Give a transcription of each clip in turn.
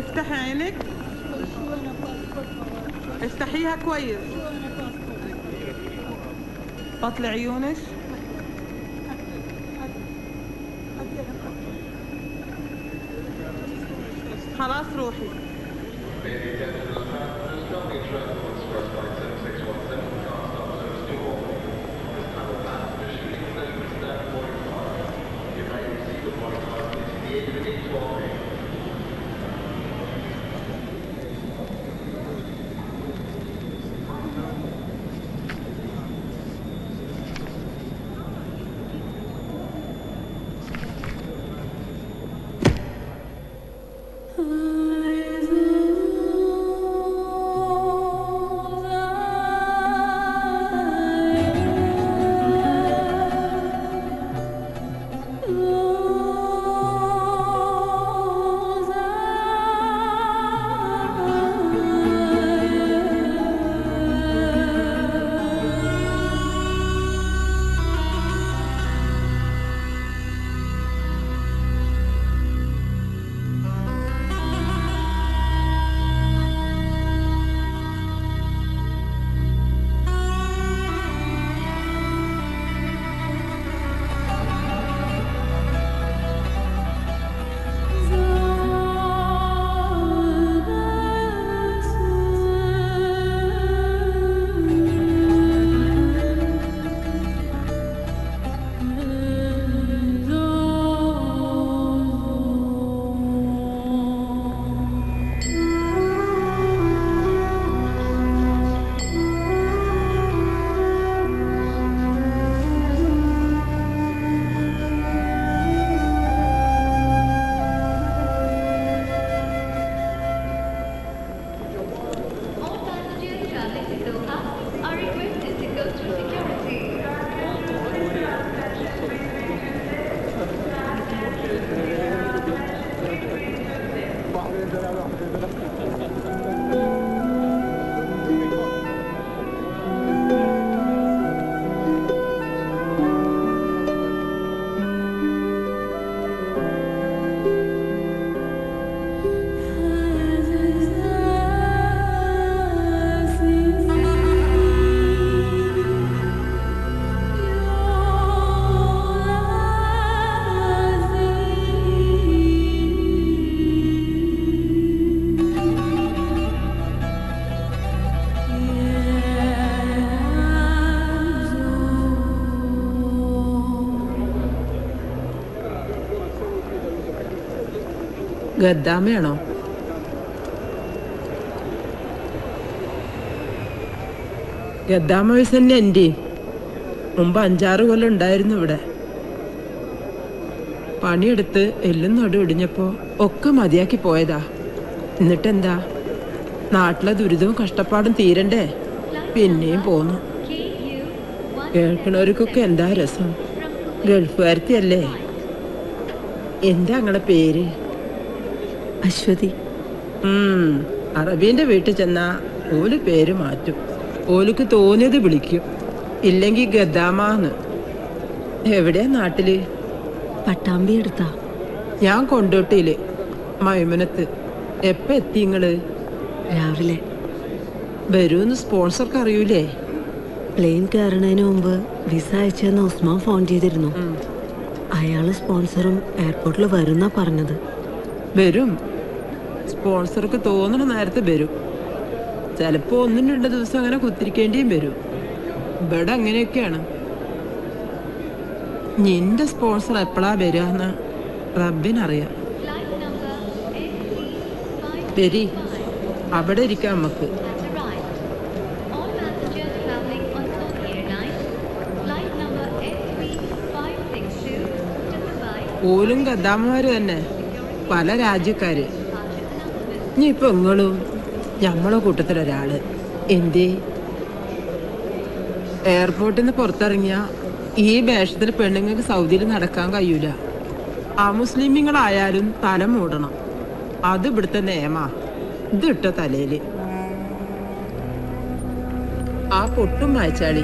افتحي عينك افتحيها كويس بطلي عيونك خلاص روحي All passengers traveling to Doha are requested to go through security. ഗദ്ദാമയാണോ Gaddama വയസ്സ് തന്നെ എൻ്റെ മുമ്പ് അഞ്ചാറ് കൊല്ലം ഉണ്ടായിരുന്നു ഇവിടെ പണിയെടുത്ത് എല്ലും നടു ഇടിഞ്ഞപ്പോ ഒക്കെ മതിയാക്കി പോയതാ എന്നിട്ടെന്താ നാട്ടിലെ ദുരിതവും കഷ്ടപ്പാടും തീരണ്ടേ പിന്നെയും പോന്നു കേൾക്കണവർക്കൊക്കെ എന്താ രസം ഗൾഫുകാരത്തിയല്ലേ എന്താ നിങ്ങളെ പേര് അശ്വതി ഉം, അറബീന്റെ വീട്ടിൽ ചെന്നാ ഓല് പേര് മാറ്റും ഓലുക്ക് തോന്നിയത് വിളിക്കും ഇല്ലെങ്കിൽ ഗദ്ദാമാന്ന് എവിടെയാ നാട്ടില് പട്ടാമ്പി എടുത്താ ഞാൻ കൊണ്ടോട്ടിയില് മൈമനത്ത് എപ്പ എത്തി ഇങ്ങള് രാവിലെ വരൂന്ന് സ്പോൺസർക്ക് അറിയൂലേ പ്ലെയിൻ കയറുന്നതിന് മുമ്പ് വിസ അയച്ചെന്ന് ഉസ്മാൻ ഫോൺ ചെയ്തിരുന്നു അയാള് സ്പോൺസറും എയർപോർട്ടിൽ വരുന്നാ പറഞ്ഞത് വരും സ്പോൺസർക്ക് തോന്നണ നേരത്തെ വരും ചിലപ്പോ ഒന്നും രണ്ട് ദിവസം അങ്ങനെ കുത്തിരിക്കേണ്ടിയും വരും ഇവിടെ അങ്ങനെയൊക്കെയാണ് നിന്റെ സ്പോൺസർ എപ്പോഴാ വരികയെന്ന് റബ്ബിനറിയാം Flight number SC5 പെരി അവിടെ ഇരിക്കാം നമുക്ക് has arrived. All passengers traveling on Saudi Airlines, flight number SC562 to Dubai, ഓലും ഗദ്ദാമ്മമാര് തന്നെ പല രാജ്യക്കാര് ഇനിയിപ്പൊ നിങ്ങളും ഞമ്മളെ കൂട്ടത്തിലൊരാള് എന്തേ എയർപോർട്ടിൽ നിന്ന് പുറത്തിറങ്ങിയ ഈ വേഷത്തിൽ പെണ്ണുങ്ങൾക്ക് സൗദിയിൽ നടക്കാൻ കഴിയൂല ആ മുസ്ലിമീങ്ങളായാലും തല മൂടണം അത് ഇവിടുത്തെ നിയമാ ഇത് ഇട്ട തലയില് ആ പൊട്ടും വായിച്ചാളി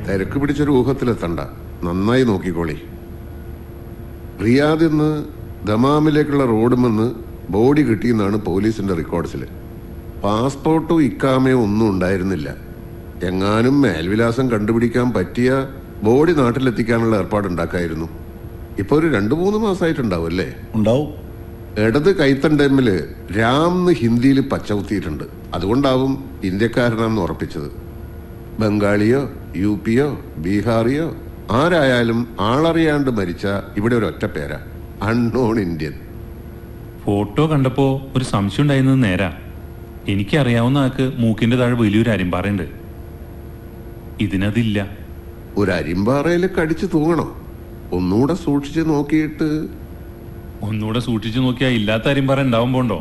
തിരക്ക് പിടിച്ചൊരു ഊഹത്തിലെത്തണ്ട നന്നായി നോക്കിക്കോളി റിയാദിൽ നിന്ന് ദമാമിലേക്കുള്ള റോഡുമെന്ന് ബോഡി കിട്ടിയെന്നാണ് പോലീസിന്റെ റെക്കോർഡ്സിൽ പാസ്പോർട്ടും ഇക്കാമയോ ഒന്നും ഉണ്ടായിരുന്നില്ല എങ്ങാനും മേൽവിലാസം കണ്ടുപിടിക്കാൻ പറ്റിയ ബോഡി നാട്ടിലെത്തിക്കാനുള്ള ഏർപ്പാടുണ്ടാക്കായിരുന്നു ഇപ്പൊ ഒരു രണ്ടു മൂന്ന് മാസമായിട്ടുണ്ടാവും അല്ലേ ഉണ്ടാവും ഇടത് കൈത്തണ്ടമ്മില് രാം എന്ന് ഹിന്ദിയിൽ പച്ചകുത്തിയിട്ടുണ്ട് അതുകൊണ്ടാവും ഇന്ത്യക്കാരനാണെന്ന് ഉറപ്പിച്ചത് ബംഗാളിയോ യു പിയോ ബീഹാറിയോ ആരായാലും ആളറിയാണ്ട് മരിച്ച ഇവിടെ ഒരു ഒറ്റ പേരാ അൺനോൺ ഇന്ത്യൻ ഫോട്ടോ കണ്ടപ്പോ ഒരു സംശയം ഉണ്ടായിരുന്നത് നേരാ എനിക്കറിയാവുന്ന ആൾക്ക് മൂക്കിന്റെ താഴെ വലിയൊരു അരിമ്പാറയുണ്ട് ഇതിനതില്ല ഒരു അരിമ്പാറയിൽ കടിച്ചു തൂങ്ങണോ ഒന്നുകൂടെ സൂക്ഷിച്ച് നോക്കിയിട്ട് ഒന്നുകൂടെ സൂക്ഷിച്ചു നോക്കിയാ ഇല്ലാത്ത അരിമ്പാറ ഉണ്ടാവും പോണ്ടോ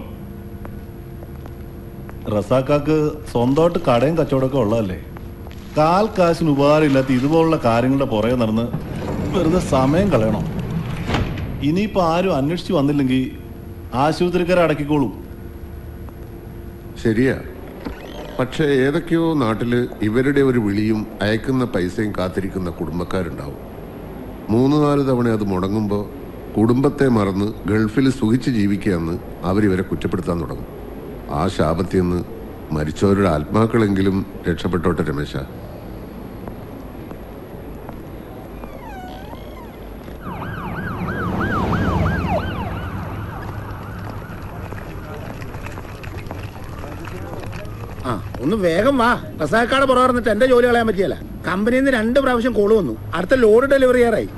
റസാക്കാക്ക് സ്വന്തമായിട്ട് കടയും കച്ചവടമൊക്കെ ഉള്ളതല്ലേ കാൽ കാശിന് ഉപകാരമില്ലാത്ത ഇതുപോലുള്ള കാര്യങ്ങളുടെ പുറകെ നടന്ന് വെറുതെ സമയം കളയണം ഇനിയിപ്പോ ആരും അന്വേഷിച്ച് വന്നില്ലെങ്കിൽ ആശുപത്രിക്കാരെ അടക്കിക്കോളും ശരിയാ പക്ഷേ ഏതൊക്കെയോ നാട്ടില് ഇവരുടെ ഒരു വിളിയും അയക്കുന്ന പൈസയും കാത്തിരിക്കുന്ന കുടുംബക്കാരുണ്ടാവും മൂന്ന് നാല് തവണ അത് മുടങ്ങുമ്പോൾ കുടുംബത്തെ മറന്ന് ഗൾഫിൽ സുഖിച്ച് ജീവിക്കുകയെന്ന് അവരിവരെ കുറ്റപ്പെടുത്താൻ തുടങ്ങും ആ ശാപത്തിൽ നിന്ന് മരിച്ചവരുടെ ആത്മാക്കളെങ്കിലും രക്ഷപ്പെട്ടോട്ടെ രമേശ ആ ഒന്ന് വേഗം വാ റസാക്കാട് പുറകർന്നിട്ട് എന്റെ ജോലി കളയാൻ പറ്റിയല്ല കമ്പനിയിൽ നിന്ന് രണ്ട് പ്രാവശ്യം കോള് വന്നു അടുത്ത ലോഡ് ഡെലിവറി ചെയ്യാറായി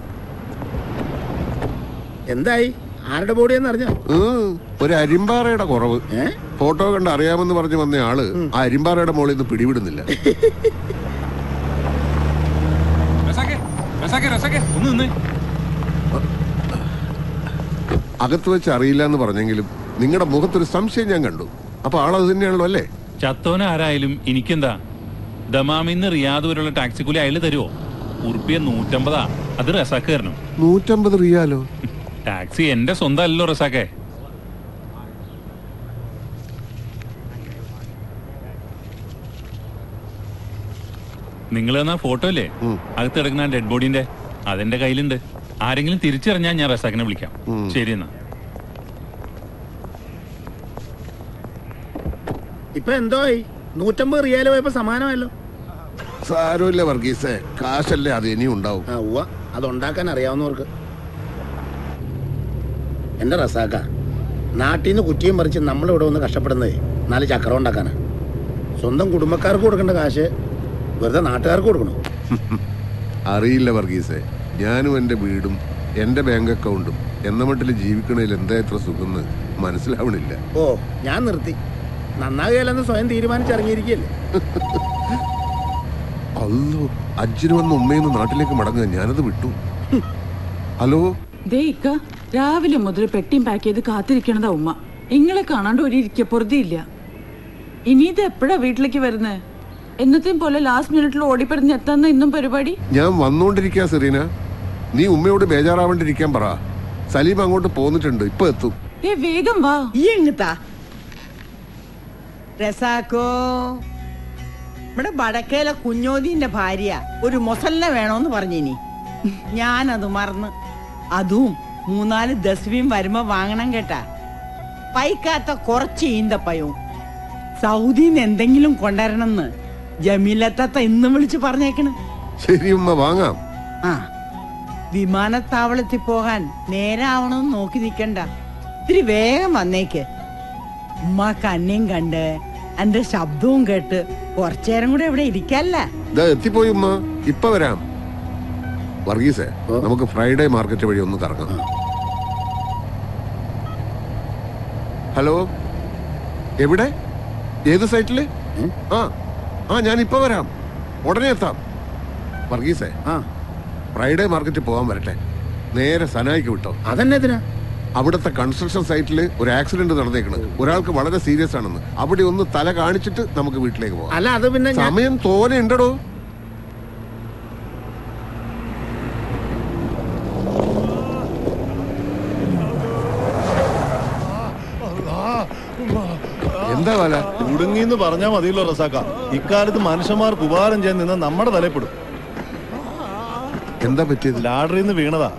എന്തായി ആരുടെ ബോഡിയെന്ന് അറിഞ്ഞോ ഉം, ഒരു അരിമ്പാറയുടെ കുറവ് ഏ ഫോട്ടോ കണ്ട് അറിയാമെന്ന് പറഞ്ഞു വന്ന ആള് ആ അരിമ്പാറയുടെ മുകളിൽ നിന്ന് പിടിവിടുന്നില്ല റസാക്കെ, റസാക്കെ, റസാക്കെ, ഒന്ന് നിന്നേ. അകത്ത് വെച്ച് അറിയില്ല എന്ന് പറഞ്ഞെങ്കിലും നിങ്ങളുടെ മുഖത്തൊരു സംശയം ഞാൻ കണ്ടു അപ്പൊ ആളത് തന്നെയാണല്ലോ അല്ലേ ചത്തോന ആരായാലും എനിക്കെന്താ ദമാമിന്ന് റിയാദ് വരെയുള്ള ടാക്സി കൂലി അയാൾ തരുമോ ഉറുപ്പിയ നൂറ്റമ്പതാ അത് റസാക്ക് തരണം നൂറ്റമ്പത് റിയാലോ ടാക്സി എന്റെ സ്വന്തം അല്ലല്ലോ റസാക്കെ നിങ്ങൾ തന്ന ഫോട്ടോ അല്ലേ ഉം. അകത്ത് കിടക്കുന്ന ഡെഡ് ബോഡിന്റെ അതെന്റെ കയ്യിലുണ്ട് ആരെങ്കിലും തിരിച്ചറിഞ്ഞാൽ ഞാൻ റസാക്കിനെ വിളിക്കാം ഉം. ശരി എന്നാ ഇപ്പൊ എന്തോ ആയി നൂറ്റമ്പത് റിയാല് പോയപ്പോ സമാനമല്ലോ സാരമില്ല വർഗീസേ കാശല്ലേ അത് ഇനിയും ഉണ്ടാവും ആ ഉവ്വ അതുണ്ടാക്കാൻ അറിയാവുന്നവർക്ക് എന്റെ റസാക്ക നാട്ടിൽ നിന്ന് കുറ്റിയും പറിച്ച് നമ്മളിവിടെ വന്ന് കഷ്ടപ്പെടുന്നതേ നാല് ചക്രം ഉണ്ടാക്കാനാ സ്വന്തം കുടുംബക്കാർക്ക് കൊടുക്കേണ്ട കാശ് വെറുതെ നാട്ടുകാർക്ക് കൊടുക്കണം അറിയില്ല വർഗീസേ ഞാനും എന്റെ വീടും എന്റെ ബാങ്ക് അക്കൗണ്ടും എന്ന മട്ടിൽ ജീവിക്കണതിൽ എന്താ ഇത്ര സുഖമെന്ന് മനസ്സിലാവണില്ല ഓ ഞാൻ നിർത്തി നന്നാകുകയല്ലെന്ന് സ്വയം തീരുമാനിച്ചിറങ്ങിയിരിക്കുകയല്ലേ അല്ലോ അച്ഛന് വന്ന് ഉമ്മയെന്ന് നാട്ടിലേക്ക് മടങ്ങുക ഞാനത് വിട്ടു ഹലോ ദേ ഇക്ക രാവിലെ മുതൽ പെട്ടിയും പാക്ക് ചെയ്ത് കാത്തിരിക്കണതാ ഉമ്മ ഇങ്ങളെ കാണാണ്ട് ഒരു ഇരിക്കപ്പുറതിയില്ല ഇനി ഇത് എപ്പോഴാ വീട്ടിലേക്ക് വരുന്നേ എന്നത്തെയും പോലെ ലാസ്റ്റ് മിനിറ്റിൽ ഓടിപ്പെടുന്ന് എത്താന്ന ഇന്നും പരിപാടി ഞാൻ വന്നുകൊണ്ടിരിക്കുക സെറീന നീ ഉമ്മയോട് ബേജാറാവേണ്ടിരിക്കാൻ പറ സലീം അങ്ങോട്ട് പോന്നിട്ടുണ്ട് ഇപ്പൊ എത്തും ഏ വേഗം വാ ഈ എങ്ങത്താ രസാക്കോ ഇവിടെ വടക്കേലെ കുഞ്ഞോദീന്റെ ഭാര്യ ഒരു മൊസലിനെ വേണോന്ന് പറഞ്ഞിനി ഞാനത് മറന്ന് അതും മൂന്നാല് ദസ്വിയും വരുമ്പോ വാങ്ങണം കേട്ടാ പൈക്കാത്ത കുറച്ച് ഈന്തപ്പയവും സൗദിന്ന് എന്തെങ്കിലും കൊണ്ടുവരണമെന്ന് ജമീലത്തത്ത ഇന്നും വിളിച്ച് പറഞ്ഞേക്കണ് ശരി ഉമ്മ വാങ്ങാം ആ വിമാനത്താവളത്തിൽ പോകാൻ നേരാവണമെന്ന് നോക്കി നിക്കണ്ട ഇത്തിരി വേഗം വന്നേക്ക് ഉമ്മ കണ്ണിയും കണ്ട് എന്റെ ശബ്ദവും കേട്ട് കുറച്ചേരം കൂടെ ഇവിടെ ഇരിക്കല്ല ഇതാ എത്തിപ്പോയി ഉമ്മ ഇപ്പൊ വരാം വർഗീസേ നമുക്ക് ഫ്രൈഡേ മാർക്കറ്റ് വഴി ഒന്ന് കറങ്ങാം ഹലോ എവിടെ ഏത് സൈറ്റില് ആ ആ ഞാൻ ഇപ്പൊ വരാം ഉടനെ എത്താം വർഗീസേ ആ ഫ്രൈഡേ മാർക്കറ്റിൽ പോകാൻ വരട്ടെ നേരെ സനായിക്ക് വിട്ടോ അതന്നെ ഇതിനാ അവിടുത്തെ കൺസ്ട്രക്ഷൻ സൈറ്റിൽ ഒരു ആക്സിഡന്റ് നടന്നേക്കണ് ഒരാൾക്ക് വളരെ സീരിയസ് ആണെന്ന് അവിടെ ഒന്ന് തല കാണിച്ചിട്ട് നമുക്ക് വീട്ടിലേക്ക് പോകാം അല്ല അത് പിന്നെ ഞാൻ സമയം തോനെ ഉണ്ടടോ എന്താ വല കുടുങ്ങിന്ന് പറഞ്ഞാൽ മതിയല്ലോ റസാക്ക ഇക്കാലത്ത് മനുഷ്യന്മാർക്ക് ഉപകാരം ചെയ്യാൻ നിന്ന നമ്മുടെ തലപ്പെടും എന്താ പറ്റിയത് ലാഡറിൽ നിന്ന് വീണതാ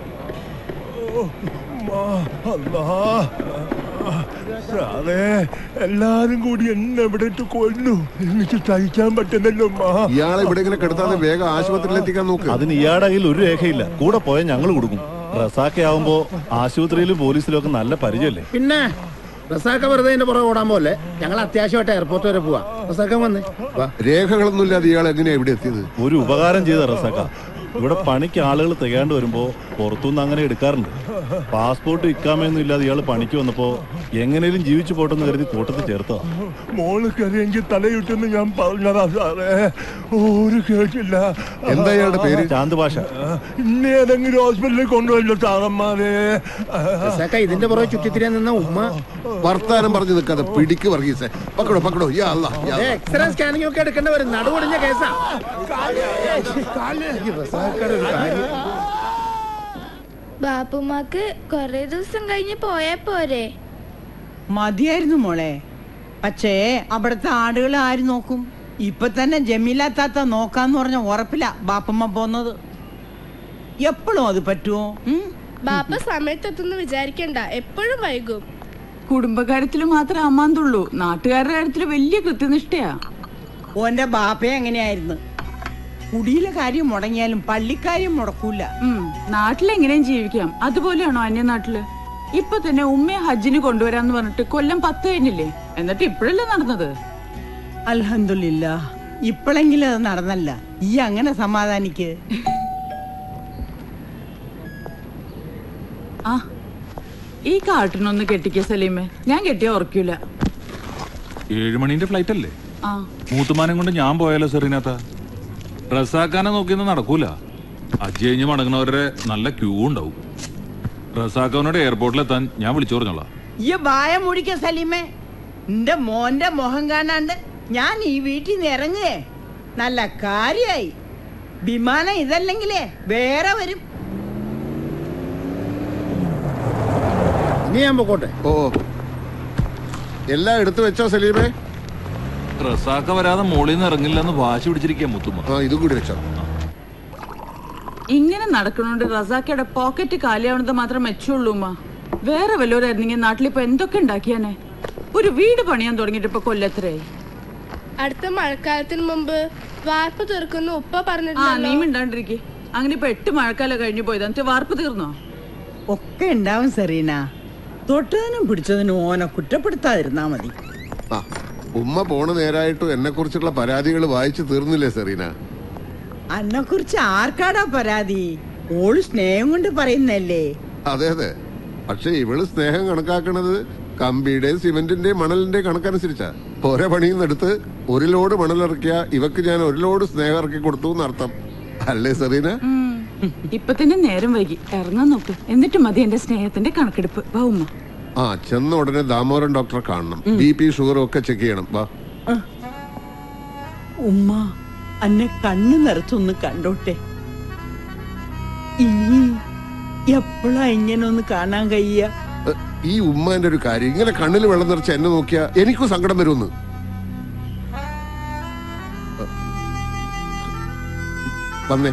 സാറേ എല്ലാരും കൂടി എന്നെ ഇവിടെ ഇട്ട് കൊന്നു എനിക്ക് സഹിക്കാൻ പറ്റുന്നല്ലോ മാ ഇയാളെ ഇവിടെ ഇങ്ങനെ കിടത്താതെ വേഗം ആശുപത്രിയിൽ എത്തിക്കാൻ നോക്ക് അതിന് ഇയാടെ കയ്യിൽ ഒരു രേഖയില്ല കൂടെ പോയാൽ ഞങ്ങൾ കൊടുക്കും റസാക്കെ ആവുമ്പോ ആശുപത്രിയിലും പോലീസിലും ഒക്കെ നല്ല പരിചയമല്ലേ പിന്നെ റസാക്ക വെറുതെ എന്റെ പുറകെ ഓടാൻ പോലെ ഞങ്ങൾ അത്യാവശ്യമായിട്ട് എയർപോർട്ട് വരെ പോവാ റസാക്ക വന്നേ വാ രേഖകളൊന്നും ഇല്ലാതെ ഇയാൾ എങ്ങനെയാ ഇവിടെ എത്തിയത് ഒരു ഉപകാരം ചെയ്ത റസാക്ക ഇവിടെ പണിക്ക് ആളുകൾ തികയാണ്ട് വരുമ്പോ പുറത്തുനിന്ന് അങ്ങനെ എടുക്കാറുണ്ട് പാസ്പോർട്ട് ഇക്കാമയൊന്നും ഇല്ലാതെ ഇയാൾ പണിക്ക് വന്നപ്പോ എങ്ങനെയും ജീവിച്ചു പോട്ടെന്ന് കരുതി കൂട്ടത്തിൽ ചേർത്തതാ മോള് കറിയെങ്കിൽ തലയിട്ടെന്ന് ഞാൻ പറഞ്ഞതാ സാറേ ഒരു കേട്ടില്ല എന്താ ഇയാളുടെ പേര് ചാന്ത് ഭാഷ ഇന്നെ ഏതെങ്കിലും ഹോസ്പിറ്റലിൽ കൊണ്ടുവല്ലോ സാറന്മാരെ റസാക്ക ഇതിന്റെ പുറകെ ചുറ്റിത്തിരിയാൻ നിന്ന ഉമ്മ വർത്താനം പറഞ്ഞു നിൽക്കാതെ പിടിക്ക് വർഗീസേ പക്കടോ പക്കടോ യാ അല്ലാ, യാ അല്ലാ. എക്സ്റേ സ്കാനിങ് ഒക്കെ എടുക്കേണ്ടി വരും നടുവൊടിഞ്ഞ കേസാ ഈ റസാക്കയുടെ ഒരു കാര്യം ബാപ്പുമാക്ക് കൊറേ ദിവസം കഴിഞ്ഞ് പോയാ പോരെ മതിയായിരുന്നു മോളെ പക്ഷേ അവിടുത്തെ ആടുകൾ ആര് നോക്കും ഇപ്പൊ തന്നെ ജമീല താത്ത നോക്കാന്ന് പറഞ്ഞ ഉറപ്പില്ല ബാപ്പമ്മ പോന്നത് എപ്പോഴും അത് പറ്റുമോ ഉം? ബാപ്പ സമയത്തെത്തുന്ന് വിചാരിക്കണ്ട എപ്പോഴും വൈകും കുടുംബകാര്യത്തിൽ മാത്രമേ അമ്മാന്തുള്ളൂ നാട്ടുകാരുടെ കാര്യത്തിൽ വലിയ കൃത്യനിഷ്ഠയാ ഓന്റെ ബാപ്പയെ എങ്ങനെയായിരുന്നു കുടിയിലെ കാര്യം മുടങ്ങിയാലും പള്ളിക്കാര്യം മുടക്കൂല ഉം, നാട്ടിലെങ്ങനെയും ജീവിക്കാം അതുപോലെയാണോ അന്യനാട്ടില് ഇപ്പൊ തന്നെ ഉമ്മയെ ഹജ്ജിന് കൊണ്ടുവരാന്ന് പറഞ്ഞിട്ട് കൊല്ലം പത്ത് കഴിഞ്ഞില്ലേ എന്നിട്ട് ഇപ്പോഴല്ലേ നടന്നത് അൽഹന്ദില്ല ഇപ്പോഴെങ്കിലും അത് നടന്നല്ല ഈ അങ്ങനെ സമാധാനിക്ക് ആ ഈ കാട്ടിനൊന്ന് കെട്ടിക്ക സലീമേ ഞാൻ കെട്ടിയ ഉറക്കൂല ഏഴ് മണീന്റെ ഫ്ലൈറ്റ് അല്ലേ ആ മൂത്തുമാനം കൊണ്ട് ഞാൻ പോയാലോ സെറീനാത്ത റസാക്കാനെ നോക്കിയൊന്നും നടക്കൂല അജ്ജി കഴിഞ്ഞ് മടങ്ങുന്നവരുടെ നല്ല ക്യൂ ഉണ്ടാവും റസാക്കവനോട് എയർപോർട്ടിലെത്താൻ ഞാൻ വിളിച്ചു പറഞ്ഞോളാം ഈ വായ മുടിക്ക സലീമേ എന്റെ മോന്റെ മുഖം കാണാണ്ട് ഞാൻ ഈ വീട്ടിൽ നിന്ന് ഇറങ്ങുകേ നല്ല കാര്യായി വിമാനം ഇതല്ലെങ്കിലേ വേറെ വരും ഇനി ഞാൻ പൊക്കോട്ടെ ഓ എല്ലാം എടുത്തു വെച്ചോ സലീമേ റസാക്ക വരാതെ മോളിൽ നിന്ന് ഇറങ്ങില്ലെന്ന് വാശി പിടിച്ചിരിക്കുക മുത്തുമ്മ ആ ഇതും കൂടി വെച്ചോ ഇങ്ങനെ നടക്കണോണ്ട് റസാക്കയുടെ പോക്കറ്റ് കാലിയാവണത് മാത്രം മെച്ചുള്ളൂ ഉമ്മ വേറെ വല്ലവരായിരുന്നെങ്കിൽ നാട്ടിലിപ്പോ എന്തൊക്കെ ഉണ്ടാക്കിയാനെ ഒരു വീട് പണിയാൻ തുടങ്ങിയിട്ട് ഇപ്പൊ കൊല്ലത്രയായി അടുത്ത മഴക്കാലത്തിന് മുമ്പ് വായ്പ തീർക്കുന്ന ഉപ്പ ആ നീ പറഞ്ഞിട്ടുണ്ടല്ലോ മിണ്ടാണ്ടിരിക്കെ അങ്ങനെ ഇപ്പൊ എട്ട് മഴക്കാലം കഴിഞ്ഞു പോയത് എന്നിട്ട് വാർപ്പ് തീർന്നോ ഒക്കെ ഉണ്ടാവും സെറീന തൊട്ടതിനും പിടിച്ചതിനും ഓനെ കുറ്റപ്പെടുത്താതിരുന്നാ മതി ആ ഉമ്മ പോണ നേരായിട്ടും എന്നെ കുറിച്ചുള്ള പരാതികൾ വായിച്ചു തീർന്നില്ലേ സെറീന അന്നെ കുറിച്ച് ആർക്കാടാ പരാതി ഓള് സ്നേഹം കൊണ്ട് പറയുന്നല്ലേ അതെ അതെ പക്ഷെ ഇവള് സ്നേഹം കണക്കാക്കണത് കമ്പിയുടെയും സിമെന്റിന്റെയും മണലിന്റെയും കണക്കനുസരിച്ചാ ഓരോ പണിയിൽ നിന്നെടുത്ത് ഒരു ലോഡ് മണലിറക്കിയ ഇവക്ക് ഞാൻ ഒരു ലോഡ് സ്നേഹം ഇറക്കി കൊടുത്തു എന്നർത്ഥം അല്ലേ സെറീന ഇപ്പൊ തന്നെ നേരം വൈകി ഇറങ്ങാൻ നോക്ക് എന്നിട്ട് മതി എന്റെ സ്നേഹത്തിന്റെ കണക്കെടുപ്പ് വാ ഉമ്മ ആ ചെന്ന ഉടനെ ദാമോദരൻ ഡോക്ടറെ കാണണം ബി പി ഷുഗറും ഒക്കെ ചെക്ക് ചെയ്യണം വാ ഉമ്മ അന്നെ കണ്ണു നിറച്ചൊന്ന് കണ്ടോട്ടെ ഇനി എപ്പോഴാ ഇങ്ങനെ ഒന്ന് കാണാൻ കഴിയ എ, ഈ ഉമ്മാന്റെ ഒരു കാര്യം ഇങ്ങനെ കണ്ണിൽ വെള്ളം നിറച്ച് എന്നെ നോക്കിയാ എനിക്കും സങ്കടം വരുമെന്ന് എ, വന്നേ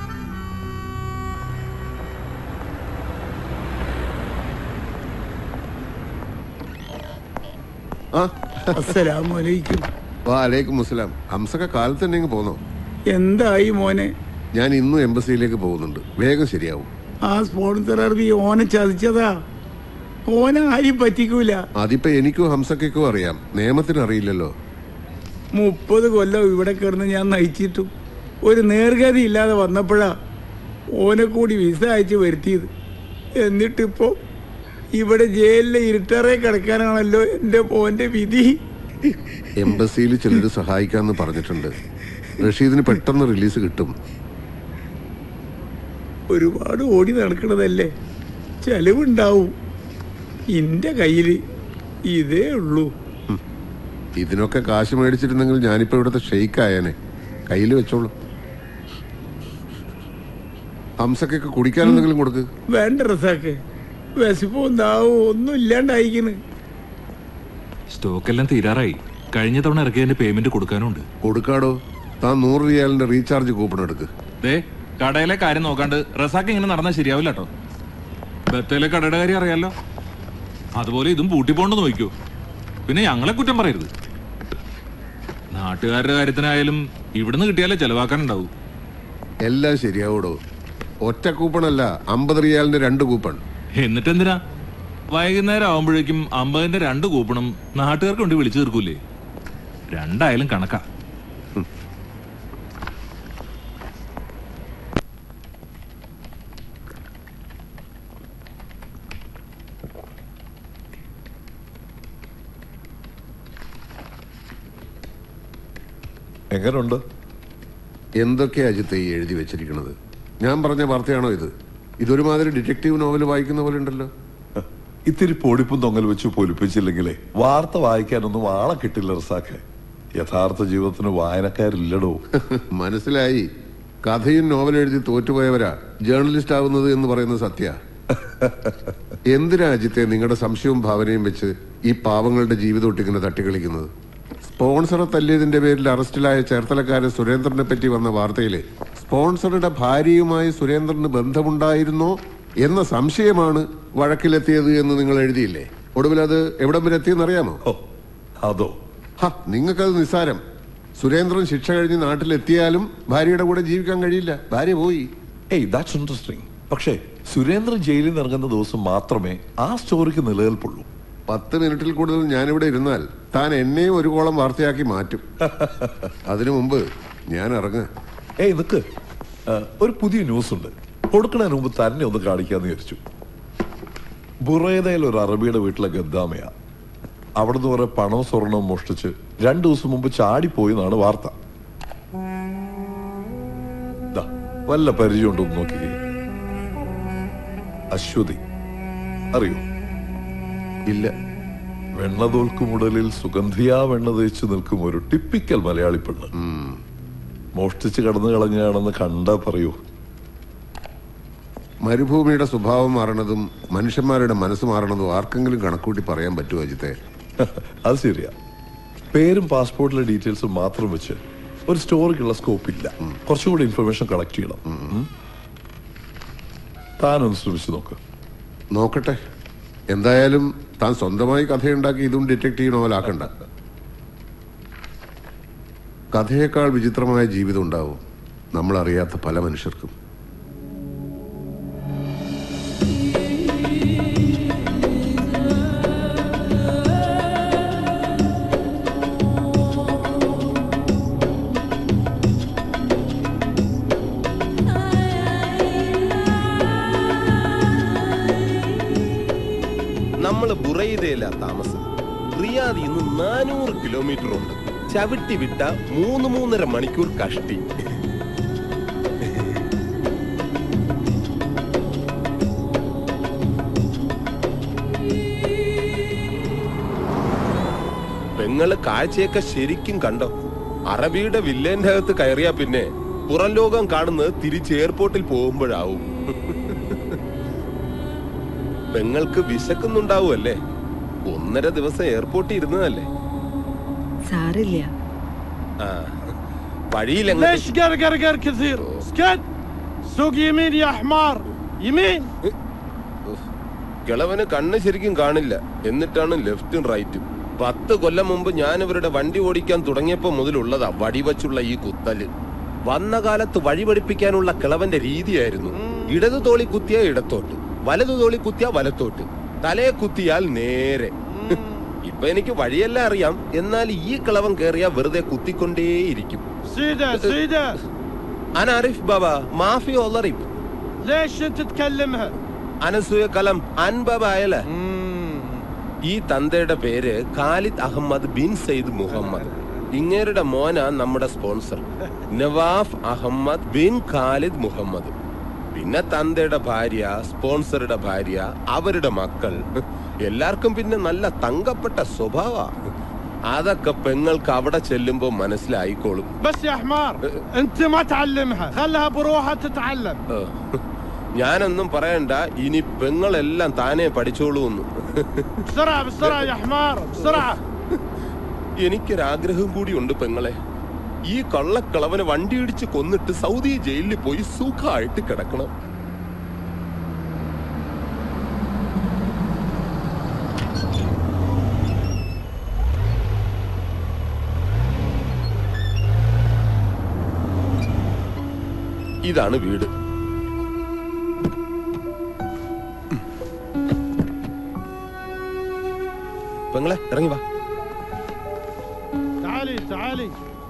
ആ അസ്സലാമലൈക്കും വാലേക്കും മുസ്ലാം ഹംസക്ക കാലത്ത് തന്നെ ഇങ്ങ് പോന്നോ എന്തായി മോനെ ഞാൻ ഇന്നും എംബസിയിലേക്ക് പോകുന്നുണ്ട് വേഗം ശരിയാവും ആ സ്പോൺസർ അറബി ഓനെ ചതിച്ചതാ ഓനെ ആരും പറ്റിക്കൂല അതിപ്പോ എനിക്കും ഹംസക്കും അറിയാം നിയമത്തിന് അറിയില്ലല്ലോ മുപ്പത് കൊല്ലം ഇവിടെ കിടന്ന് ഞാൻ നയിച്ചിട്ടും ഒരു നേർഗതി ഇല്ലാതെ വന്നപ്പോഴാ ഓനെ കൂടി വിസ അയച്ച് വരുത്തിയത് എന്നിട്ടിപ്പോ ഇവിടെ ജയിലിലെ ഇരുട്ടറേ കിടക്കാനാണല്ലോ എൻ്റെ മോന്റെ വിധി എംബസിയിൽ ചിലർ സഹായിക്കാന്ന് പറഞ്ഞിട്ടുണ്ട് റഷീദിന് പെട്ടെന്ന് റിലീസ് കിട്ടും ഒരുപാട് ഓടി നടക്കണതല്ലേ ചെലവുണ്ടാവും ഇന്റെ കയ്യില് ഇതേ ഉള്ളൂ ഇതിനൊക്കെ കാശ് മേടിച്ചിരുന്നെങ്കിൽ ഞാനിപ്പോ ഇവിടുത്തെ ഷെയ്ക്ക് ആയേനെ കയ്യിൽ വെച്ചോളൂ ഹംസക്കൊക്കെ കുടിക്കാൻ എന്തെങ്കിലും കൊടുക്ക് വേണ്ട റസാക്ക് വിശപ്പോ എന്താവും ഒന്നും ഇല്ലാണ്ടായിക്കണ് സ്റ്റോക്ക് എല്ലാം തീരാറായി കഴിഞ്ഞ തവണ ഇറക്കിയതിന്റെ പേയ്മെന്റ് കൊടുക്കാനുണ്ട് കൊടുക്കാടോ താൻ നൂറ് റിയാലിന്റെ റീചാർജ് കൂപ്പൺ എടുക്ക് ദേ കടയിലെ കാര്യം നോക്കാണ്ട് റസാക്ക് ഇങ്ങനെ നടന്നാൽ ശരിയാവില്ല കേട്ടോ ബത്തേലെ കടയുടെ കാര്യം അറിയാലോ അതുപോലെ ഇതും പൂട്ടിപ്പോണ്ടെന്ന് നോക്കൂ പിന്നെ ഞങ്ങളെ കുറ്റം പറയരുത് നാട്ടുകാരുടെ കാര്യത്തിനായാലും ഇവിടുന്ന് കിട്ടിയാലേ ചെലവാക്കാനുണ്ടാവൂ എല്ലാം ശരിയാവൂടോ ഒറ്റ കൂപ്പണല്ല അമ്പത് റിയാലിന്റെ രണ്ട് കൂപ്പൺ എന്നിട്ടെന്തിനാ വൈകുന്നേരം ആവുമ്പോഴേക്കും അമ്പതിന്റെ രണ്ട് കൂപ്പണും നാട്ടുകാർക്ക് കൊണ്ട് വിളിച്ചു തീർക്കൂലേ രണ്ടായാലും കണക്കാ എങ്ങനുണ്ട് എന്തൊക്കെയാ അജിത്ത് ഈ എഴുതി വെച്ചിരിക്കുന്നത് ഞാൻ പറഞ്ഞ വാർത്തയാണോ ഇത് ഇതൊരുമാതിരി ഡിറ്റക്റ്റീവ് നോവൽ വായിക്കുന്ന പോലെ ഉണ്ടല്ലോ ഇത്തിരി പൊടിപ്പും തൊങ്ങൽ വെച്ച് പൊലിപ്പിച്ചില്ലെങ്കിലേ വാർത്ത വായിക്കാനൊന്നും ആളെ കിട്ടില്ല റസാഖെ യഥാർത്ഥ ജീവിതത്തിന് വായനക്കാരില്ലടോ മനസ്സിലായി കഥയും നോവൽ എഴുതി തോറ്റുപോയവരാ ജേർണലിസ്റ്റ് ആവുന്നത് എന്ന് പറയുന്നത് സത്യ എന്തിനാ അജിത്തെ നിങ്ങളുടെ സംശയവും ഭാവനയും വെച്ച് ഈ പാവങ്ങളുടെ ജീവിതം ഒട്ടിങ്ങനെ തട്ടിക്കളിക്കുന്നത് സ്പോൺസറെ തല്ലിയതിന്റെ പേരിൽ അറസ്റ്റിലായ ചേർത്തലക്കാരൻ സുരേന്ദ്രനെ പറ്റി വന്ന വാർത്തയിലെ സ്പോൺസറുടെ ഭാര്യയുമായി സുരേന്ദ്രന് ബന്ധമുണ്ടായിരുന്നോ എന്ന സംശയമാണ് വഴക്കിലെത്തിയത് എന്ന് നിങ്ങൾ എഴുതിയില്ലേ ഒടുവിൽ അത് എവിടം വരെ എത്തിയെന്ന് അറിയാമോ അതോ ഹ നിങ്ങൾക്കത് നിസ്സാരം സുരേന്ദ്രൻ ശിക്ഷ കഴിഞ്ഞ് നാട്ടിലെത്തിയാലും ഭാര്യയുടെ കൂടെ ജീവിക്കാൻ കഴിയില്ല ഭാര്യ പോയി ഏയ് ദാറ്റ്സ് ഇൻട്രസ്റ്റിംഗ് പക്ഷേ സുരേന്ദ്രൻ ജയിലിൽ നിന്ന് ഇറങ്ങുന്ന ദിവസം മാത്രമേ ആ സ്റ്റോറിക്ക് നിലനിൽപ്പുള്ളൂ പത്ത് മിനിറ്റിൽ കൂടുതൽ ഞാനിവിടെ ഇരുന്നാൽ താൻ എന്നെയും ഒരു കോളം വാർത്തയാക്കി മാറ്റും അതിനു മുമ്പ് ഞാൻ ഇറങ്ങുക ഏയ് നിക്ക് ആ, ഒരു പുതിയ ന്യൂസ് ഉണ്ട് കൊടുക്കുന്നതിന് മുമ്പ് തന്നെ ഒന്ന് കാണിക്കാന്ന് വിചാരിച്ചു ബുറേദയിൽ ഒരു അറബിയുടെ വീട്ടിലെ ഗദ്ദാമയാ അവിടുന്ന് കുറെ പണവും സ്വർണവും മോഷ്ടിച്ച് രണ്ടു ദിവസം മുമ്പ് ചാടിപ്പോയി എന്നാണ് വാർത്ത ദാ, വല്ല പരിചയമുണ്ടോ എന്ന് നോക്കിക്കേ അശ്വതി അറിയോ ഇല്ല വെണ്ണതോൽക്കുമുടലിൽ സുഗന്ധിയാ വെണ്ണ തേച്ച് നിൽക്കും ഒരു ടിപ്പിക്കൽ മലയാളി പെണ്ണ് മോഷ്ടിച്ച് കടന്നു കളഞ്ഞാണെന്ന് കണ്ടാ പറയൂ മരുഭൂമിയുടെ സ്വഭാവം മാറണതും മനുഷ്യന്മാരുടെ മനസ്സ് മാറണതും ആർക്കെങ്കിലും കണക്കൂട്ടി പറയാൻ പറ്റുമോ അജിത്തെ അത് ശരിയാ പേരും പാസ്പോർട്ടിലെ ഡീറ്റെയിൽസും മാത്രം വെച്ച് ഒരു സ്റ്റോറിക്കുള്ള സ്കോപ്പ് ഇല്ല കുറച്ചുകൂടി ഇൻഫർമേഷൻ കളക്ട് ചെയ്യണം ഉം. താനൊന്ന് ശ്രമിച്ചു നോക്ക് നോക്കട്ടെ എന്തായാലും താൻ സ്വന്തമായി കഥയുണ്ടാക്കി ഇതും ഡിറ്റക്റ്റീവ് നോവലാക്കണ്ട കഥയേക്കാൾ വിചിത്രമായ ജീവിതം ഉണ്ടാവും നമ്മൾ അറിയാത്ത പല മനുഷ്യർക്കും നമ്മള് ബുറൈദയിലാ താമസം റിയാദിൽ നിന്ന് നാനൂറ് കിലോമീറ്റർ ഉണ്ട് ചവിട്ടി വിട്ട മൂന്ന് മൂന്നര മണിക്കൂർ കഷ്ടി പെങ്ങള് കാഴ്ചയൊക്കെ ശരിക്കും കണ്ടോ അറബിയുടെ വില്ലേന്റെ അകത്ത് കയറിയാ പിന്നെ പുറം ലോകം കാണുന്നത് തിരിച്ച് എയർപോർട്ടിൽ പോകുമ്പോഴാവും പെങ്ങൾക്ക് വിശക്കുന്നുണ്ടാവുമല്ലേ ഒന്നര ദിവസം എയർപോർട്ടിൽ ഇരുന്നതല്ലേ സാറില്ല ആ വഴിയിൽ ليش قرقر كثير اسكت سوق يمين يا حمار يمين കിളവന് കണ്ണ് ശരിക്കും കാണില്ല എന്നിട്ടാണ് ലെഫ്റ്റും റൈറ്റും പത്ത് കൊല്ലം മുമ്പ് ഞാൻ ഇവരുടെ വണ്ടി ഓടിക്കാൻ തുടങ്ങിയപ്പോ മുതലുള്ളതാ വടിവച്ചുള്ള ഈ കുത്തല് വന്ന കാലത്ത് വഴി പഠിപ്പിക്കാനുള്ള കിളവന്റെ രീതിയായിരുന്നു ഇടതു തോളി കുത്തിയ ഇടത്തോട്ട് വലതു തോളി കുത്തിയ വലത്തോട്ട് തലയെ കുത്തിയാൽ നേരെ ഇപ്പൊ എനിക്ക് വഴിയെല്ലാം അറിയാം എന്നാൽ ഈ കിളവൻ കേറിയാ വെറുതെ കുത്തിക്കൊണ്ടേയിരിക്കും سيدة سيدة അനാരിഫ് ബാബ മാഫി ഒളറിഫ് ليش انت تكلمها അനസൂയ കലം അൻബാബായല്ലേ ഈ തന്തയുടെ പേര് Khalid Ahmed bin Sayed Muhammad ഇങ്ങേരുടെ മോന നമ്മുടെ sponsor Nawaf Ahmed bin Khalid Muhammad പിന്നെ തന്തയുടെ ഭാര്യ സ്പോൺസറുടെ ഭാര്യ അവരുടെ മക്കൾ എല്ലാവർക്കും പിന്നെ നല്ല തങ്കപ്പെട്ട സ്വഭാവ അതൊക്കെ പെങ്ങൾക്ക് അവിടെ ചെല്ലുമ്പോ മനസ്സിലായിക്കോളും بس يا حمار انت ما تعلمها خلها بروحها تتعلم ഏഹ്. ഞാനൊന്നും പറയണ്ട ഇനി പെങ്ങളെല്ലാം താനേ പഠിച്ചോളൂ എന്ന് بسرعة بسرعة يا حمار بسرعة എനിക്കൊരാഗ്രഹം കൂടി ഉണ്ട് പെങ്ങളെ ഈ കള്ളക്കളവനെ വണ്ടി ഇടിച്ച് കൊന്നിട്ട് സൗദി ജയിലിൽ പോയി സുഖമായിട്ട് കിടക്കണം ഇതാണ് വീട് പെങ്ങളെ ഇറങ്ങി വാ تعالي تعالي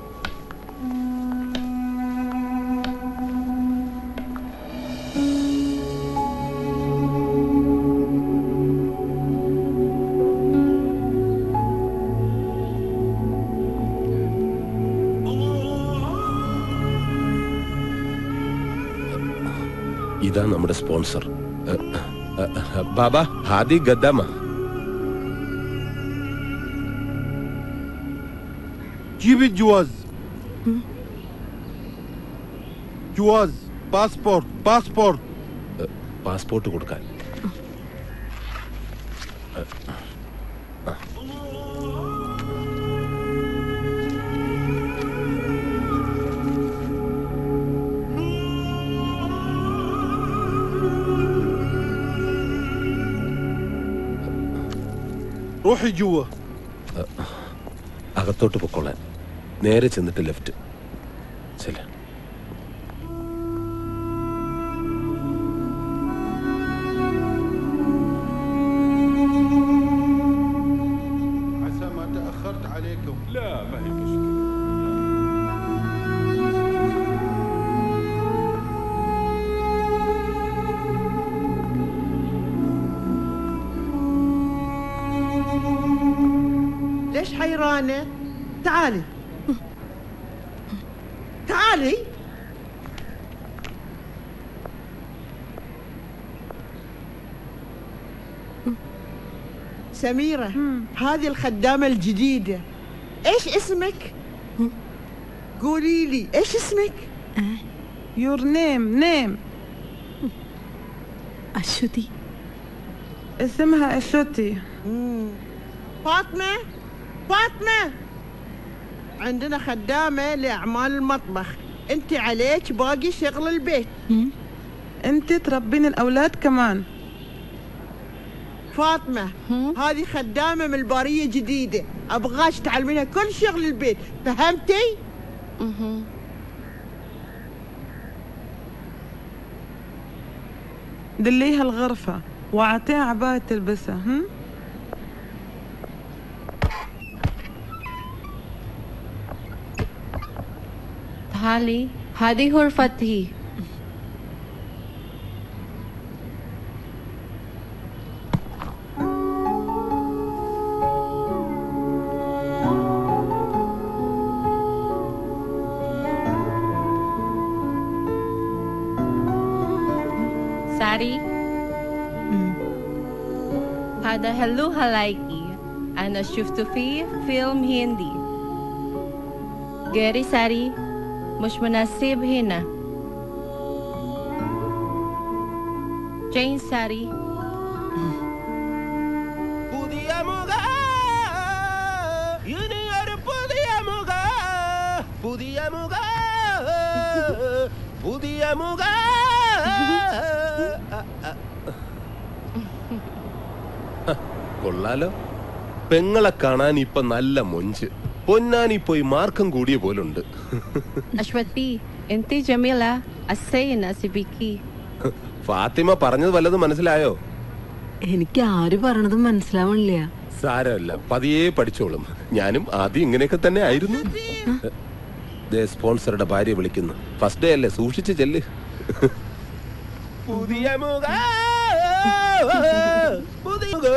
ഇതാ നമ്മുടെ സ്പോൺസർ എ, എ, എ, ബാബ ഹാദി ഗദ്ദാമ جيبي الجواز جواز باسبورت باسبورت പാസ്പോർട്ട് കൊടുക്കാൻ روحي جوا അകത്തോട്ട് പൊക്കോളാൻ നേരെ ചെന്നിട്ട് ലെഫ്റ്റ് ചെല്ല عسى ما تأخرت عليكم لا ما هي مشكلة ليش حيرانة؟ تعالي تعالي سميرة هذه الخدامة الجديدة ايش اسمك؟ قولي لي ايش اسمك؟ Your name name Aswathy اسمها أشوتي فاطمة فاطمة عندنا خدامة لأعمال المطبخ انت عليك باقي شغل البيت انت تربين الأولاد كمان فاطمة هذه خدامة من البارية جديدة أبغاش تعلمينها كل شغل البيت فهمتي؟ دليها الغرفة وأعطيها عباية تلبسها هم؟ تعالي هذه غرفتي ساري هذا هلو هلايكي أنا شفته في فيلم هندي غيري ساري مش مناسب هنا جين ساري പുതിയ മുഖ ഇനി ഒരു പുതിയ മുഖ പുതിയ മുഖ പുതിയ മുഖ കൊള്ളാലോ പെങ്ങളെ കാണാൻ ഇപ്പൊ നല്ല മൊഞ്ച് പൊന്നാനി പോയി മാർക്കം കൂടിയ പോലുണ്ട് أشوتي أنت جميلة السينة سبيكي ഫാത്തിമ പറഞ്ഞത് വല്ലതും മനസ്സിലായോ എനിക്ക് ആര് പറഞ്ഞതും മനസ്സിലാവണില്ല സാരമല്ല പതിയെ പഠിച്ചോളും ഞാനും ആദ്യം ഇങ്ങനെയൊക്കെ തന്നെ ആയിരുന്നു ദേ സ്പോൺസറുടെ ഭാര്യ വിളിക്കുന്നു ഫസ്റ്റ് ഡേ അല്ലേ സൂക്ഷിച്ച് ചെല്ല് പുതിയ മുഖ പുതിയ മുഖ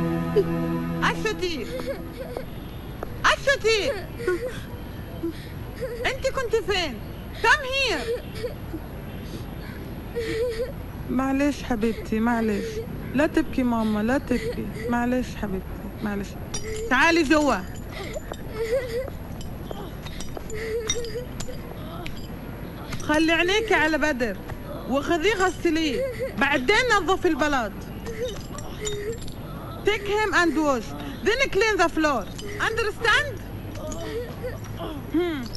أشتي أشتي انت كنت فين كم هي معلش حبيبتي معلش لا تبكي ماما لا تبكي معلش حبيبتي معلش تعالي جوا خلي عينيكي على بدر وخذيه غسليه بعدين نظفي البلاط Take him and wash. Then clean the floor. Understand? Hmm.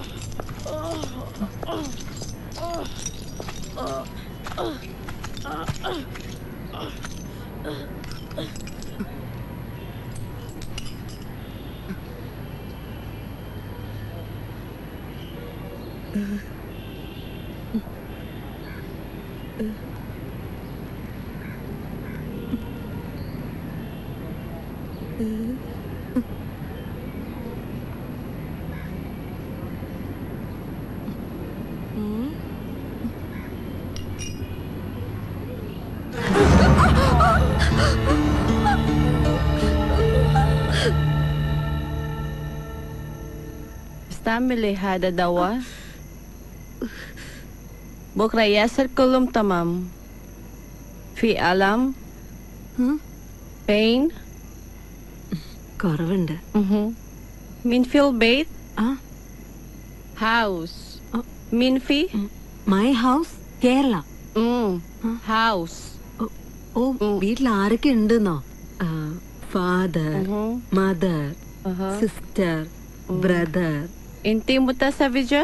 استعملي هذا دواء بكرة ياسر كلهم تمام في ألم pain കുറവുണ്ട് مين في البيت house مين في my house Kerala house ഓ വീട്ടിൽ ആരൊക്കെ ഉണ്ടെന്നോ father mother sister brother انتي متزوجة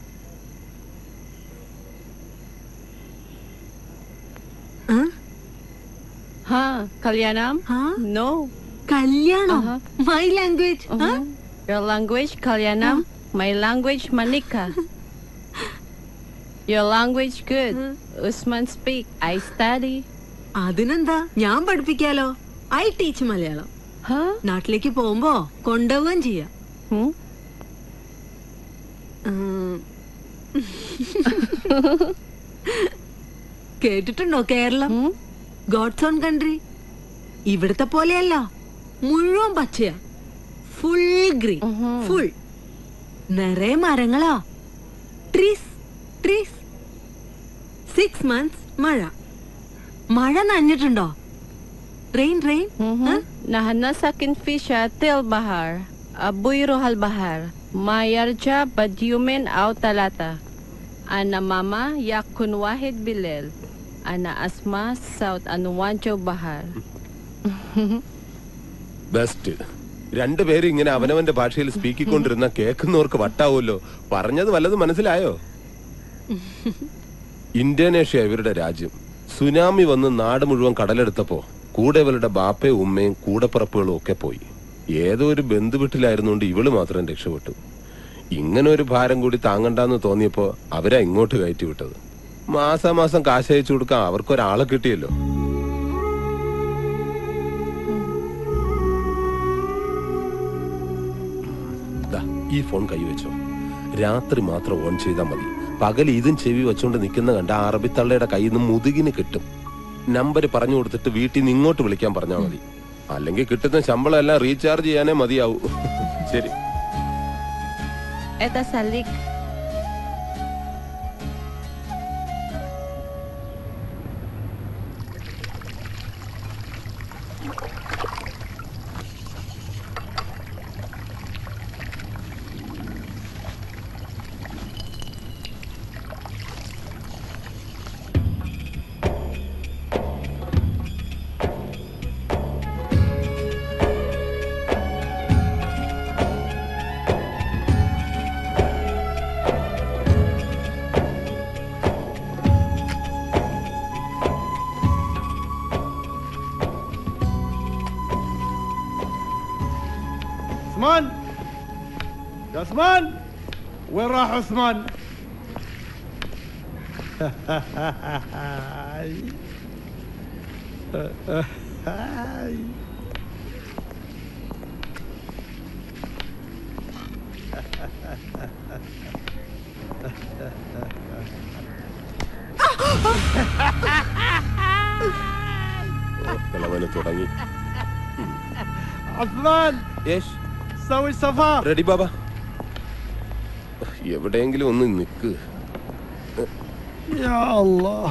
ها كليانام no കല്യാണം my language your language Kalyanam my language Manika your language good Usman speak I study അതിനെന്താ ഞാൻ പഠിപ്പിക്കാലോ I teach Malayalam നാട്ടിലേക്ക് പോകുമ്പോ കൊണ്ടുപോവുകയും ചെയ്യാം ഉം. കേട്ടിട്ടുണ്ടോ കേരളം ഗോഡ്സ് ഓൺ കൺട്രി ഇവിടുത്തെ പോലെയല്ല മുഴുവൻ പച്ചയാ ഫുൾ ഗ്രീൻ ഫുൾ നിറയെ മരങ്ങളാ ട്രീസ് ട്രീസ് സിക്സ് മന്ത്സ് മഴ മഴ നനഞ്ഞിട്ടുണ്ടോ rain rain Nahana sakin fisha til bahar Abuy rohal bahar Mayarja badyumen aw talata Ana mama yakun wahid bilel Ana asma saut anuwanjo bahar best രണ്ടുപേരും ഇങ്ങനെ അവനവന്റെ ഭാഷയിൽ സ്പീക്കിക്കൊണ്ടിരുന്ന കേൾക്കുന്നവർക്ക് വട്ടാവുമല്ലോ പറഞ്ഞത് വല്ലതും മനസ്സിലായോ ഇന്തോനേഷ്യ ഇവരുടെ രാജ്യം സുനാമി വന്ന് നാട് മുഴുവൻ കടലെടുത്തപ്പോ കൂടെ ഇവളുടെ ബാപ്പയും ഉമ്മയും കൂടപ്പിറപ്പുകളും ഒക്കെ പോയി ഏതോ ഒരു ബന്ധുവീട്ടിലായിരുന്നുകൊണ്ട് ഇവള് മാത്രം രക്ഷപ്പെട്ടു ഇങ്ങനെ ഒരു ഭാരം കൂടി താങ്ങണ്ടെന്ന് തോന്നിയപ്പോ അവരാ ഇങ്ങോട്ട് കയറ്റി വിട്ടത് മാസാമാസം കാശ് അയച്ചു കൊടുക്കാൻ അവർക്കൊരാളെ കിട്ടിയല്ലോ ദാ, ഈ ഫോൺ കൈവച്ചോ രാത്രി മാത്രം ഓൺ ചെയ്താൽ മതി പകൽ ഇതും ചെവി വെച്ചോണ്ട് നിൽക്കുന്ന കണ്ട ആ അറബിത്തള്ളയുടെ കയ്യിൽ നിന്ന് മുതുകിന് കിട്ടും നമ്പർ പറഞ്ഞു കൊടുത്തിട്ട് വീട്ടിൽ നിന്ന് ഇങ്ങോട്ട് വിളിക്കാൻ പറഞ്ഞാൽ മതി അല്ലെങ്കിൽ കിട്ടുന്ന ശമ്പളം എല്ലാം റീചാർജ് ചെയ്യാനേ മതിയാവൂ ശരി Eta salik عثمان يا عثمان وين راح عثمان؟ കിളവന് തുടങ്ങി عثمان യേശ് سوي سفر റെഡി ബാബ എവിടെയെങ്കിലും ഒന്ന് നിക്ക് يا الله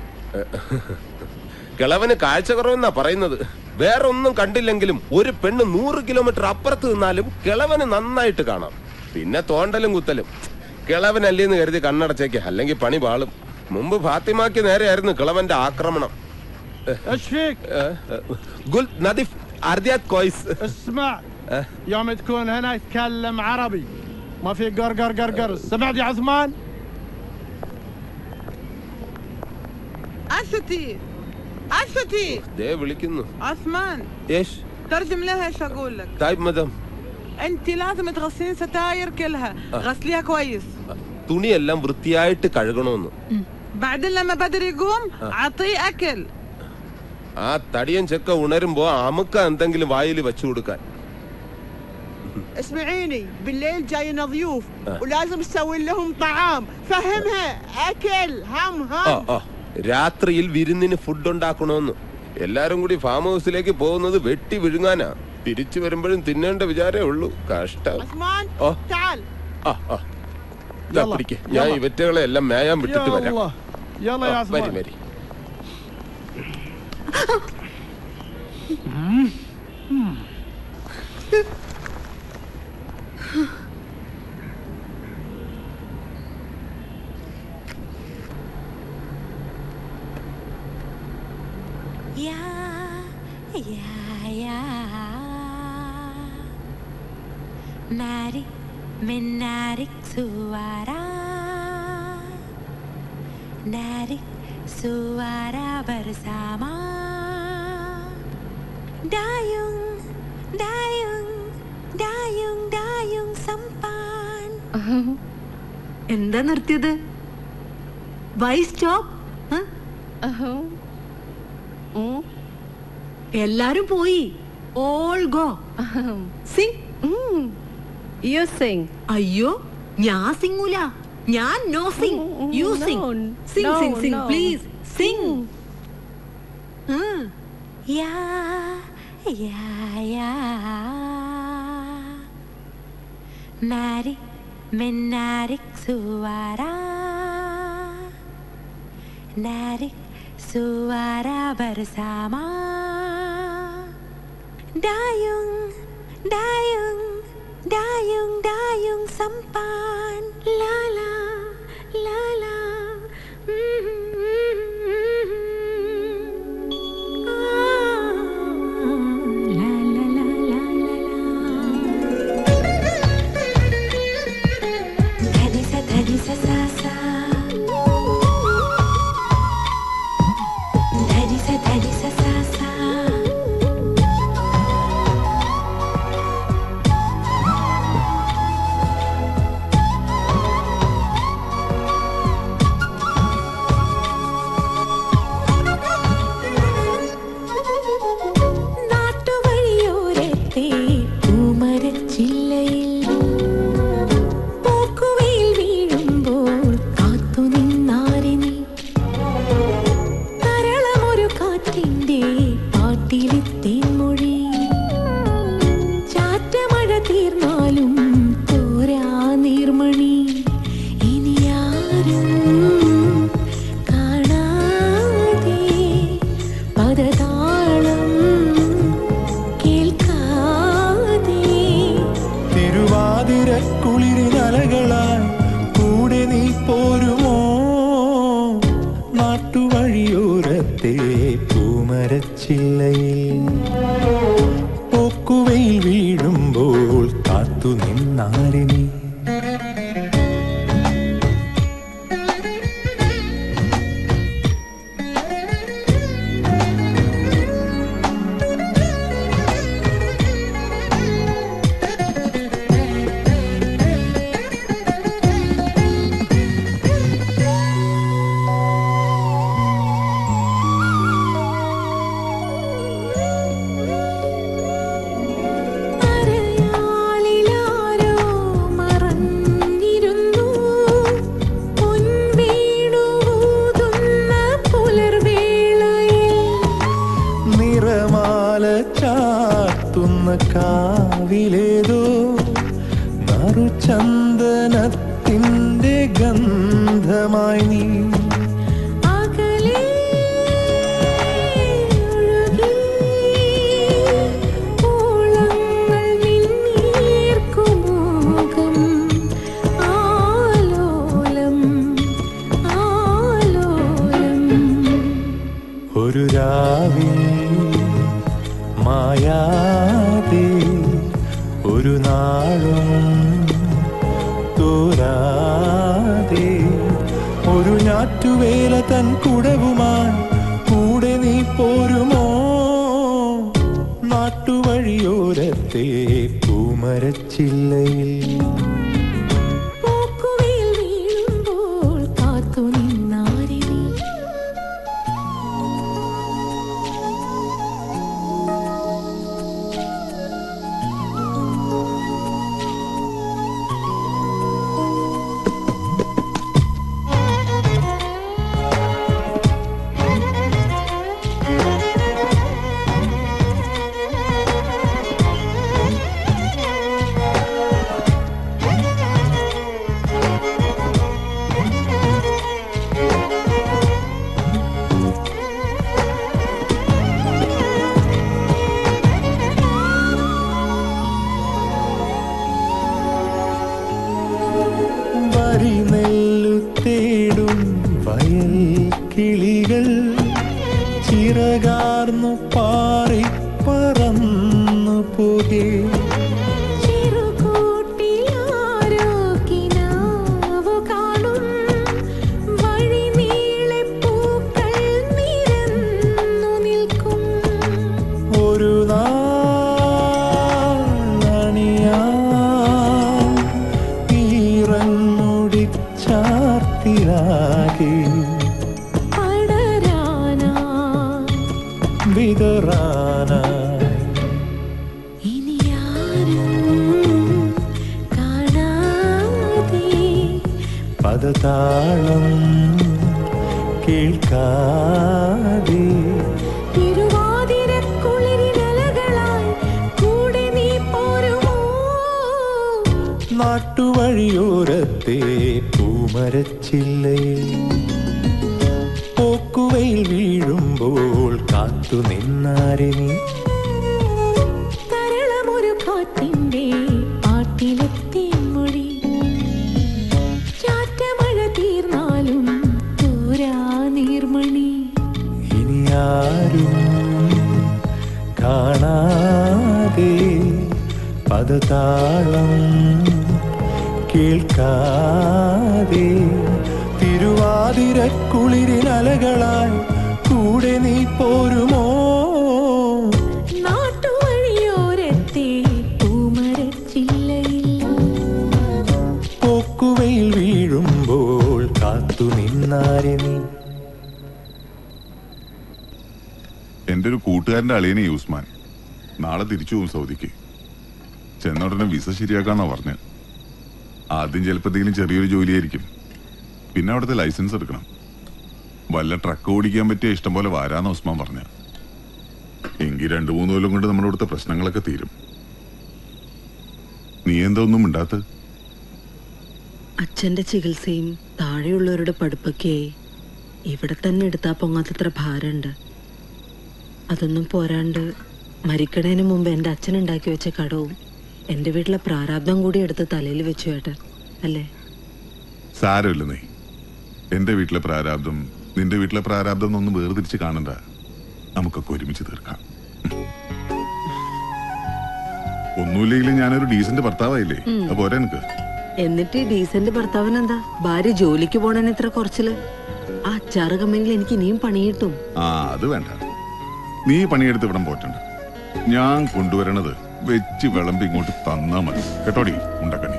കിളവന് കാഴ്ച കുറവെന്നാ പറയുന്നത് വേറെ ഒന്നും കണ്ടില്ലെങ്കിലും ഒരു പെണ്ണ് നൂറ് കിലോമീറ്റർ അപ്പുറത്ത് നിന്നാലും കിളവന് നന്നായിട്ട് കാണാം പിന്നെ തോണ്ടലും കുത്തലും കിളവനല്ലേന്ന് കരുതി കണ്ണടച്ചേക്ക് അല്ലെങ്കിൽ പണി പാളും മുമ്പ് ഫാത്തിമാക്ക് നേരെയായിരുന്നു കിളവന്റെ ആക്രമണം ايش فيك؟ ഗുൽ നദിഫ് അർദിയാത് കോയ്സ് اسمع يوم تكون هنا يتكلم عربي ما في قرقر قرقر سمعت يا عثمان؟ أستي أستي ദേ വിളിക്കുന്നു عثمان യേശ് ترجم لها ايش اقول لك തായ് മദം انت لازم تغسلين ستاير كلها غسليها كويس തുണിയെല്ലാം വൃത്തിയായിട്ട് കഴുകണമെന്ന് بعدين لما بدر يقوم اعطيه اكل ആ തടിയൻ ചെക്ക ഉണരുമ്പോ അമുക്ക എന്തെങ്കിലും വായിൽ വെച്ചു കൊടുക്കാൻ اسمعيني بالليل جاينا ضيوف آه. ولازم تسوي لهم طعام فهمها اكل هم ആ هم ആ രാത്രിയിൽ വിരുന്നിന് ഫുഡ് ഉണ്ടാക്കണമെന്ന് എല്ലാരും കൂടി ഫാം ഹൗസിലേക്ക് പോകുന്നത് വെട്ടി വിഴുങ്ങാനാ തിരിച്ചു വരുമ്പോഴും തിന്നേണ്ട വിചാരേ ഉള്ളൂ കഷ്ടം عثمان ഓ تعال ആ ആ ദാ യല്ല, പിടിക്ക്. ഞാൻ യല്ല. ഇവറ്റകളെ എല്ലാം മേയാൻ വിട്ടിട്ട് يا വരാം الله يلا يا ആ, വരി عثمان വരി يا يا يا ناري من نارك سوارا نارك سوارا bersama dayung dayung dayung dayung sampan എന്താ നിർത്തിയത് വൈ സ്റ്റോപ്പ് എല്ലാരും പോയി all go sing you sing അയ്യോ ഞാൻ സിംഗൂല ഞാൻ no sing you no, sing sing no, sing sing no. Please sing Ya, ya, ya. Narik menarik suara. Narik suara bersama. Dayung, dayung, dayung, dayung sampan. La la, la la. ധനിസ ധനിസ സാസ ധനിസ ധനിസ സാസ നാട്ടുവഴിയോരത്തെ പൂമരച്ചില്ലയിൽ പോക്കുവെയിൽ വീഴുമ്പോൾ കാത്തുനിന്നാരെ നീ കരളമൊരു കാറ്റിന്റെ പാട്ടിലെത്തേൻ മൊഴി ചാറ്റമഴ തീർന്നാലും തോരാ നീർമണി ഇനിയാരും കാണാതെ പദതാളം കേൾക്കാതെ തിരുവാതിരക്കുളിരിൽ അലകളായി കൂടെ നീ പോരുമോ നാട്ടുവഴിയോരത്തെ പൂമരച്ചില്ലയിൽ പോക്കുവയിൽ വീഴുമ്പോൾ കാത്തു നിന്നാരെ നീ അരയാലിലാരോ മറഞ്ഞിരുന്നു പൊൻവീണുകൂതുന്ന പുലർവേളയിൽ നിറമാല ചാത്തുന്ന കാവിലേതോ നറുചന്ദനത്തിൻ സ്വപ്നമായി നീ അകലെ ഒഴുകി ഓളങ്ങൾ നിന്നീർക്കുമോകം ആലോലം ആലോലം ഒരു രാവിൽ മായാതെ ഒരു നാളും തോരാതെ ഒരു ഞാറ്റുവേല തൻ കുടവുമായി കൂടെ നീ പോരുമോ നാട്ടുവഴിയോരത്തെ പൂമരച്ചില്ലയിൽ പോക്കുവെയിൽ വീഴുമ്പോൾ കാത്തു നിന്നാരെ നീ വരി നെല്ലു തേടും വയൽ കിളികൾ ചിറകാർന്നു പാറി പറന്നു പോകേ ചിറുകൂട്ടിലാരോ കിനാവു കാണും വഴിനീളെ പൂക്കൾ നിരന്നു നിൽക്കും ഒരു നാളണിയാ ഈറൻമുടിച്ചാർത്തിലാകെ പടരാനാ വിതറാനായി ഇനിയാരും കാണാതെ പദതാളം കേൾക്കാതെ തിരുവാതിരക്കുളിരിനലകളായി കൂടെ നീ പോരുമോ നാട്ടുവഴിയോരത്തെ പൂമരച്ചില്ലയിൽ പോക്കുവയിൽ വീഴുമ്പോൾ കാത്തു നിന്നാരെ നീ തരളമൊരു കാറ്റിന്റെ പാട്ടിലെത്തി മൊഴി ചാറ്റമഴ തീർന്നാലും തോരാ നീർമണി ഇനി ആരും കാണാതെ പദതാളം കേൾക്കാതെ തിരുവാതിരക്കുളിരിനലകളായി കൂടെ നീ പോരുമോ നാട്ടുവഴിയോരത്തെ പൂമരച്ചില്ലയിൽ പോക്കുവയിൽ വീഴുമ്പോൾ കാത്തു നിന്നാരെ നീ എൻ്റെ ഒരു കൂട്ടുകാരൻ്റെ അളിയനെ യൂസ്മാൻ നാളെ തിരിച്ചു പോകും സൗദിക്ക് ചെന്ന ഉടനെ വിസ ശരിയാക്കാന്നാ പറഞ്ഞ് ആദ്യം ചിലപ്പോൾ എന്തെങ്കിലും ചെറിയൊരു ജോലിയായിരിക്കും പിന്നെ അവിടുത്തെ ലൈസൻസ് എടുക്കണം വല്ല ട്രക്ക് ഓടിക്കാൻ പറ്റിയ ഇഷ്ടം പോലെ വരാന്ന് ഉസ്മാൻ പറഞ്ഞ എങ്കിൽ രണ്ടു മൂന്ന് കൊല്ലം കൊണ്ട് നമ്മുടെ ഇവിടുത്തെ പ്രശ്നങ്ങളൊക്കെ തീരും നീ എന്താ ഒന്നും മിണ്ടാത്ത അച്ഛന്റെ ചികിത്സയും താഴെയുള്ളവരുടെ പഠിപ്പൊക്കെയായി ഇവിടെ തന്നെ എടുത്താ പൊങ്ങാത്തത്ര ഭാരമുണ്ട് അതൊന്നും പോരാണ്ട് മരിക്കണേന് മുമ്പ് എൻ്റെ അച്ഛൻ ഉണ്ടാക്കി വെച്ച കടവും എൻ്റെ വീട്ടിലെ പ്രാരാബ്ദം കൂടി എടുത്ത് തലയിൽ വെച്ചു ഏട്ടൻ അല്ലേ സാരമില്ല നീ എന്റെ വീട്ടിലെ പ്രാരാബ്ദം നിന്റെ വീട്ടിലെ പ്രാരാബ്ദം എന്നൊന്നും വേർതിരിച്ച് കാണണ്ട നമുക്കൊക്കെ ഒരുമിച്ച് തീർക്കാം ഒന്നുമില്ലെങ്കിലും ഞാനൊരു ഡീസന്റ് ഭർത്താവായില്ലേ ഉം. അപ്പൊ പോരെ എനിക്ക് എന്നിട്ട് ഈ ഡീസന്റ് ഭർത്താവിന് എന്താ ഭാര്യ ജോലിക്ക് പോണേന് ഇത്ര കുറച്ചില് ആ അച്ചാറ് കമ്മെങ്കിൽ എനിക്ക് ഇനിയും പണി കിട്ടും ആ അത് വേണ്ട നീ പണിയെടുത്ത് ഇവിടം പോറ്റണ്ട ഞാൻ കൊണ്ടുവരണത് വെച്ച് വിളമ്പി ഇങ്ങോട്ട് തന്നാ മതി കേട്ടോടി ഉണ്ടക്കണി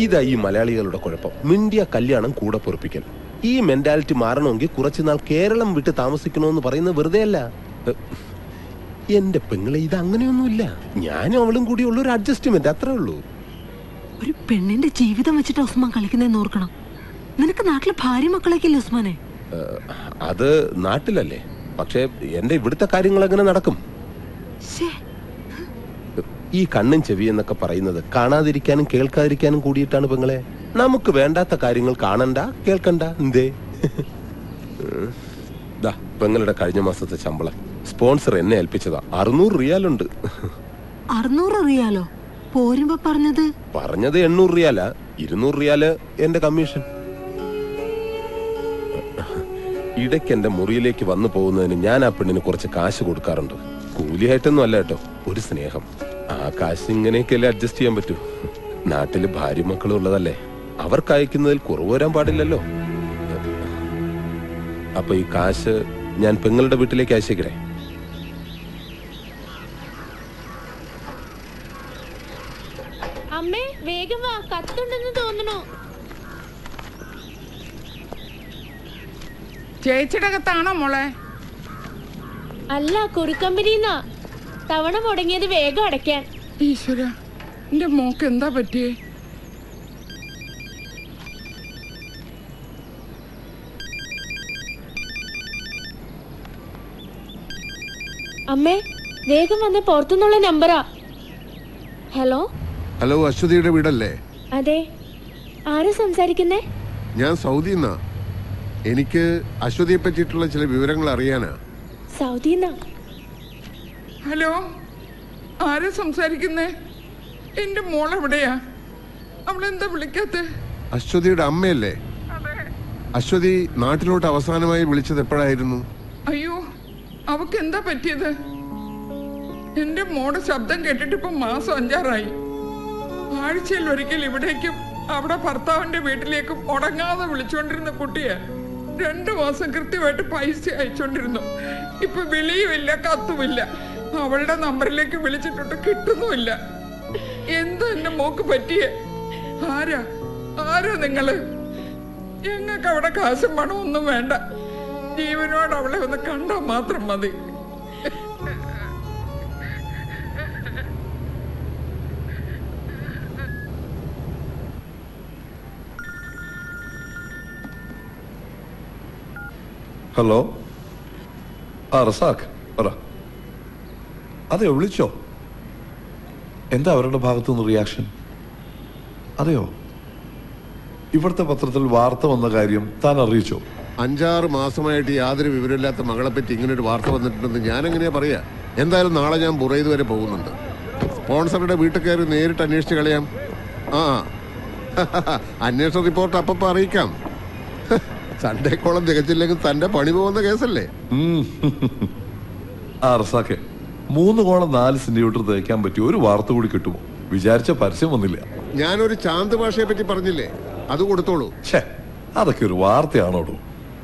ഇതാ ഈ മലയാളികളുടെ കുഴപ്പം മിണ്ടിയ കല്യാണം കൂടെ പൊറപ്പിക്കൽ ഈ മെന്റാലിറ്റി മാറണമെങ്കിൽ കുറച്ചുനാൾ കേരളം വിട്ട് താമസിക്കണമെന്ന് പറയുന്നത് വെറുതെ അല്ല എ, എന്റെ പെങ്ങളെ ഇത് അങ്ങനെയൊന്നുമില്ല ഞാനും അവളും കൂടി ഉള്ള ഒരു അഡ്ജസ്റ്റ്മെന്റ് അത്രേ ഉള്ളൂ ഒരു പെണ്ണിന്റെ ജീവിതം വെച്ചിട്ട് ഉസ്മാൻ കളിക്കുന്നതെന്ന് ഓർക്കണം നിനക്ക് നാട്ടിലെ ഭാര്യ മക്കളൊക്കെ ഇല്ലേ ഉസ്മാനെ ഏ, അത് നാട്ടിലല്ലേ പക്ഷേ എന്റെ ഇവിടുത്തെ കാര്യങ്ങൾ എങ്ങനെ നടക്കും ഈ കണ്ണും ചെവി എന്നൊക്കെ പറയുന്നത് കാണാതിരിക്കാനും കേൾക്കാതിരിക്കാനും കൂടിയിട്ടാണ് പെങ്ങളെ നമുക്ക് വേണ്ടാത്ത കാര്യങ്ങൾ കാണണ്ട കേൾക്കണ്ട എന്തേ ഉം. ദാ പെങ്ങളുടെ കഴിഞ്ഞ മാസത്തെ ശമ്പളം സ്പോൺസർ എന്നെ ഏൽപ്പിച്ചതാ അറുന്നൂറ് റിയാലുണ്ട് അറുന്നൂറ് അറിയാലോ പോരുമ്പോ പറഞ്ഞത് പറഞ്ഞത് എണ്ണൂറ് റിയാലാ ഇരുന്നൂറ് റിയാല് എന്റെ കമ്മീഷൻ ഇടയ്ക്ക് എന്റെ മുറിയിലേക്ക് വന്നു പോകുന്നതിന് ഞാൻ ആ പെണ്ണിന് കുറച്ച് കാശ് കൊടുക്കാറുണ്ട് കൂലിയായിട്ടൊന്നും അല്ല കേട്ടോ ഒരു സ്നേഹം ആ കാശ് ഇങ്ങനെയൊക്കെയല്ലേ അഡ്ജസ്റ്റ് ചെയ്യാൻ പറ്റൂ നാട്ടില് ഭാര്യ മക്കളും ഉള്ളതല്ലേ അവർക്ക് അയക്കുന്നതിൽ കുറവ് വരാൻ പാടില്ലല്ലോ അപ്പൊ ഈ കാശ് ഞാൻ പെങ്ങളുടെ വീട്ടിലേക്ക് അയച്ചേക്കണേ അമ്മേ വേഗം വാ കത്തുണ്ടെന്ന് തോന്നണു ചേച്ചിയുടെ അകത്താണോ മോളെ അല്ല കുറിക്കമ്പനിന്നാ തവണ മുടങ്ങിയത് വേഗം അടയ്ക്കാൻ ഈശ്വര എന്റെ മോക്ക് എന്താ പറ്റിയേ അമ്മേ വേഗം വന്ന് പുറത്തുനിന്നുള്ള നമ്പറാ ഹലോ ഹലോ അശ്വതിയുടെ വീടല്ലേ അതെ ആരാ സംസാരിക്കുന്നേ ഞാൻ സൗദി നിന്നാ എനിക്ക് അശ്വതിയെ പറ്റിയിട്ടുള്ള ചില വിവരങ്ങൾ അറിയാനാ സൗദിന്നാ ഹലോ ആരാ സംസാരിക്കുന്നേ എന്റെ മോൾ എവിടെയാ അവളെന്താ വിളിക്കാത്ത അശ്വതിയുടെ അമ്മയല്ലേ അശ്വതി നാട്ടിലോട്ട് അവസാനമായി വിളിച്ചത് എപ്പോഴായിരുന്നു അയ്യോ അവക്ക് എന്താ പറ്റിയത് എന്റെ മോടെ ശബ്ദം കേട്ടിട്ട് ഇപ്പൊ മാസം അഞ്ചാറായി ആഴ്ചയിൽ ഒരിക്കൽ ഇവിടേക്കും അവിടെ ഭർത്താവിന്റെ വീട്ടിലേക്കും ഉടങ്ങാതെ വിളിച്ചുകൊണ്ടിരുന്ന കുട്ടിയെ രണ്ടു മാസം കൃത്യമായിട്ട് പൈസ അയച്ചോണ്ടിരുന്നു ഇപ്പൊ വിളിയുമില്ല കത്തുമില്ല അവളുടെ നമ്പറിലേക്ക് വിളിച്ചിട്ടുണ്ട് കിട്ടുന്നുമില്ല എന്താ എന്റെ മോക്ക് പറ്റിയേ ആരാ ആരാ നിങ്ങള് ഞങ്ങൾക്ക് അവിടെ കാശും പണവും ഒന്നും വേണ്ട ജീവനോട് അവളെ ഒന്ന് കണ്ടാൽ മാത്രം മതി ഹലോ ആ റസാഖ് പറ അതെയോ വിളിച്ചോ എന്താ അവരുടെ ഭാഗത്തുനിന്ന് റിയാക്ഷൻ അതെയോ ഇവിടുത്തെ പത്രത്തിൽ വാർത്ത വന്ന കാര്യം താൻ അറിയിച്ചോ അഞ്ചാറ് മാസമായിട്ട് യാതൊരു വിവരമില്ലാത്ത മകളെ പറ്റി ഇങ്ങനെ ഒരു വാർത്ത വന്നിട്ടുണ്ടെന്ന് ഞാൻ എങ്ങനെയാ പറയാ എന്തായാലും നാളെ ഞാൻ ബുറൈദ് വരെ പോകുന്നുണ്ട് സ്പോൺസറുടെ വീട്ടിൽ കയറി നേരിട്ട് അന്വേഷിച്ച് കളയാം ആ അന്വേഷണ റിപ്പോർട്ട് അപ്പപ്പോ അറിയിക്കാം സൺഡേ കോളം തികച്ചില്ലെങ്കിൽ തന്റെ പണി പോകുന്ന കേസല്ലേ ഉം. ആ റസാഖെ മൂന്ന് കോളം നാല് സെന്റിമീറ്റർ തേക്കാൻ പറ്റിയ ഒരു വാർത്ത കൂടി കിട്ടുമോ വിചാരിച്ച പരസ്യം വന്നില്ല ഞാനൊരു ചാന്ത് ഭാഷയെ പറ്റി പറഞ്ഞില്ലേ അത് കൊടുത്തോളൂ അതൊക്കെ ഒരു വാർത്തയാണോടോ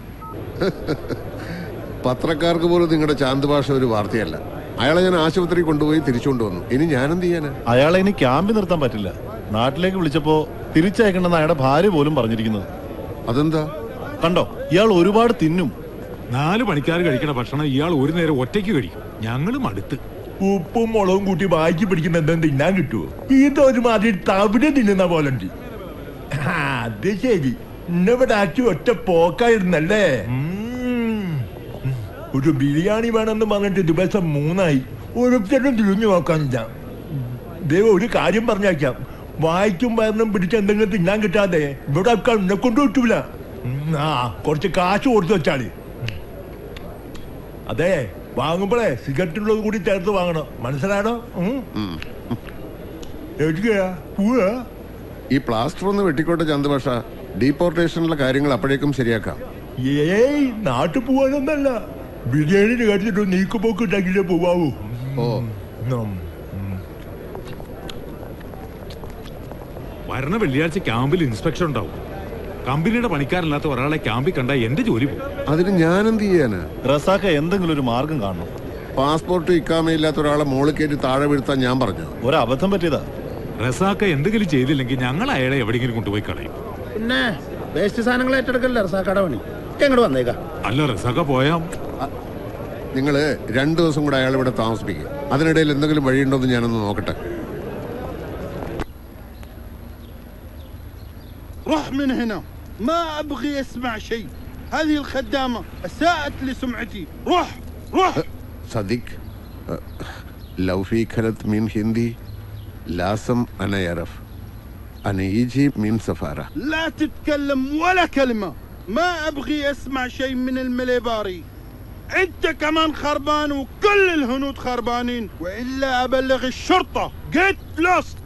പത്രക്കാർക്ക് പോലും നിങ്ങളുടെ ചാന്ത് ഭാഷ ഒരു വാർത്തയല്ല അയാളെ ഞാൻ ആശുപത്രി കൊണ്ടുപോയി തിരിച്ചുകൊണ്ട് വന്നു ഇനി ഞാനെന്ത് ചെയ്യാനാ അയാളെ ഇനി ക്യാമ്പിൽ നിർത്താൻ പറ്റില്ല നാട്ടിലേക്ക് വിളിച്ചപ്പോ തിരിച്ചയക്കണമെന്ന് അയാളുടെ ഭാര്യ പോലും പറഞ്ഞിരിക്കുന്നത് അതെന്താ കണ്ടോ ഇയാൾ ഒരുപാട് തിന്നും നാല് പണിക്കാർ കഴിക്കണ ഭക്ഷണം ഇയാൾ ഒരു നേരം ഒറ്റയ്ക്ക് കഴിക്കും ഞങ്ങള് മടുത്ത് ഉപ്പും മുളകും കൂട്ടി വായിക്ക് പിടിക്കുന്ന എന്തെങ്കിലും തിന്നാൻ കിട്ടുമോ ഇതൊരു മാതിരി തവിട് തിന്നുന്ന പോലെ ഉണ്ട് അത് ശരി ഇന്നിവിടെ ആക്കി ഒറ്റ പോക്കായിരുന്നല്ലേ ഉം. ഒരു ബിരിയാണി വേണമെന്ന് പറഞ്ഞിട്ട് ദിവസം മൂന്നായി ഒരുത്തരും തിരിഞ്ഞു നോക്കാനില്ല ദൈവം ഒരു കാര്യം പറഞ്ഞേക്കാം വായിക്കും വയറിനും പിടിച്ച് എന്തെങ്കിലും തിന്നാൻ കിട്ടാതെ ഇവിടെ ആൾക്കാർ എന്നെ കൊണ്ട് കിട്ടൂല ഉം, ആ കുറച്ച് കാശ് കൊടുത്തു വെച്ചാളി അതെ വാങ്ങുമ്പോഴേ സിഗരറ്റുള്ളത് കൂടി ചേർത്ത് വാങ്ങണം മനസ്സിലാണോ ഉം? എവിടേക്കാ? പോവാ? ഈ പ്ലാസ്റ്റർ ഒന്ന് വെട്ടിക്കോട്ടെ ചാന്ത് ഭാഷ ഡീപ്പോർട്ടേഷനിലെ കാര്യങ്ങൾ അപ്പോഴേക്കും ശരിയാക്കാം ഏയ് നാട്ടിൽ പോവാനൊന്നല്ല ബിരിയാണി കഴിച്ചിട്ട് നീക്കുപോക്ക് ഉണ്ടെങ്കിലേ പോവാവൂ ഓ ഉം. വരണ വെള്ളിയാഴ്ച ക്യാമ്പിൽ ഇൻസ്പെക്ഷൻ ഉണ്ടാവും കമ്പനിയുടെ പണിക്കാരല്ലാത്ത ഒരാളെ ക്യാമ്പിൽ കണ്ട എന്റെ ജോലി പോകും അതിന് ഞാൻ എന്ത് ചെയ്യാന് റസാക്ക എന്തെങ്കിലും ഒരു മാർഗം കാണണം പാസ്പോർട്ട് ഇക്കാമയില്ലാത്ത ഒരാളെ മോളിൽ കയറ്റി താഴെ വീഴ്ത്താൻ ഞാൻ പറഞ്ഞു ഒരബദ്ധം പറ്റിയതാ റസാക്ക എന്തെങ്കിലും ചെയ്തില്ലെങ്കിൽ ഞങ്ങൾ അയാളെ എവിടെയെങ്കിലും കൊണ്ടുപോയി കളയും പിന്നെ വേസ്റ്റ് സാധനങ്ങൾ ഏറ്റെടുക്കല്ലേ റസാക്കട പണി എങ്ങോട്ട് വന്നേക്കാം അല്ല റസാക്ക പോയാ നിങ്ങൾ രണ്ടു ദിവസം കൂടെ അയാൾ ഇവിടെ താമസിപ്പിക്കും അതിനിടയിൽ എന്തെങ്കിലും വഴിയുണ്ടോ എന്ന് ഞാനൊന്ന് നോക്കട്ടെ روح من هنا ما ابغي اسمع شيء هذه الخدامه اساءت لسمعتي روح روح صديق لو في كلت من هندي لازم أنا يعرف أنا يجي من سفارة لا تتكلم ولا كلمه ما ابغي اسمع شيء من المليباري انت كمان خربان وكل الهنود خربانين والا ابلغ الشرطه جيت لوست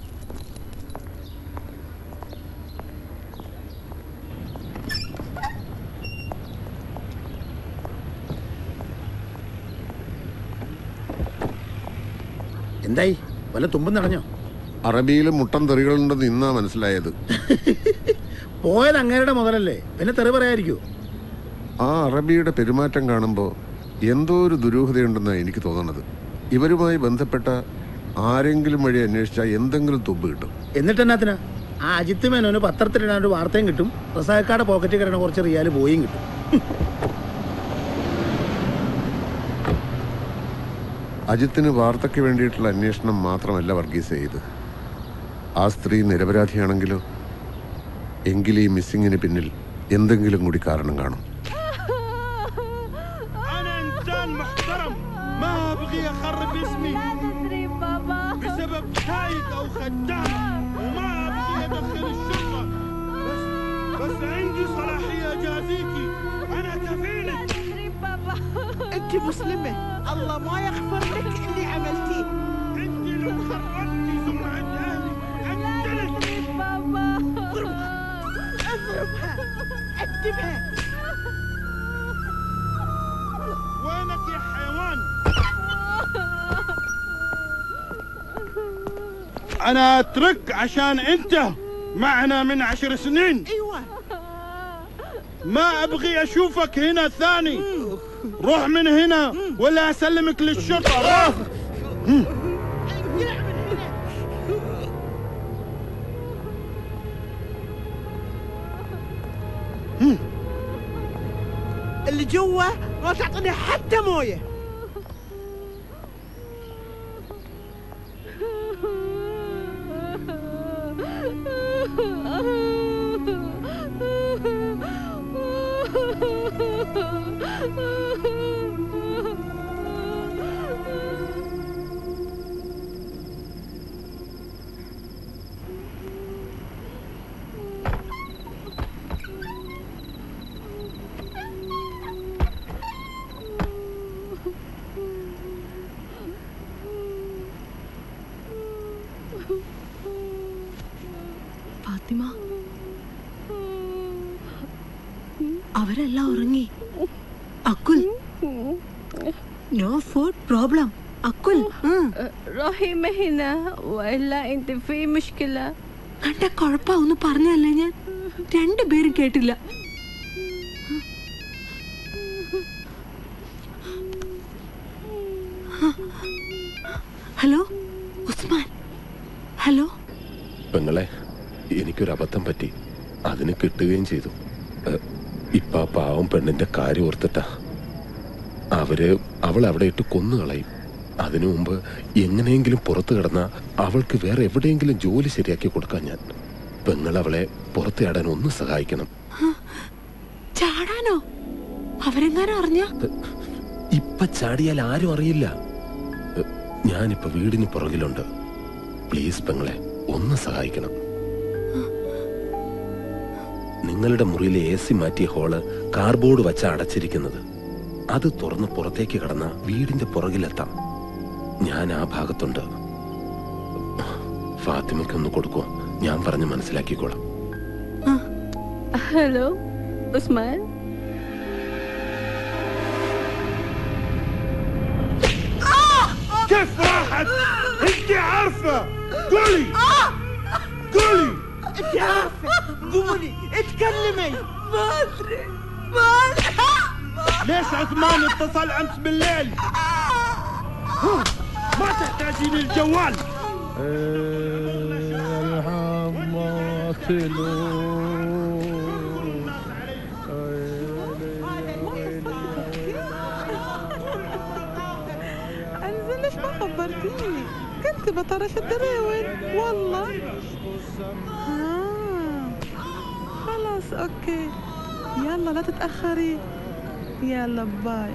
എന്തായി വല്ല തുമ്പും നടഞ്ഞോ അറബിയിൽ മുട്ടൻ തെറികളുണ്ടെന്ന് ഇന്നാ മനസ്സിലായത് പോയത് അങ്ങേരുടെ മുതലല്ലേ പിന്നെ തെറി പറയായിരിക്കോ ആ അറബിയുടെ പെരുമാറ്റം കാണുമ്പോൾ എന്തോ ഒരു ദുരൂഹതയുണ്ടെന്നാണ് എനിക്ക് തോന്നുന്നത് ഇവരുമായി ബന്ധപ്പെട്ട ആരെങ്കിലും വഴി അന്വേഷിച്ചാൽ എന്തെങ്കിലും തുമ്പ് കിട്ടും എന്നിട്ട് എന്നാത്തിനാ ആ അജിത്ത് മേനോന് പത്രത്തിലിടാൻ ഒരു വാർത്തയും കിട്ടും റസാക്കാടെ പോക്കറ്റിൽ കിടന്ന കുറച്ച് റിയാൽ പോയും കിട്ടും അജിത്തിന് വാർത്തയ്ക്ക് വേണ്ടിയിട്ടുള്ള അന്വേഷണം മാത്രമല്ല വർഗീസ് ചെയ്ത് ആ സ്ത്രീ നിരപരാധിയാണെങ്കിലോ എങ്കിൽ ഈ മിസ്സിങ്ങിന് പിന്നിൽ എന്തെങ്കിലും കൂടി കാരണം കാണും انا انسان محترم ما ابغي اخرب اسمي بسبب سايق او خدام وما ابغي ادخل الشرطه بس بس عندي صلاحيه اجازيكي انا كفيلك انت مسلمة الله ما يغفر لك اللي عملتيه انت لو خربتي سمعه اهلي اقتلك اضربها اضربها ادبها وينك يا حيوان انا اترك عشان انت معنا من عشر سنين ايوه ما ابغي اشوفك هنا ثاني روح من هنا ولا اسلمك للشرطه روح اللي جوا ما تعطيني حتى مويه ഫാത്തിമ അവരെല്ലാം ഉറങ്ങി അക്കുൽ നോ ഫുഡ് പ്രോബ്ലം അക്കുൽ روحي ما هنا والا انت في مشكله കണ്ട കുഴപ്പാ ഒന്ന് പറഞ്ഞല്ലേ ഞാൻ രണ്ടുപേരും കേട്ടില്ല ഹലോ ഉസ്മാൻ ഹലോ പെങ്ങളെ എനിക്കൊരു അബദ്ധം പറ്റി അതിന് കിട്ടുകയും ചെയ്തു ഏഹ്, ഇപ്പൊ ആ പാവം പെണ്ണിന്റെ കാര്യം ഓർത്തിട്ടാ അവര് അവൾ അവിടെ ഇട്ട് കൊന്നുകളയും അതിനു മുമ്പ് എങ്ങനെയെങ്കിലും പുറത്തു കിടന്ന അവൾക്ക് വേറെ എവിടെയെങ്കിലും ജോലി ശരിയാക്കി കൊടുക്കാൻ ഞാൻ പെങ്ങൾ അവളെ പുറത്തിയാടാൻ ഒന്ന് സഹായിക്കണം ചാടാനോ അവരെങ്ങാനും അറിഞ്ഞ ഇപ്പൊ ചാടിയാൽ ആരും അറിയില്ല ഏഹ്, ഞാനിപ്പോ വീടിന് പുറകിലുണ്ട് പ്ലീസ് പെങ്ങളെ ഒന്ന് സഹായിക്കണം നിങ്ങളുടെ മുറിയിലെ എ സി മാറ്റിയ ഹോള് കാർബോർഡ് വച്ച അടച്ചിരിക്കുന്നത് അത് തുറന്ന് പുറത്തേക്ക് കടന്ന വീടിന്റെ പുറകിലെത്താം ഞാൻ ആ ഭാഗത്തുണ്ട് ഫാത്തിമയ്ക്കൊന്ന് കൊടുക്കോ ഞാൻ പറഞ്ഞ് മനസ്സിലാക്കിക്കോളാം هلو عثمان كيف راحت انت عارفه قولي قولي انت عارفة قولي اتكلمي ما ادري ما ليش عثمان اتصل امس بالليل ها، ما تحتاجين الجوال انزل ليش ما خبرتيني كنت بطرش الدراوين والله آه. خلاص اوكي يلا لا تتاخري يلا باي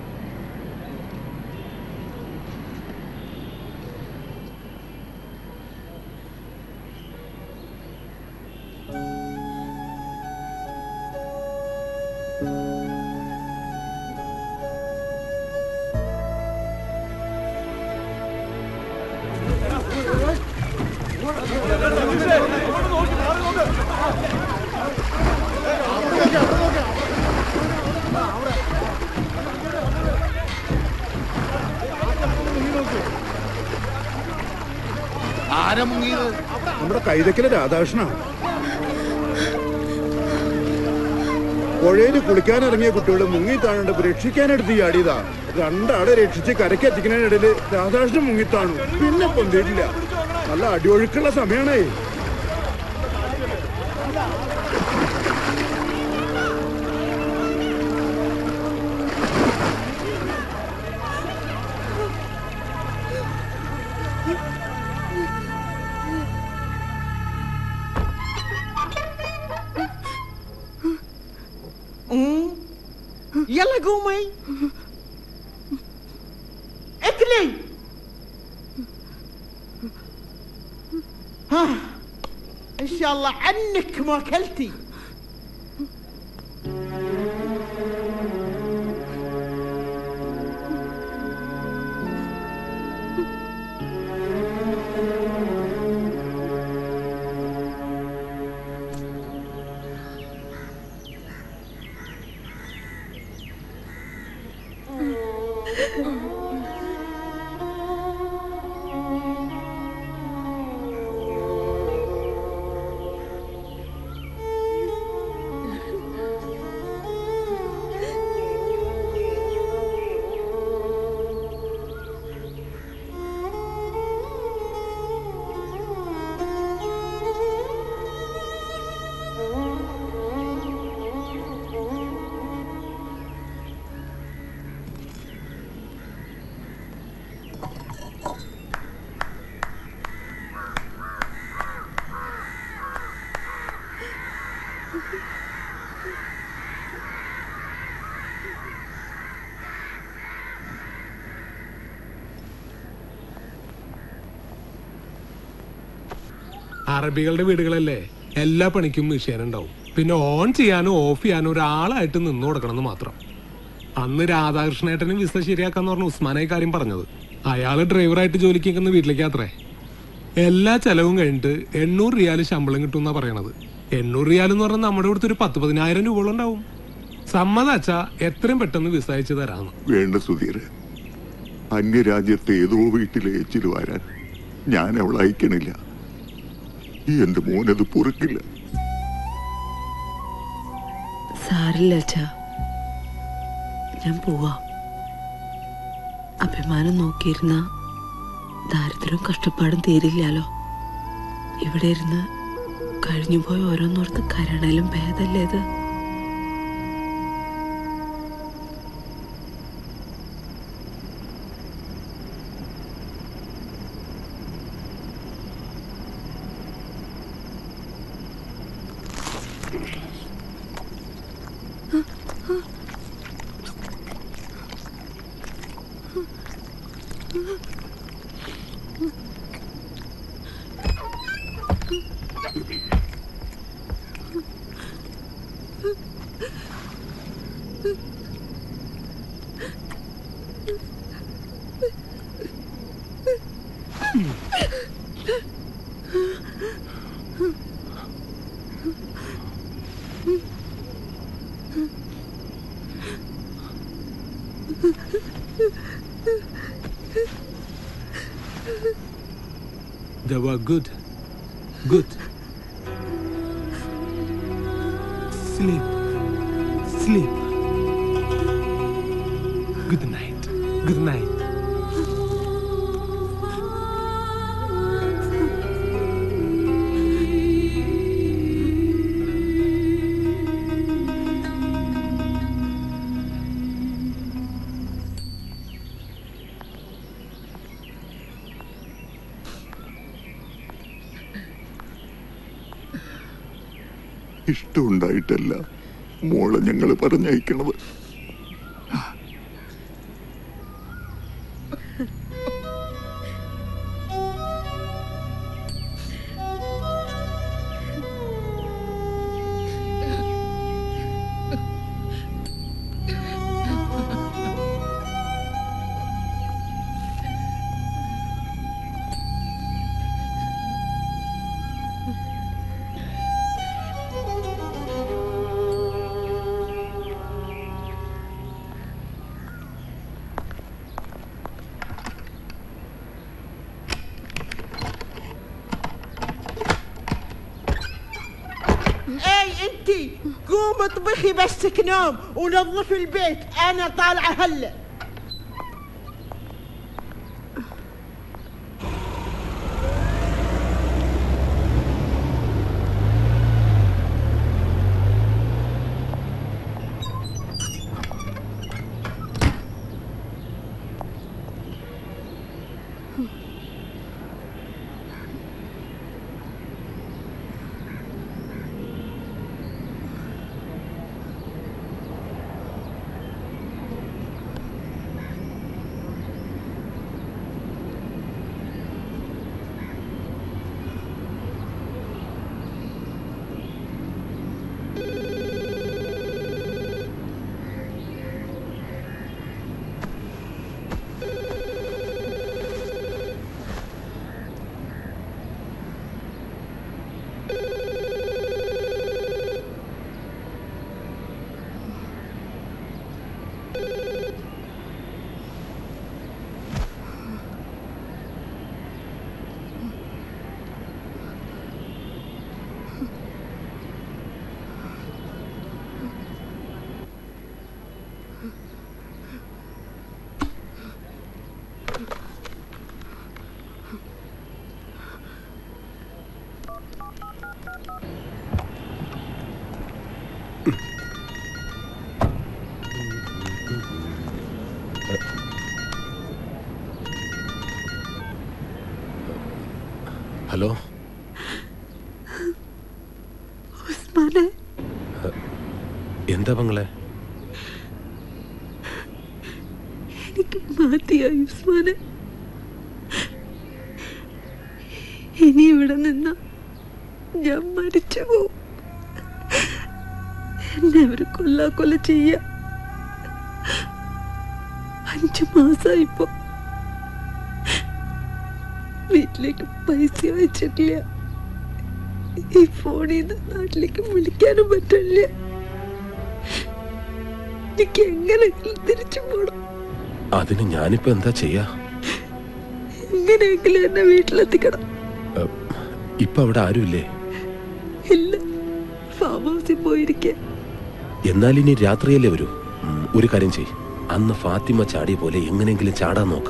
ആരാ മുങ്ങിയത് നമ്മുടെ കൈതക്കലെ രാധാകൃഷ്ണ പുഴയിൽ കുളിക്കാൻ ഇറങ്ങിയ കുട്ടികൾ മുങ്ങി താഴണ്ടപ്പോ രക്ഷിക്കാനെടുത്ത് ചാടിയതാ രണ്ടാളെ രക്ഷിച്ച് കരക്കെത്തിക്കുന്നതിനിടയിൽ രാധാകൃഷ്ണൻ മുങ്ങിത്താണു പിന്നെ പൊന്തിയിട്ടില്ല നല്ല അടിയൊഴുക്കുള്ള സമയമാണേ مم. يلا قومي اكلي ها ان شاء الله عنك ما اكلتي അറബികളുടെ വീടുകളല്ലേ എല്ലാ പണിക്കും മെഷീൻ ഉണ്ടാവും പിന്നെ ഓൺ ചെയ്യാനും ഓഫ് ചെയ്യാനും ഒരാളായിട്ട് നിന്ന് കൊടുക്കണമെന്ന് മാത്രം അന്ന് രാധാകൃഷ്ണേട്ടന് വിസ ശരിയാക്കാന്ന് പറഞ്ഞ ഉസ്മാനായി കാര്യം പറഞ്ഞത് അയാള് ഡ്രൈവറായിട്ട് ജോലിക്ക് നിൽക്കുന്ന വീട്ടിലേക്ക് അത്രേ എല്ലാ ചെലവും കഴിഞ്ഞിട്ട് എണ്ണൂറ് റിയാൽ ശമ്പളം കിട്ടും എന്നാ പറയണത് എണ്ണൂറ് റിയാൽ എന്ന് പറഞ്ഞാൽ നമ്മുടെ ഇവിടുത്തെ ഒരു പത്ത് പതിനായിരം രൂപയോളം ഉണ്ടാവും സമ്മതാച്ചാ എത്രയും പെട്ടെന്ന് വിസ അയച്ചു തരാന്ന് വേണ്ട സുധീർ അന്യരാജ്യത്തെ ഏതോ വീട്ടിലെ എച്ചിൽ വരാൻ ഞാൻ അവളെ അയക്കണില്ല എന്റെ മോനത് പൊറുക്കില്ല സാരില്ല അച്ഛാ ഞാൻ പോവാ അഭിമാനം നോക്കിയിരുന്ന ദാരിദ്ര്യവും കഷ്ടപ്പാടും തീരില്ലാലോ ഇവിടെ ഇരുന്ന് കഴിഞ്ഞുപോയ ഓരോന്നോർത്ത് കരണയിലും ഭേദല്ലേ ഇത് They were good. Good. Sleep. Sleep. Good night. Good night. ഇഷ്ടമുണ്ടായിട്ടല്ല മോളെ ഞങ്ങൾ പറഞ്ഞയക്കണത് اي انتي قوم اطبخي بس نوم ونظفي البيت انا طالعه هلا ഹലോ ഉസ്മാനെ എന്താ പങ്ങളെ എനിക്ക് മാറ്റിയായി ഉസ്മാനെ ഇനി ഇവിടെ നിന്ന ഞാൻ മരിച്ചു പോവും എന്നെ അവര് കൊല്ലാക്കൊല്ല ചെയ്യ അഞ്ചു മാസായിപ്പോ വീട്ടിലേക്ക് പൈസ വെച്ചിട്ടില്ല ഈ ഫോണിൽ നിന്ന് നാട്ടിലേക്ക് വിളിക്കാനും പറ്റില്ല എനിക്ക് എങ്ങനെയെങ്കിലും തിരിച്ചു പോണം അതിന് ഞാനിപ്പോ എന്താ ചെയ്യാ എങ്ങനെയെങ്കിലും എന്നെ വീട്ടിലെത്തിക്കണം ഏ, ഇപ്പൊ അവിടെ ആരുമില്ലേ ഇല്ല ഫാം ഹൗസിൽ പോയിരിക്കുക എന്നാൽ ഇനി രാത്രിയല്ലേ വരൂ ഉം, ഒരു കാര്യം ചെയ് അന്ന് ഫാത്തിമ ചാടിയ പോലെ എങ്ങനെയെങ്കിലും ചാടാൻ നോക്ക്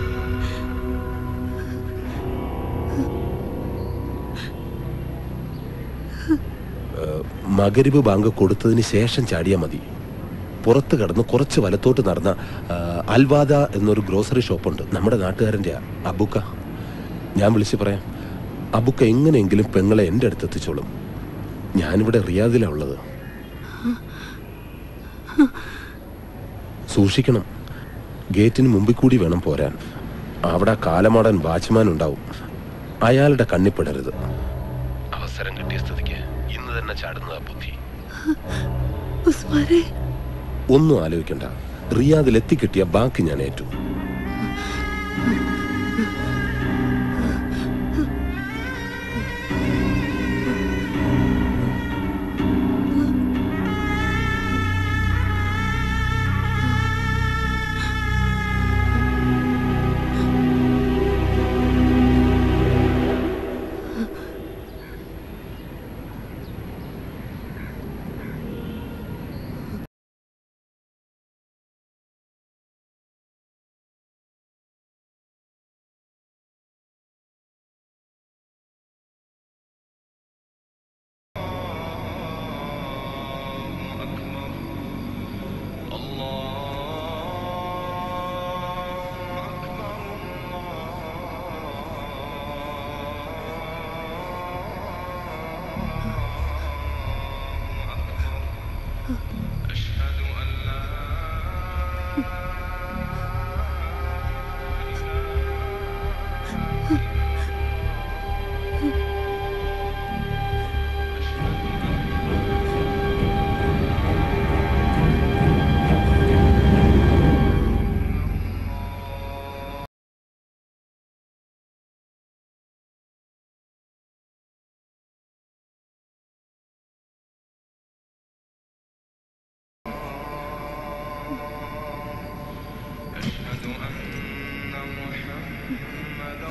ഏ, മകരിബ് ബാങ്ക് കൊടുത്തതിന് ശേഷം ചാടിയാൽ മതി പുറത്ത് കടന്ന് കുറച്ച് വലത്തോട്ട് നടന്ന ആ, അൽവാദ എന്നൊരു ഗ്രോസറി ഷോപ്പുണ്ട് നമ്മുടെ നാട്ടുകാരൻ്റെ അബുക്ക ഞാൻ വിളിച്ച് പറയാം അബുക്ക എങ്ങനെയെങ്കിലും പെങ്ങളെ എൻ്റെ അടുത്ത് എത്തിച്ചോളും ഞാനിവിടെ റിയാദിലാണ് ഉള്ളത് സൂക്ഷിക്കണം ഗേറ്റിന് മുമ്പിൽ കൂടി വേണം പോരാൻ അവിടെ കാലമാടൻ വാച്ച്മാൻ ഉണ്ടാവും അയാളുടെ കണ്ണിപ്പെടരുത് അവസരം കിട്ടിയ സ്ഥിതിക്ക് ഇന്ന് തന്നെ ചാടുന്നതാ ബുദ്ധി ഉസ്മാനെ ഒന്നും ആലോചിക്കണ്ട റിയാദിൽ എത്തിക്കിട്ടിയ ബാക്കി ഞാൻ ഏറ്റു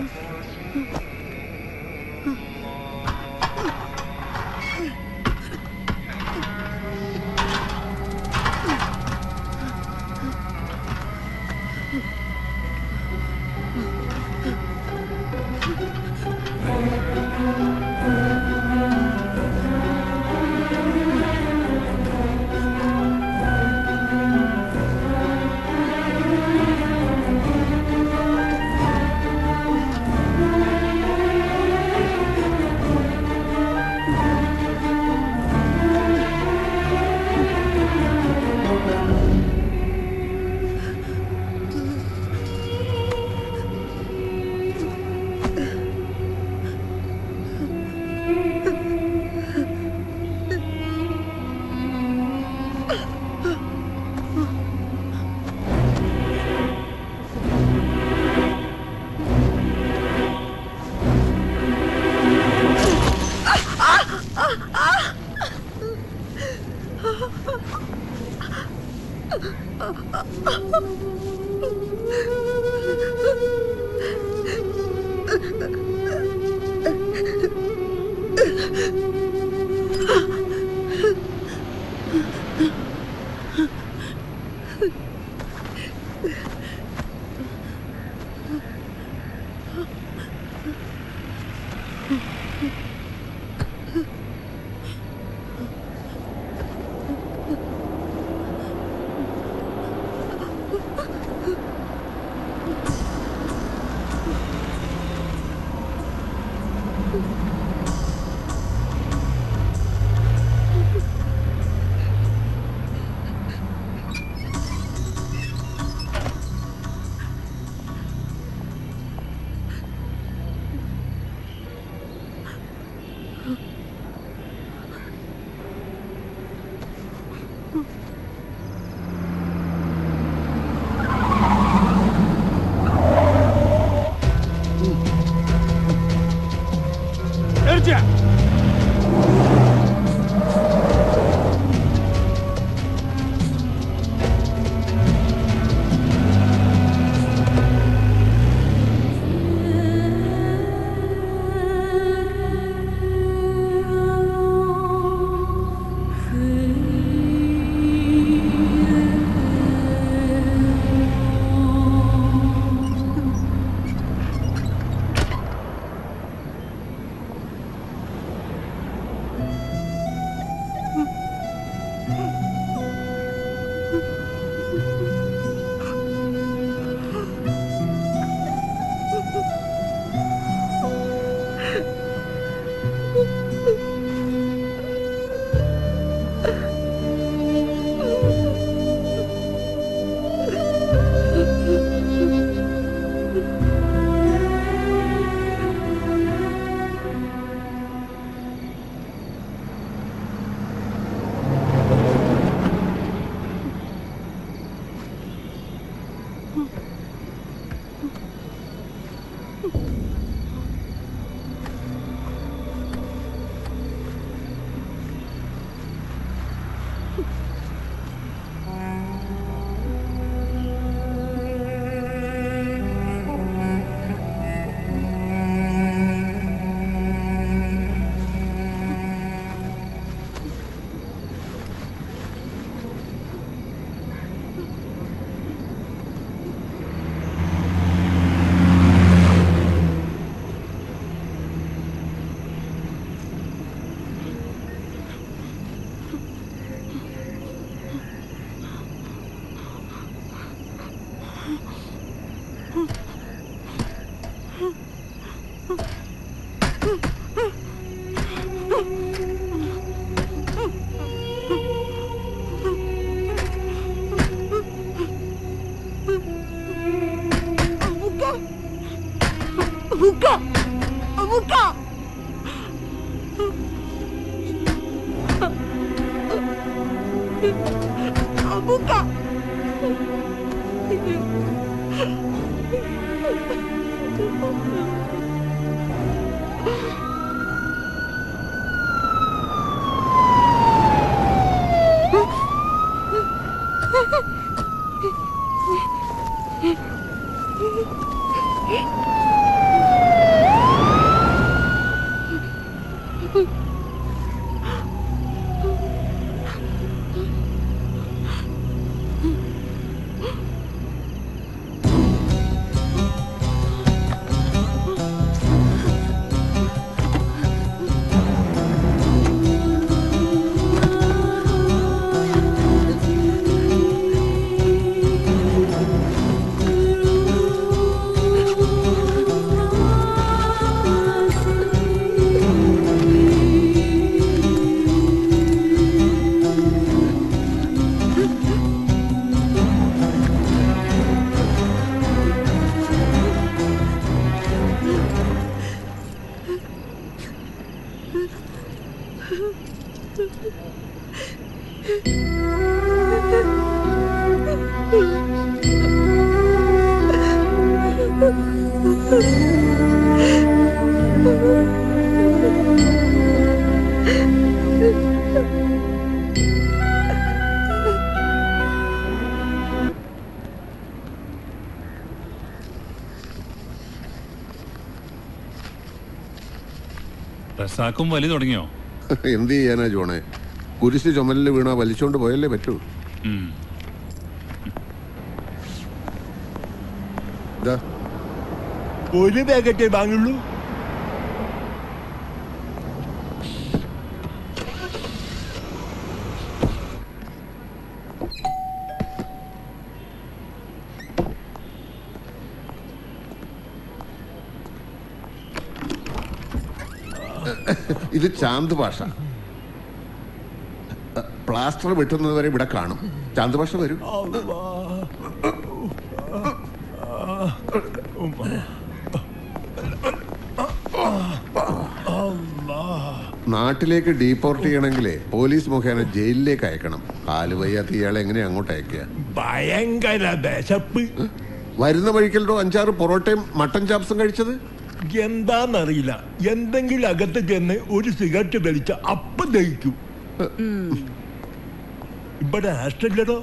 ارجع Abuka! Abuka! Abuka! റസാക്കും വലി തുടങ്ങിയോ എന്ത് ചെയ്യാനാ ജോണെ കുരിശ് ചുമലിൽ വീണാ വലിച്ചോണ്ട് പോയല്ലേ പറ്റൂ ഉം. ഇതാ ഒരു പാക്കറ്റേ വാങ്ങുള്ളൂ ഇത് ചാന്ത് ഭാഷ പ്ലാസ്റ്റർ വെട്ടുന്നത് വരെ ഇവിടെ കാണും ചാന്ത് ഭാഷ വരും നാട്ടിലേക്ക് ഡീപ്പോർട്ട് ചെയ്യണമെങ്കിലേ പോലീസ് മുഖേന ജയിലിലേക്ക് അയക്കണം കാല് വയ്യാത്ത ഇയാളെ എങ്ങനെ അങ്ങോട്ട് അയക്കുക ഭയങ്കര വിശപ്പ് വരുന്ന വഴിക്കല്ലോ അഞ്ചാറ് പൊറോട്ടയും മട്ടൻ ചാപ്സും കഴിച്ചത് എന്താന്നറിയില്ല എന്തെങ്കിലും അകത്ത് ചെന്ന് ഒരു സിഗരറ്റ് വലിച്ച അപ്പം ദഹിക്കും ഇവിടെ ആഷ്ടല്ലോ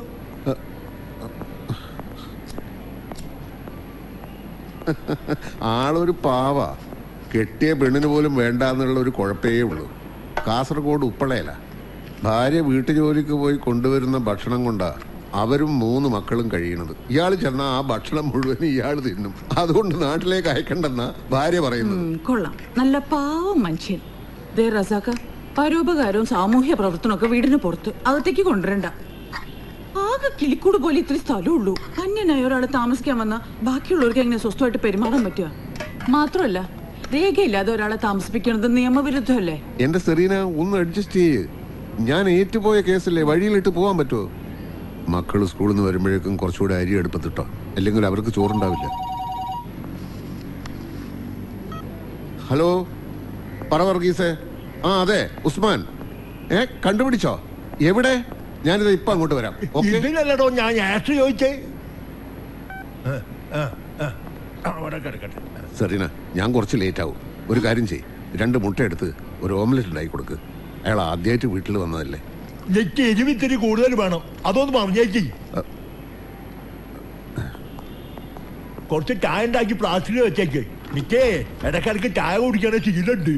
ആളൊരു പാവ കെട്ടിയ പെണ്ണിന് പോലും വേണ്ട എന്നുള്ള ഒരു കുഴപ്പേ ഉള്ളൂ കാസർഗോഡ് ഉപ്പളയല ഭാര്യ വീട്ടുജോലിക്ക് പോയി കൊണ്ടുവരുന്ന ഭക്ഷണം കൊണ്ടാ അവരും മൂന്ന് മക്കളും കഴിയണത് ഇയാൾ ചെന്നാ ആ ഭക്ഷണം മുഴുവൻ ഇയാൾ തിന്നും അതുകൊണ്ട് നാട്ടിലേക്ക് അയക്കണ്ടെന്നാ ഭാര്യ പറയുന്നത് ഉം, കൊള്ളാം നല്ല പാവം മനുഷ്യൻ ദേ റസാക്ക പരോപകാരവും സാമൂഹ്യ പ്രവർത്തനമൊക്കെ വീടിന് പുറത്ത് അകത്തേക്ക് കൊണ്ടുവരണ്ട ആകെ കിളിക്കൂട് പോലെ ഇത്തിരി സ്ഥലമുള്ളൂ അന്യനായ ഒരാൾ താമസിക്കാൻ വന്ന ബാക്കിയുള്ളവർക്ക് എങ്ങനെ സ്വസ്ഥമായിട്ട് പെരുമാറാൻ പറ്റുക മാത്രമല്ല രേഖയില്ലാതെ ഒരാളെ താമസിപ്പിക്കുന്നത് നിയമവിരുദ്ധമല്ലേ എന്റെ സെറീന ഒന്ന് അഡ്ജസ്റ്റ് ചെയ്യ് ഞാൻ ഏറ്റുപോയ കേസല്ലേ വഴിയിലിട്ട് പോകാൻ പറ്റുമോ മക്കൾ സ്കൂളിൽ നിന്ന് വരുമ്പോഴേക്കും കുറച്ചുകൂടെ അരി അടുപ്പത്തിട്ടോ അല്ലെങ്കിൽ അവർക്ക് ചോറുണ്ടാവില്ല ഹലോ പറ വർഗീസേ ആ അതെ ഉസ്മാൻ ഏ കണ്ടുപിടിച്ചോ എവിടെ ഞാനിത് ഇപ്പൊ അങ്ങോട്ട് വരാം ഓക്കെ ഇതിനല്ലടോ ഞാൻ ആഷ്ട ചോദിച്ചേ ആ, ആ, ആ. അവിടെ കിടക്കട്ടെ സെറീന ഞാൻ കുറച്ച് ലേറ്റ് ആവും ഒരു കാര്യം ചെയ് രണ്ട് മുട്ട എടുത്ത് ഒരു ഓംലെറ്റ് ഉണ്ടാക്കി കൊടുക്ക് അയാൾ ആദ്യമായിട്ട് വീട്ടിൽ വന്നതല്ലേ എനിക്ക് എരിവ് ഇത്തിരി കൂടുതൽ വേണം അതൊന്ന് പറഞ്ഞേച്ചി കുറച്ച് ചായ ഉണ്ടാക്കി പ്ലാസ്റ്റിക്കിൽ വെച്ചേക്ക് നിക്കേ ഇടക്കിടക്ക് ചായ കുടിക്കണ ശീലമുണ്ട്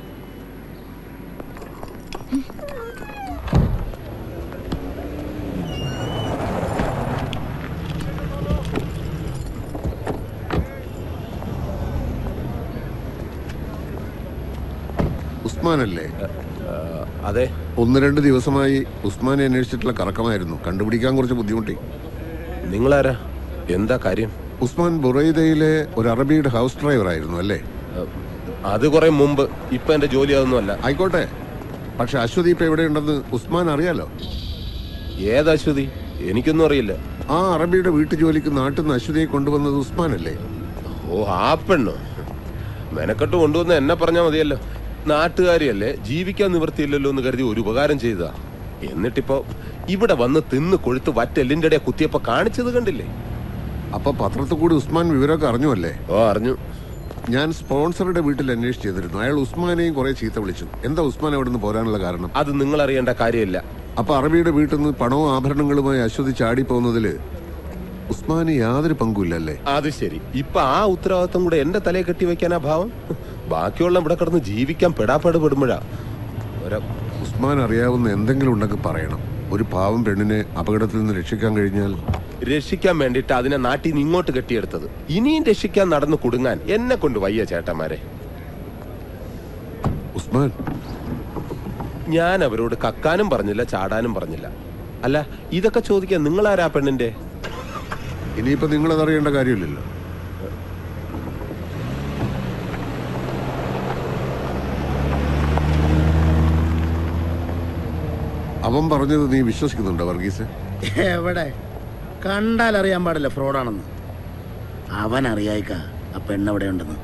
ഉസ്മാനല്ലേ അതെ ഒന്ന് രണ്ട് ദിവസമായി ഉസ്മാനെ അന്വേഷിച്ചിട്ടുള്ള കറക്കമായിരുന്നു കണ്ടുപിടിക്കാൻ കുറച്ച് ബുദ്ധിമുട്ടി നിങ്ങളാരാ എന്താ കാര്യം ഉസ്മാൻ ബുറൈദയിലെ ഒരു അറബിയുടെ ഹൗസ് ഡ്രൈവർ ആയിരുന്നു അല്ലേ അത് കുറെ മുമ്പ് ഇപ്പൊ എന്റെ ജോലി അതൊന്നുമല്ല ആയിക്കോട്ടെ പക്ഷെ അശ്വതി ഇപ്പൊ എവിടെയുണ്ടെന്ന് ഉസ്മാൻ അറിയാലോ ഏത് അശ്വതി എനിക്കൊന്നും അറിയില്ല ആ അറബിയുടെ വീട്ടു ജോലിക്ക് നാട്ടിൽ നിന്ന് അശ്വതിയെ കൊണ്ടുവന്നത് ഉസ്മാനല്ലേ ഓ ആ പെണ്ണോ മെനക്കെട്ട് കൊണ്ടുവന്ന് എന്നെ പറഞ്ഞാ മതിയല്ലോ നാട്ടുകാരിയല്ലേ ജീവിക്കാൻ നിവൃത്തിയില്ലല്ലോ എന്ന് കരുതി ഒരു ഉപകാരം ചെയ്തതാ എന്നിട്ടിപ്പോ ഇവിടെ വന്ന് തിന്ന് കൊഴുത്ത് വറ്റെല്ലിന്റെ ഇടയെ കുത്തിയപ്പോ കാണിച്ചത് കണ്ടില്ലേ അപ്പൊ പത്രത്തിൽ കൂടി ഉസ്മാൻ വിവരമൊക്കെ അറിഞ്ഞു അല്ലേ ഓ അറിഞ്ഞു ഞാൻ സ്പോൺസറുടെ വീട്ടിൽ അന്വേഷിച്ച് ചെയ്തിരുന്നു അയാൾ ഉസ്മാനെയും കുറെ ചീത്ത വിളിച്ചു എന്താ ഉസ്മാൻ അവിടെ നിന്ന് പോരാനുള്ള കാരണം അത് നിങ്ങൾ അറിയേണ്ട കാര്യമില്ല അപ്പൊ അറബിയുടെ വീട്ടിൽ നിന്ന് പണവും ആഭരണങ്ങളുമായി അശ്വതി ചാടി പോകുന്നതില് ഉസ്മാന് യാതൊരു പങ്കുമില്ലല്ലേ അത് ശരി ഇപ്പൊ ആ ഉത്തരവാദിത്വം കൂടെ എന്റെ തലയെ കെട്ടി വെക്കാനാ ഭാവം ബാക്കിയുള്ള ഇവിടെ കിടന്ന് ജീവിക്കാൻ പെടാപ്പാട് പെടുമ്പോഴാ ഓരോ ഉസ്മാൻ അറിയാവുന്ന എന്തെങ്കിലും ഉണ്ടെങ്കിൽ പറയണം ഒരു പാവം പെണ്ണിനെ അപകടത്തിൽ നിന്ന് രക്ഷിക്കാൻ കഴിഞ്ഞാൽ രക്ഷിക്കാൻ വേണ്ടിട്ട് അതിനെ നാട്ടിൽ നിന്ന് ഇങ്ങോട്ട് കെട്ടിയെടുത്തത് ഇനിയും രക്ഷിക്കാൻ നടന്നു കുടുങ്ങാൻ എന്നെ കൊണ്ട് വയ്യ ചേട്ടന്മാരെ ഉസ്മാൻ ഞാൻ അവരോട് കക്കാനും പറഞ്ഞില്ല ചാടാനും പറഞ്ഞില്ല അല്ല ഇതൊക്കെ ചോദിക്കാൻ നിങ്ങളാരാ പെണ്ണിന്റെ ഇനിയിപ്പോ നിങ്ങൾ അതറിയേണ്ട കാര്യമില്ലല്ലോ അവൻ പറഞ്ഞത് നീ വിശ്വസിക്കുന്നുണ്ടോ വർഗീസ് എവിടെ കണ്ടാൽ അറിയാൻ പാടില്ല ഫ്രോഡാണെന്ന് അവൻ അറിയായിക്ക ആ പെണ്ണ് എവിടെ ഉണ്ടെന്ന്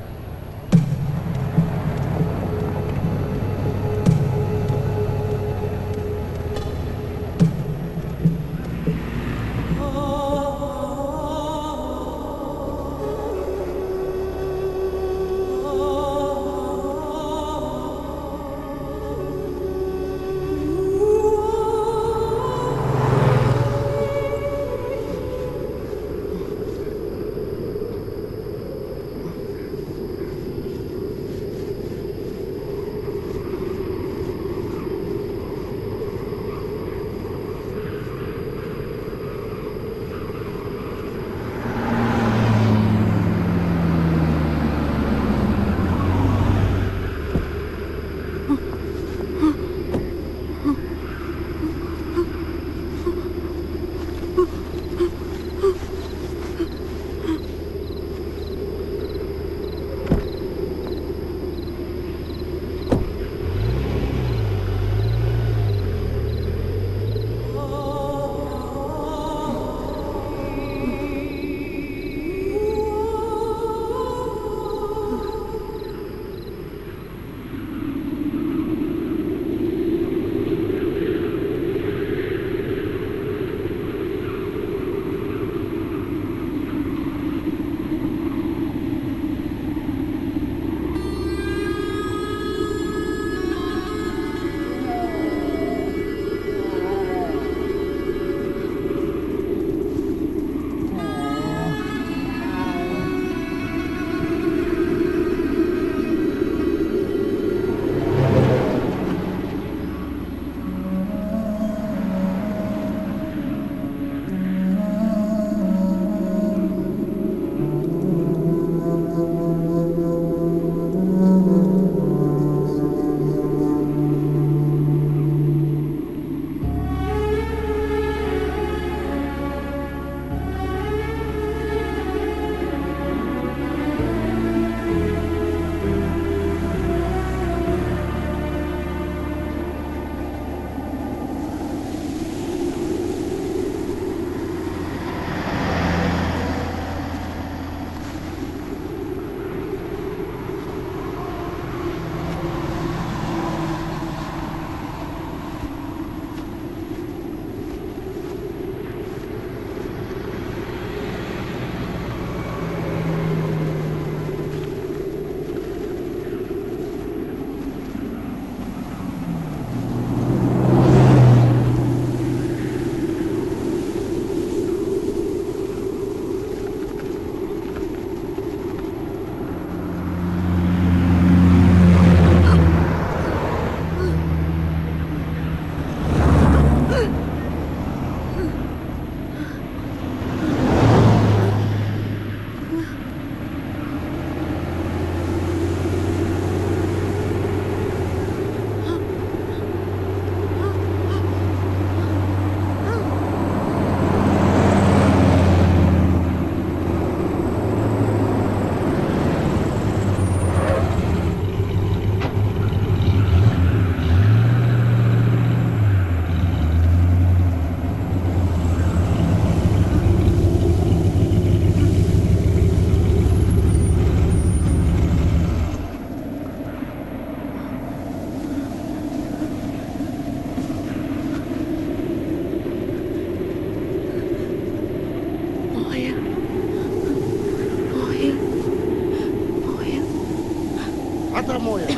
اعطيها مويه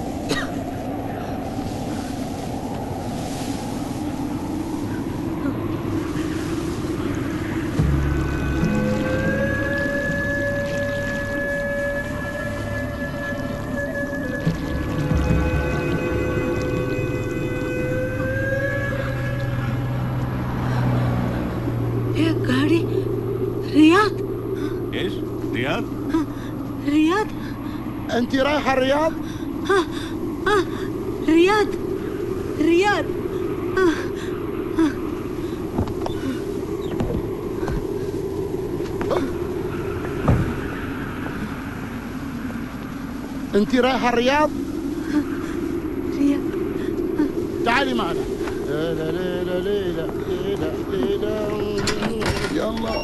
يا قاعدي رياض ايش رياض رياض انت رايحه الرياض ها ها رياض رياض آه، آه. انت رايحه الرياض رياض تعالي معنا ليلى ليلى ليلى ليلى ليلى يلا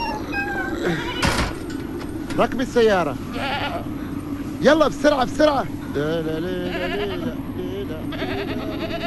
ركبي السيارة يلا بسرعة بسرعة ليلى ليلى ليلى ليلى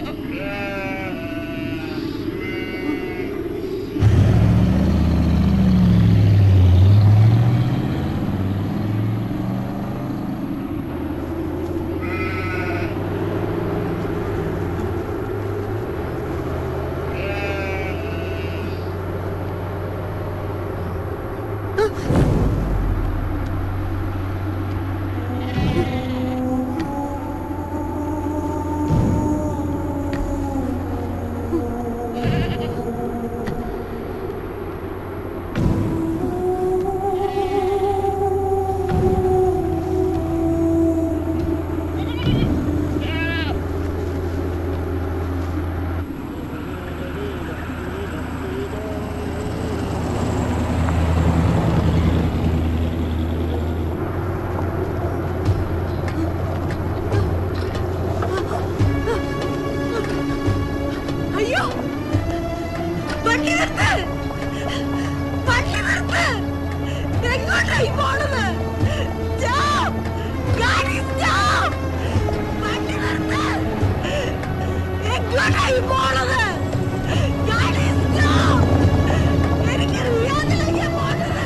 അയ്യോ വണ്ടി നിർത്ത് വണ്ടി നിർത്ത് എങ്ങോട്ടായി പോണത് Stop! ഗാഡി stop! വണ്ടി നിർത്ത് എങ്ങോട്ടായി പോണത് ഗാഡി stop! എനിക്ക് റിയാദിലേക്കാ പോണത്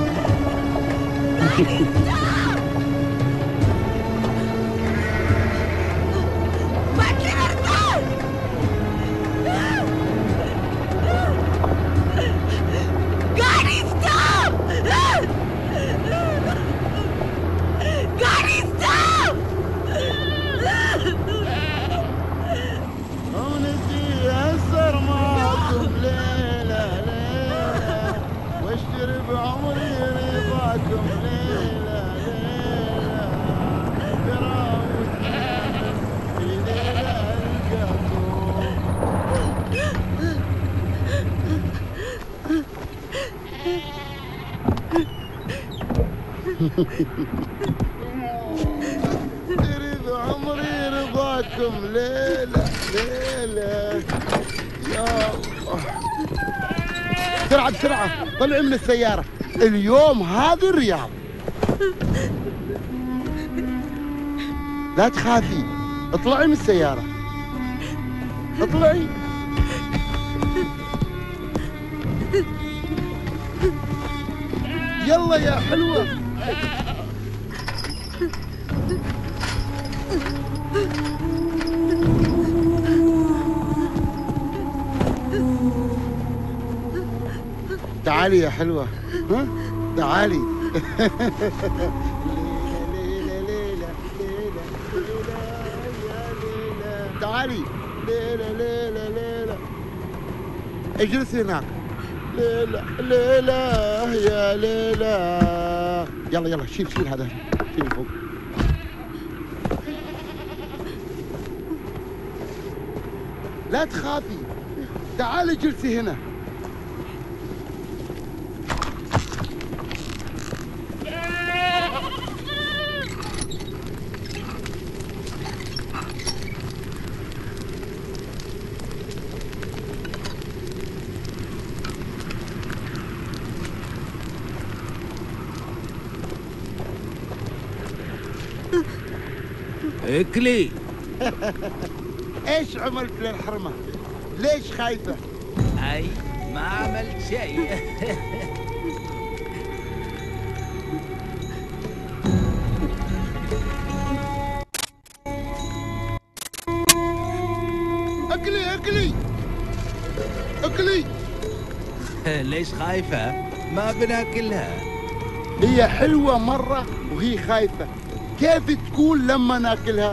ഗാഡി stop! വണ്ടി നിർത്ത് Gotti, stop! Gotti, stop! ونسي أسر معكم ليلة ليلة واشتري بعمري رضاكم ليلة ليلة كراوس في ليلة تريد عمري رضاكم ليلة ليلة يا الله بسرعة بسرعة طلعي من السيارة اليوم هذه الرياض لا تخافي اطلعي من السيارة اطلعي يلا يا حلوة تعالي يا حلوة ها تعالي تعالي ليلى ليلى ليلى اجلسي هناك ليلى ليلى يا ليلى يلا يلا شيل شيل هذا شيل فوق لا تخافي تعالي جلسي هنا اكلي ايش عملت للحرمة؟ ليش خايفة؟ اي ما عملت شيء ليش خايفة؟ ما بناكلها هي حلوة مرة وهي خايفة كيف تكون لما ناكلها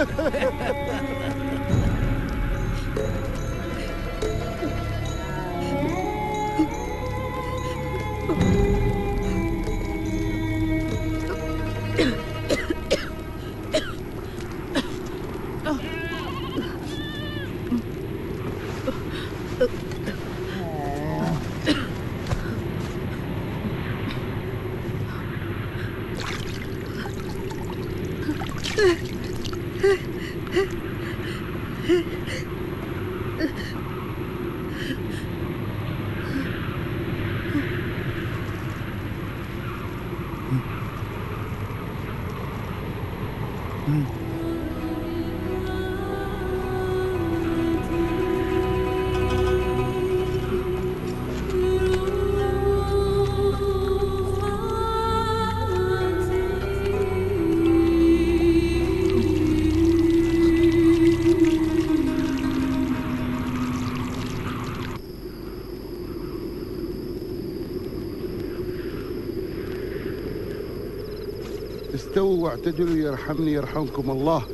استووا واعتدلوا يرحمني يرحمكم الله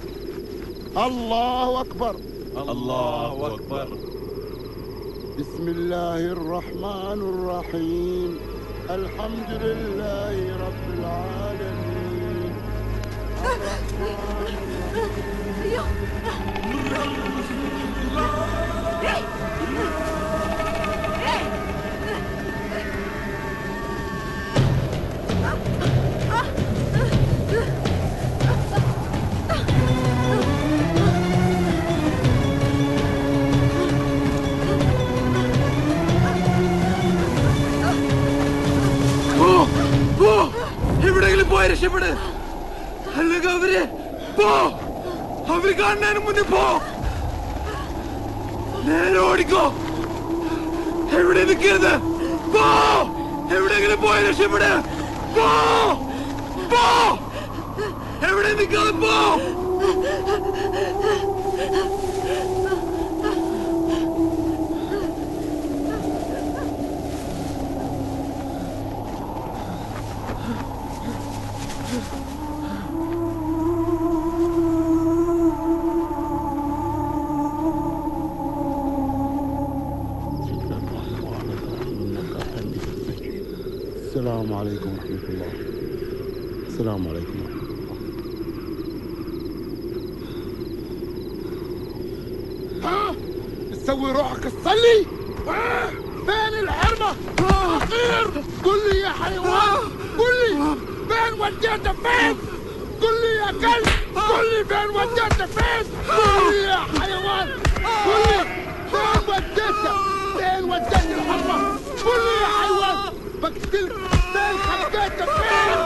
الله أكبر الله أكبر بسم الله الرحمن الرحيم الحمد لله رب العالمين പോ പോ എവിടെയെങ്കിലും പോയി രക്ഷപ്പെട് അല്ലെങ്കിൽ അവര് പോ അവര് കാണുന്നതിന് മുന്നേ പോ നേരെ ഓടിക്കോ എവിടെ നിൽക്കരുത് പോ എവിടെയെങ്കിലും പോയി രക്ഷപ്പെട് പോ പോ എവിടെ നിൽക്കാതെ പോ السلام عليكم ورحمة الله السلام عليكم ورحمة الله ها تسوي روحك تصلي ها؟ فين الحرمة أخير قل لي يا حيوان قل لي فين وديته فين قل لي يا كلب قل لي فين وديته فين قل لي يا حيوان قل لي فين وديته فين وديت الحرمة قل لي يا حيوان بقتلك فين خبيته فين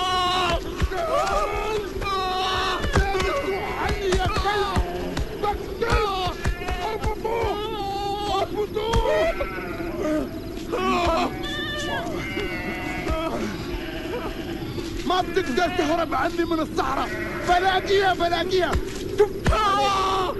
فين تروح عني يا كلب بقتلك اربطوه اربطوه ما بتقدر تهرب عني من الصحراء بلاقيها بلاقيها شفتها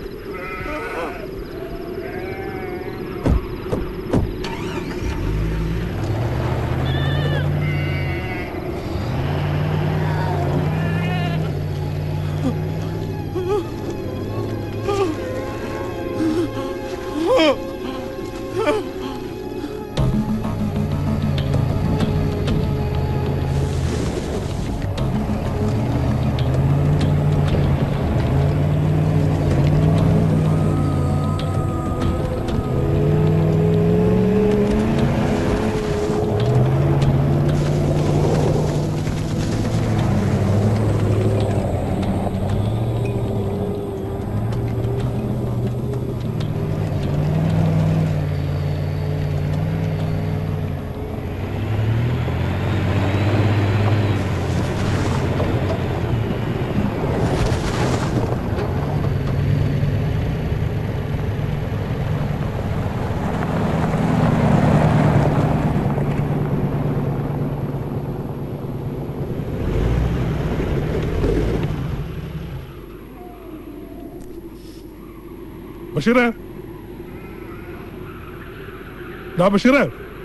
ബഷീറേ ഡാ ബഷീറേ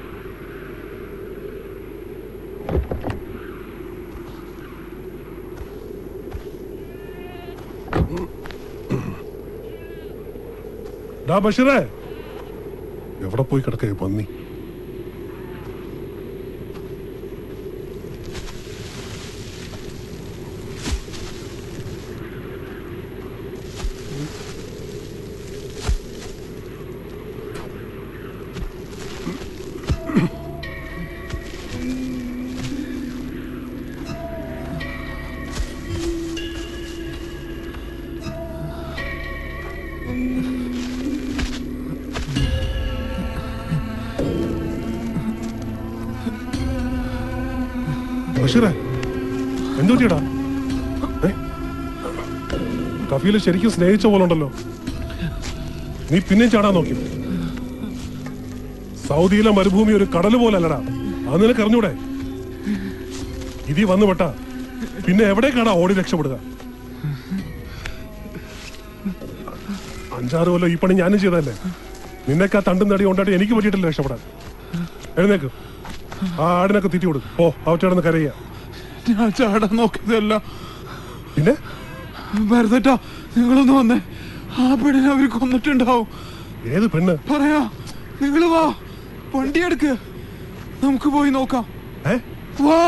ഡാ ബഷീറേ എവിടെ പോയി കിടക്കേ പന്നി ബഷീറേ എന്തു പറ്റിയടാ ഏ? കഫീല് ശരിക്കും സ്നേഹിച്ച പോലെ ഉണ്ടല്ലോ നീ പിന്നെയും ചാടാൻ നോക്കി സൗദിയിലെ മരുഭൂമി ഒരു കടൽ പോലെ അല്ലടാ അത് നിനക്ക് അറിഞ്ഞൂടെ ഇതി വന്നു പെട്ടാ പിന്നെ എവിടേക്കാടാ ഓടി രക്ഷപ്പെടുക അഞ്ചാറ് കൊല്ലം ഈ പണി ഞാനും ചെയ്തതല്ലേ നിന്നൊക്കെ ആ തണ്ടും നടി കൊണ്ടായിട്ട് എനിക്ക് പറ്റിയിട്ടില്ല രക്ഷപ്പെടാൻ എഴുന്നേക്ക് ആ ആടിനൊക്കെ തീറ്റി കൊടുക്കും ഓ അവറ്റോടൊന്ന് കരയുക ഞാൻ ചാടാൻ നോക്കിയതല്ല പിന്നെ വെറുതെട്ടാ നിങ്ങളൊന്ന് വന്നേ ആ പെണ്ണിനെ അവർ കൊന്നിട്ടുണ്ടാവും ഏത് പെണ്ണ് പറയാ നിങ്ങൾ വാ വണ്ടി എടുക്ക് നമുക്ക് പോയി നോക്കാം വാ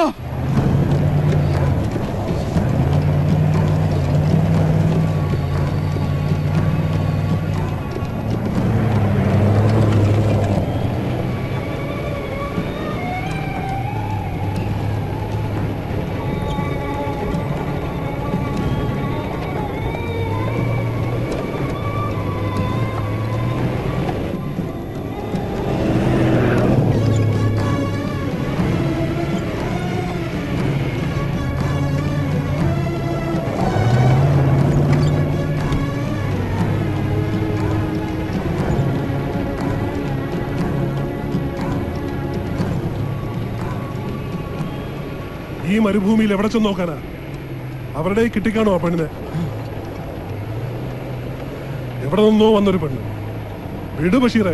ഈ മരുഭൂമിയിൽ എവിടെ ചെന്ന് നോക്കാനാ അവരുടെ കയ്യിൽ കിട്ടിക്കാണോ ആ പെണ്ണിനെ എവിടെ നിന്നോ വന്നൊരു പെണ്ണ് വിട് ബഷീറെ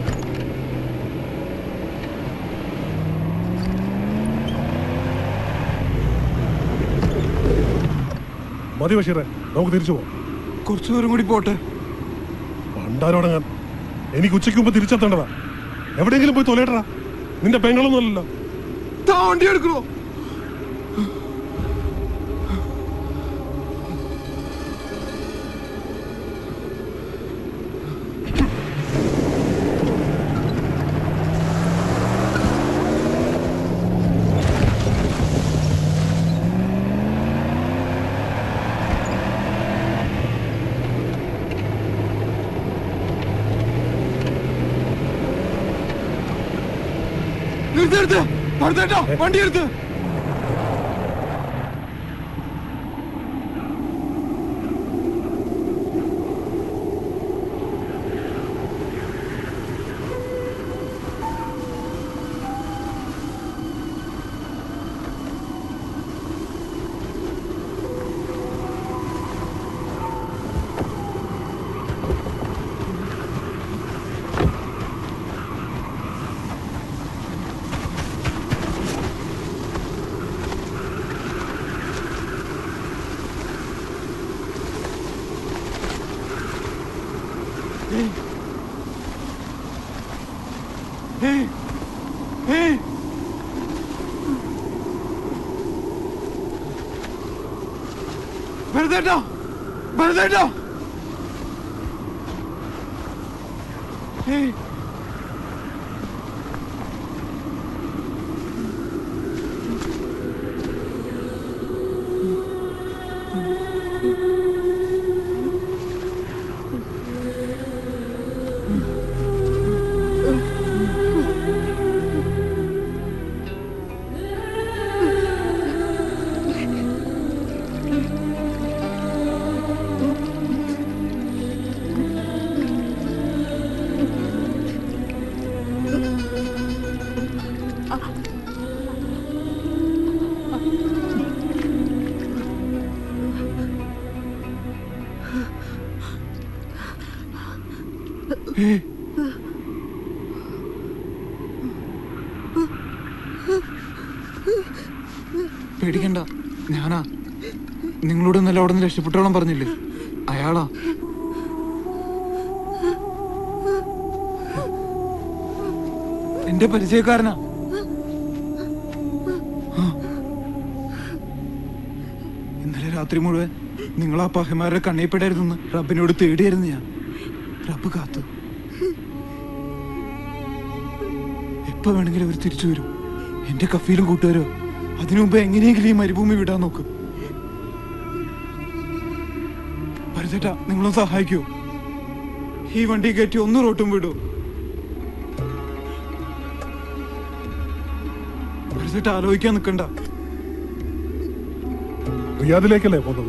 മതി ബഷീറെ നമുക്ക് തിരിച്ചു പോവാം കുറച്ചു ദൂരം കൂടി പോട്ടെ പണ്ടാരോടങ്ങാൻ എനിക്ക് ഉച്ചയ്ക്ക് മുമ്പ് തിരിച്ചെത്തേണ്ടതാ എവിടെയെങ്കിലും പോയി തൊലയിട്ടടാ നിന്റെ പെങ്ങളൊന്നും അല്ലല്ലോ താ വണ്ടി എടുക്കണോ നിർത്ത് നിർത്ത് ഭർത്തേട്ടാ വണ്ടി എടുത്ത് Hey. Hey. Hey. ഭരതേട്ടാ ഭരതേട്ടാ Hey. Hey. പേടിക്കണ്ട ഞാനാ നിങ്ങളോട് ഇന്നലെ അവിടെ നിന്ന് രക്ഷപ്പെട്ടോളം പറഞ്ഞില്ലേ അയാളാ എന്റെ പരിചയക്കാരനാ ആ. ഇന്നലെ രാത്രി മുഴുവൻ നിങ്ങൾ ആ പഹമാരുടെ കണ്ണീപ്പെടായിരുന്നെന്ന് റബ്ബിനോട് തേടിയായിരുന്നു ഞാൻ റബ്ബ് കാത്തു എപ്പോ വേണമെങ്കിലും അവർ തിരിച്ചു വരും എന്റെ കഫീലും കൂട്ടുകാരോ അതിനു മുമ്പ് എങ്ങനെയെങ്കിലും ഈ മരുഭൂമി വിടാൻ നോക്ക് പരിചേട്ടാ നിങ്ങളും സഹായിക്കൂ ഈ വണ്ടി കയറ്റി ഒന്ന് റോട്ടും വിടൂ പരിചേട്ടാ ആലോചിക്കാൻ നിൽക്കണ്ട റിയാദിലേക്കല്ലേ പോകുന്നത്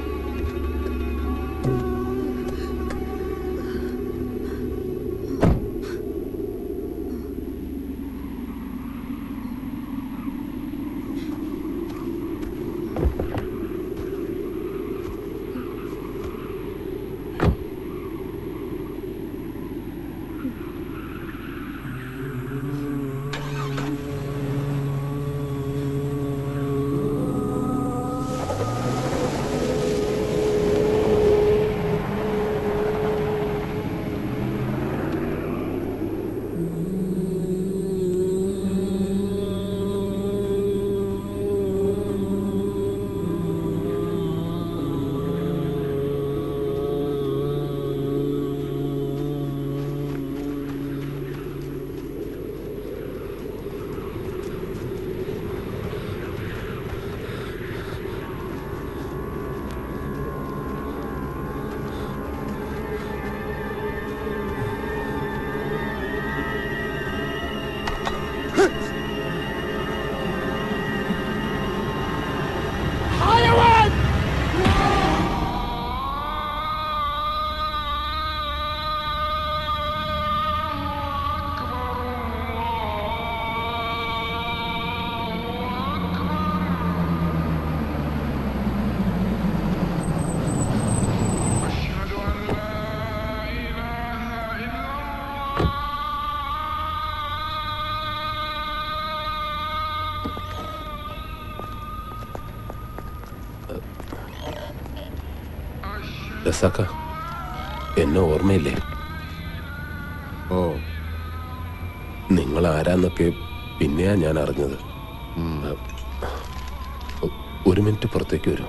حيوان രസാക്ക എന്നെ ഓർമ്മയില്ലേ ഓ നിങ്ങൾ ആരാന്നൊക്കെ പിന്നെയാ ഞാൻ അറിഞ്ഞത് ഒ- ഒരു മിനിറ്റ് പുറത്തേക്ക് വരൂ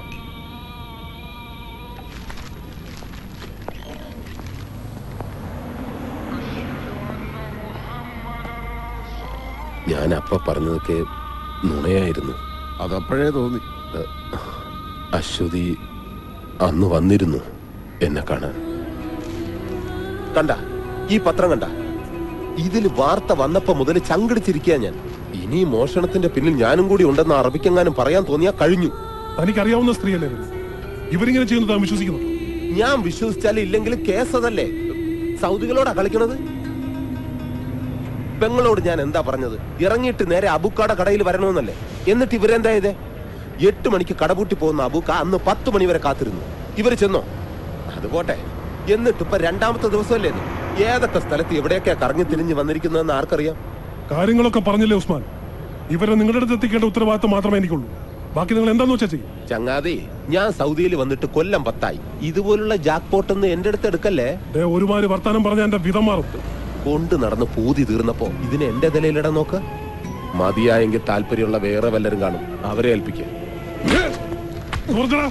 ഞാൻ അപ്പ പറഞ്ഞതൊക്കെ നുണയായിരുന്നു അതപ്പോഴേ തോന്നി അശ്വതി അന്ന് വന്നിരുന്നു എന്നെ കാണാൻ കണ്ട ഈ പത്രം കണ്ട ഇതിൽ വാർത്ത വന്നപ്പോ മുതൽ ചങ്കടിച്ചിരിക്കുക ഞാൻ ഇനി മോഷണത്തിന്റെ പിന്നിൽ ഞാനും കൂടി ഉണ്ടെന്ന് അറബിക്കെങ്ങാനും പറയാൻ തോന്നിയാ കഴിഞ്ഞു തനിക്കറിയാവുന്ന സ്ത്രീയല്ലേ ഇവര് ഇവരിങ്ങനെ ചെയ്യുന്നത് താൻ വിശ്വസിക്കുന്നു ഞാൻ വിശ്വസിച്ചാലും ഇല്ലെങ്കിലും കേസ് അതല്ലേ സൗദികളോടാ കളിക്കണത് പെങ്ങളോട് ഞാൻ എന്താ പറഞ്ഞത് ഇറങ്ങിയിട്ട് നേരെ അബുക്കാടെ കടയിൽ വരണമെന്നല്ലേ എന്നിട്ട് ഇവരെന്താ ചെയ്തേ എട്ട് മണിക്ക് കടപൂട്ടി പോകുന്ന അബൂക്ക അന്ന് പത്ത് മണി വരെ കാത്തിരുന്നു ഇവര് ചെന്നോ അത് പോട്ടെ എന്നിട്ട് ഇപ്പൊ രണ്ടാമത്തെ ദിവസമല്ലേ ഇത് ഏതൊക്കെ സ്ഥലത്ത് എവിടെയൊക്കെയാ കറങ്ങി തിരിഞ്ഞ് വന്നിരിക്കുന്നതെന്ന് ആർക്കറിയാം കാര്യങ്ങളൊക്കെ പറഞ്ഞില്ലേ ഉസ്മാൻ ഇവരെ നിങ്ങളുടെ അടുത്ത് എത്തിക്കേണ്ട ഉത്തരവാദിത്തം മാത്രമേ എനിക്കുള്ളൂ ബാക്കി നിങ്ങൾ എന്താന്ന് വെച്ചാൽ ചെയ്യും ചങ്ങാതി ഞാൻ സൗദിയിൽ വന്നിട്ട് കൊല്ലം പത്തായി ഇതുപോലുള്ള ജാക്ക് പോട്ടൊന്നും എന്റെ അടുത്ത് എടുക്കല്ലേ ദേ, ഒരുമാതിരി വർത്താനം പറഞ്ഞ എന്റെ വിധം മാറും കൊണ്ട് നടന്ന് പൂതി തീർന്നപ്പോ ഇതിന് എന്റെ നിലയിലിടാൻ നോക്ക് മതിയായെങ്കിൽ താല്പര്യമുള്ള വേറെ വല്ലരും കാണും അവരെ ഏൽപ്പിക്കുക സുഹൃത്തുക്കളാ,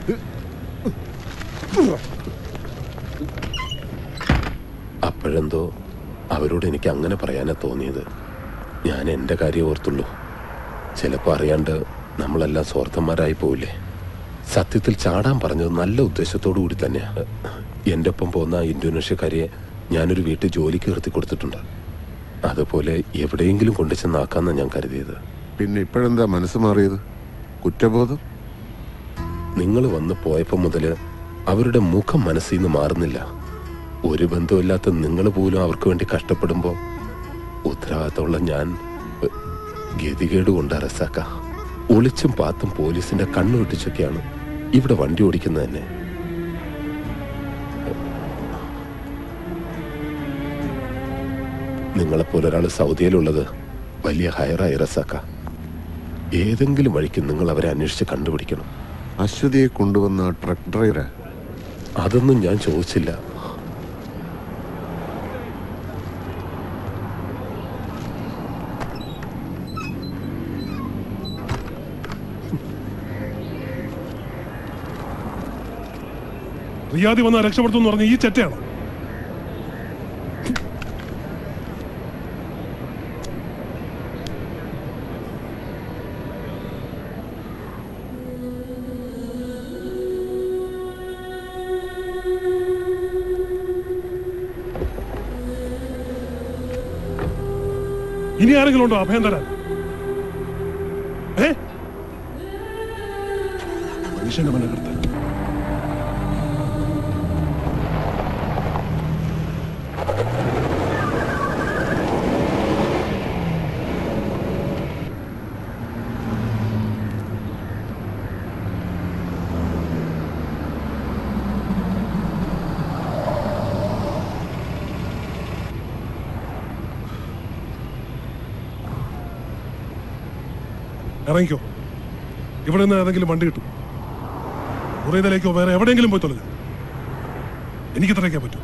അപ്പോഴെന്തോ അവരോട് എനിക്ക് അങ്ങനെ പറയാനാ തോന്നിയത് ഞാൻ എന്റെ കാര്യം ഓർത്തുള്ളൂ ചിലപ്പോ അറിയാണ്ട് നമ്മളെല്ലാം സ്വാർത്ഥന്മാരായി പോവില്ലേ സത്യത്തിൽ ചാടാൻ പറഞ്ഞത് നല്ല ഉദ്ദേശത്തോടു കൂടി തന്നെയാ എന്റെ ഒപ്പം പോകുന്ന ആ ഇന്തോനേഷ്യക്കാരിയെ ഞാനൊരു വീട്ടിൽ ജോലിക്ക് നിർത്തി കൊടുത്തിട്ടുണ്ട് അതുപോലെ എവിടെയെങ്കിലും കൊണ്ടു ചെന്നാക്കാന്നാ ഞാൻ കരുതിയത് പിന്നെ ഇപ്പോഴെന്താ മനസ്സ് മാറിയത് കുറ്റബോധം നിങ്ങൾ വന്ന് പോയപ്പോ മുതല് അവരുടെ മുഖം മനസ്സിൽ നിന്ന് മാറുന്നില്ല ഒരു ബന്ധമില്ലാത്ത നിങ്ങൾ പോലും അവർക്ക് വേണ്ടി കഷ്ടപ്പെടുമ്പോ ഉത്തരവാദിത്തമുള്ള ഞാൻ എ, ഗതികേട് കൊണ്ട് അറസാക്ക ഒളിച്ചും പാത്തും പോലീസിന്റെ കണ്ണു വെട്ടിച്ചൊക്കെയാണ് ഇവിടെ വണ്ടി ഓടിക്കുന്നത് തന്നെ നിങ്ങളെപ്പോലെ ഒരാൾ സൗദിയിലുള്ളത് വലിയ ഹയറായി റസാക്ക ഏതെങ്കിലും വഴിക്ക് നിങ്ങൾ അവരെ അന്വേഷിച്ച് കണ്ടുപിടിക്കണം അശ്വതിയെ കൊണ്ടുവന്ന ട്രക്ക് ഡ്രൈവറെ അതൊന്നും ഞാൻ ചോദിച്ചില്ല റിയാദി വന്ന രക്ഷപ്പെടുത്തും എന്ന് പറഞ്ഞ ഈ ചെറ്റയാണ് ഇനി ആരെങ്കിലും ഉണ്ടോ അഭയം തരാൻ ഏ മനുഷ്യന്റെ മനകർത്ത ഇറങ്ങിക്കോ ഇവിടെ നിന്ന് ഏതെങ്കിലും വണ്ടി കിട്ടും മുറിയതിലേക്കോ വേറെ എവിടെയെങ്കിലും പോയി തൊലഞ്ഞു എനിക്ക് ഇത്രയ്ക്കാൻ പറ്റും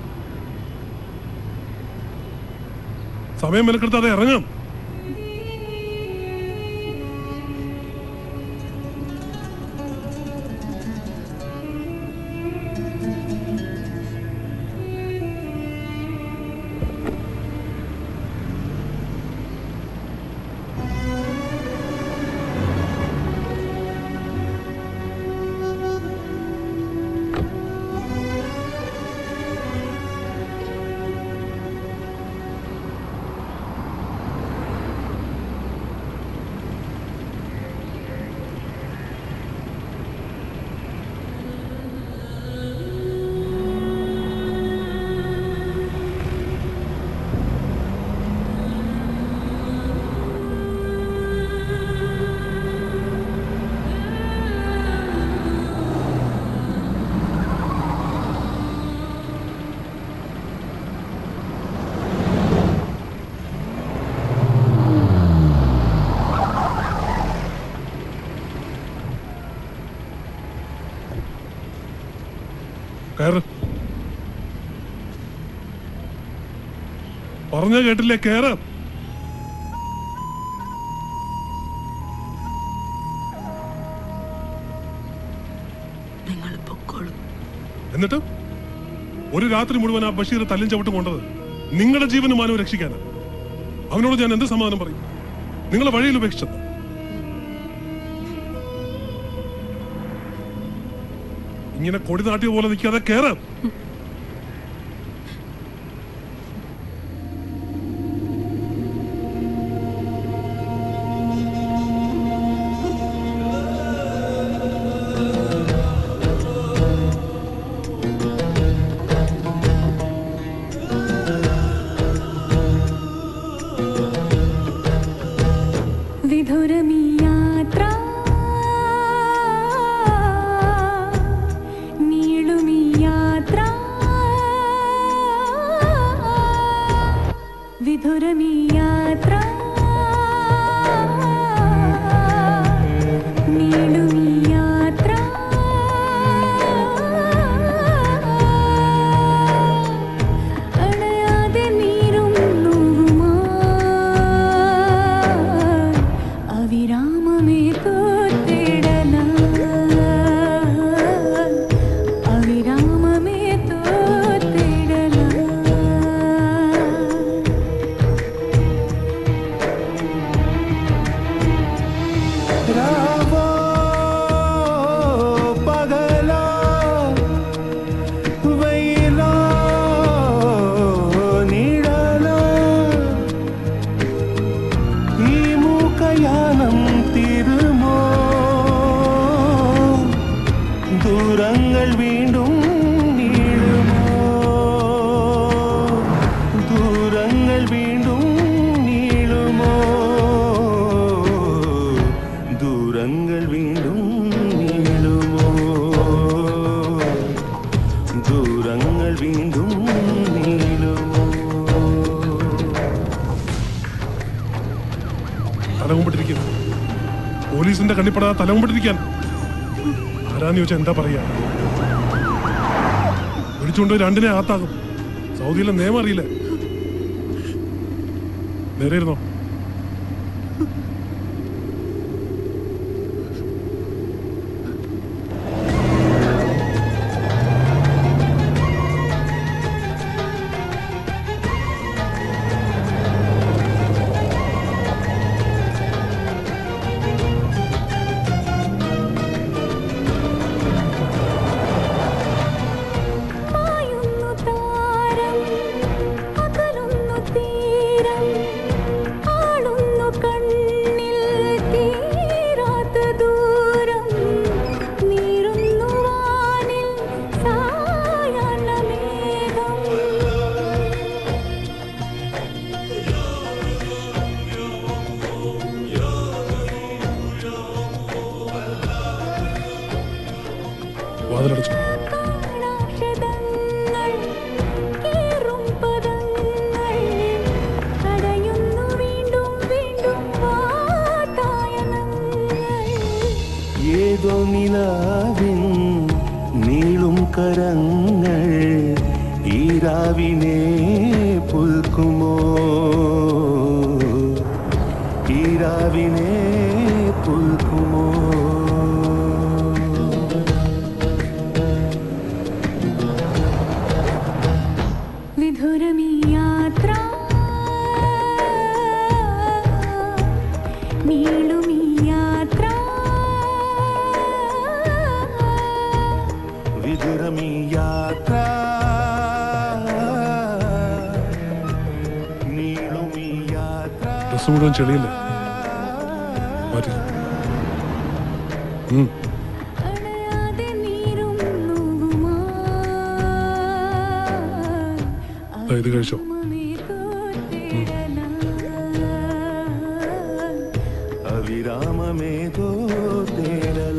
സമയം മെനക്കെടുത്താതെ ഇറങ്ങാം കയറ് പറഞ്ഞ കേട്ടില്ലേ കേറ് നിങ്ങൾ പൊക്കോളൂ എന്നിട്ട് ഒരു രാത്രി മുഴുവൻ ആ ബഷീർ തല്ലും ചവിട്ടും കൊണ്ടത് നിങ്ങളുടെ ജീവനും മാനവും രക്ഷിക്കാനാ അവനോട് ഞാൻ എന്ത് സമാധാനം പറയും നിങ്ങളെ വഴിയിൽ ഉപേക്ഷിച്ചത് ഇങ്ങനെ കൊടി നാട്ടിയ പോലെ നിൽക്കാതെ കേറാം വിധുരമീ യാത്ര നീളുമീ യാത്ര വിധുരമീ യാത്ര നീളുമീ യാത്ര അണയാതെ നീരും നോവുമാ അവിരാമമേ തോത്തിടല അവിരാമമേ തോത്തിടല രാവോ പകലോ വെയിലോ നിഴലോ ഈ മൂക്കയാനം തീരുമോ ദൂരങ്ങൾ വീണ്ടും നീളുമോ ദൂരങ്ങൾ വീണ്ടും നീളുമോ ദൂരങ്ങൾ വീണ്ടും നീളുമോ ദൂരങ്ങൾ വീണ്ടും നീളുമോ തലകുമ്പിട്ടിരിക്കുന്നു പോലീസിന്റെ കണ്ണിപ്പെടാതെ തലമുമ്പിട്ടിരിക്കാൻ ആരാന്ന് ചോദിച്ചാൽ എന്താ പറയാ വിളിച്ചുകൊണ്ട് രണ്ടിനെ അകത്താകും സൗദിയിലെ നിയമം അറിയില്ല നേരെ ഇരുന്നോ പായുന്നു താരം അകലുന്നു തീരം ആളുന്നു കണ്ണിൽ തീരാത്ത ദൂരം നീറുന്നു വാനിൽ സായാഹ്ന മേഘം വാതിലടച്ചു ക്ഷതങ്ങൾ കീറും പദങ്ങൾ കടയുന്നു വീണ്ടും വീണ്ടും വാതായനങ്ങൾ ഏതോ നിലാവിൻ നീളും കരങ്ങൾ ഈരാവിനെ പുൽക്കുമോ ഈരാവിനെ പുൽക്കുമോ വിധുരമീ യാത്ര നീളുമീ യാത്ര വിതുരമീ യാത്ര നീളുമീ യാത്ര ഡ്രസ് മുഴുവൻ ചെളിയല്ലേ മാറ്റി ഉം. അണയാതെ നീരും നോവുമാ ദാ ഇത് കഴിച്ചോ അവിരാമമേതോ തേടല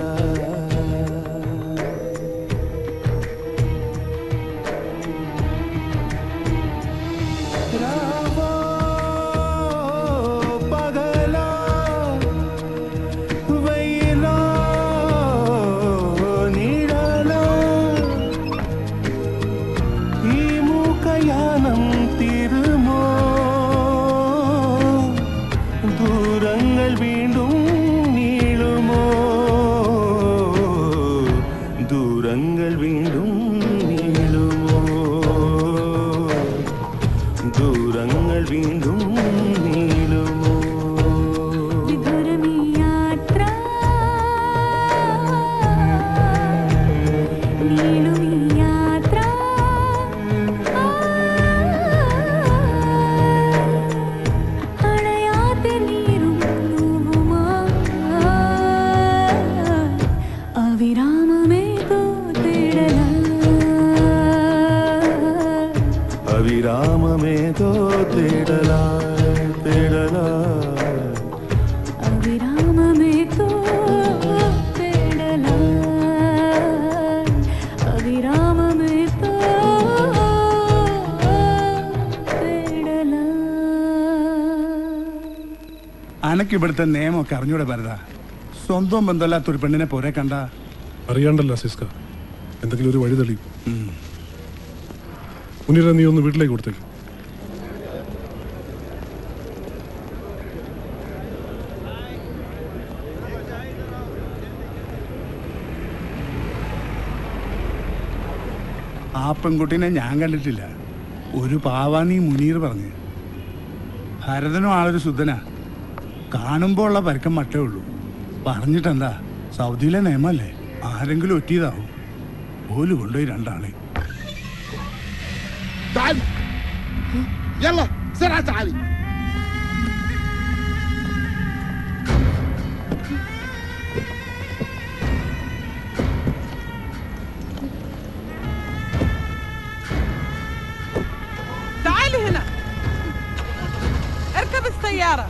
രാവോ പകലോ വെയിലോ നിഴലോ ഈ മൂക്കയാനം തിരുമോ ദൂരങ്ങൾ വീണ്ടും നീളുമോ ദൂരങ്ങൾ വീണ്ടും നീളുമോ ദൂരങ്ങൾ വീണ്ടും നീളുമോ വിധുരമീ യാത്ര നീളുമീ യാത്ര അണയാതെ നീരും നോവുമാ അവിരാമമേതോ തേടല അവിരാമമേതോ തേടല തേടല അവിരാമമേതോ തേടല അവിരാമമേതോ അനക്ക് ഇവിടുത്തെ നിയമമൊക്കെ അറിഞ്ഞൂടെ ഭരത സ്വന്തം ബന്ധമല്ലാത്ത ഒരു പെണ്ണിനെ പോരെ കണ്ട അറിയാണ്ടല്ല സിസ്ക എന്തെങ്കിലും ഒരു വഴി തെളിയും മുനീറ നീ ഒന്ന് വീട്ടിലേക്ക് കൊടുത്തേക്ക് ആ പെൺകുട്ടീനെ ഞാൻ കണ്ടിട്ടില്ല ഒരു പാവാന്നീ മുനീർ പറഞ്ഞ് ഭരതനും ആളൊരു ശുദ്ധനാ കാണുമ്പോൾ ഉള്ള പരക്കം മട്ടേ ഉള്ളൂ പറഞ്ഞിട്ടെന്താ സൗദിയിലെ നിയമല്ലേ ആരെങ്കിലും ഒറ്റിയതാവും ഓല് കൊണ്ടുപോയി രണ്ടാളെ تعال يلا بسرعة تعالي تعالي هنا اركب السيارة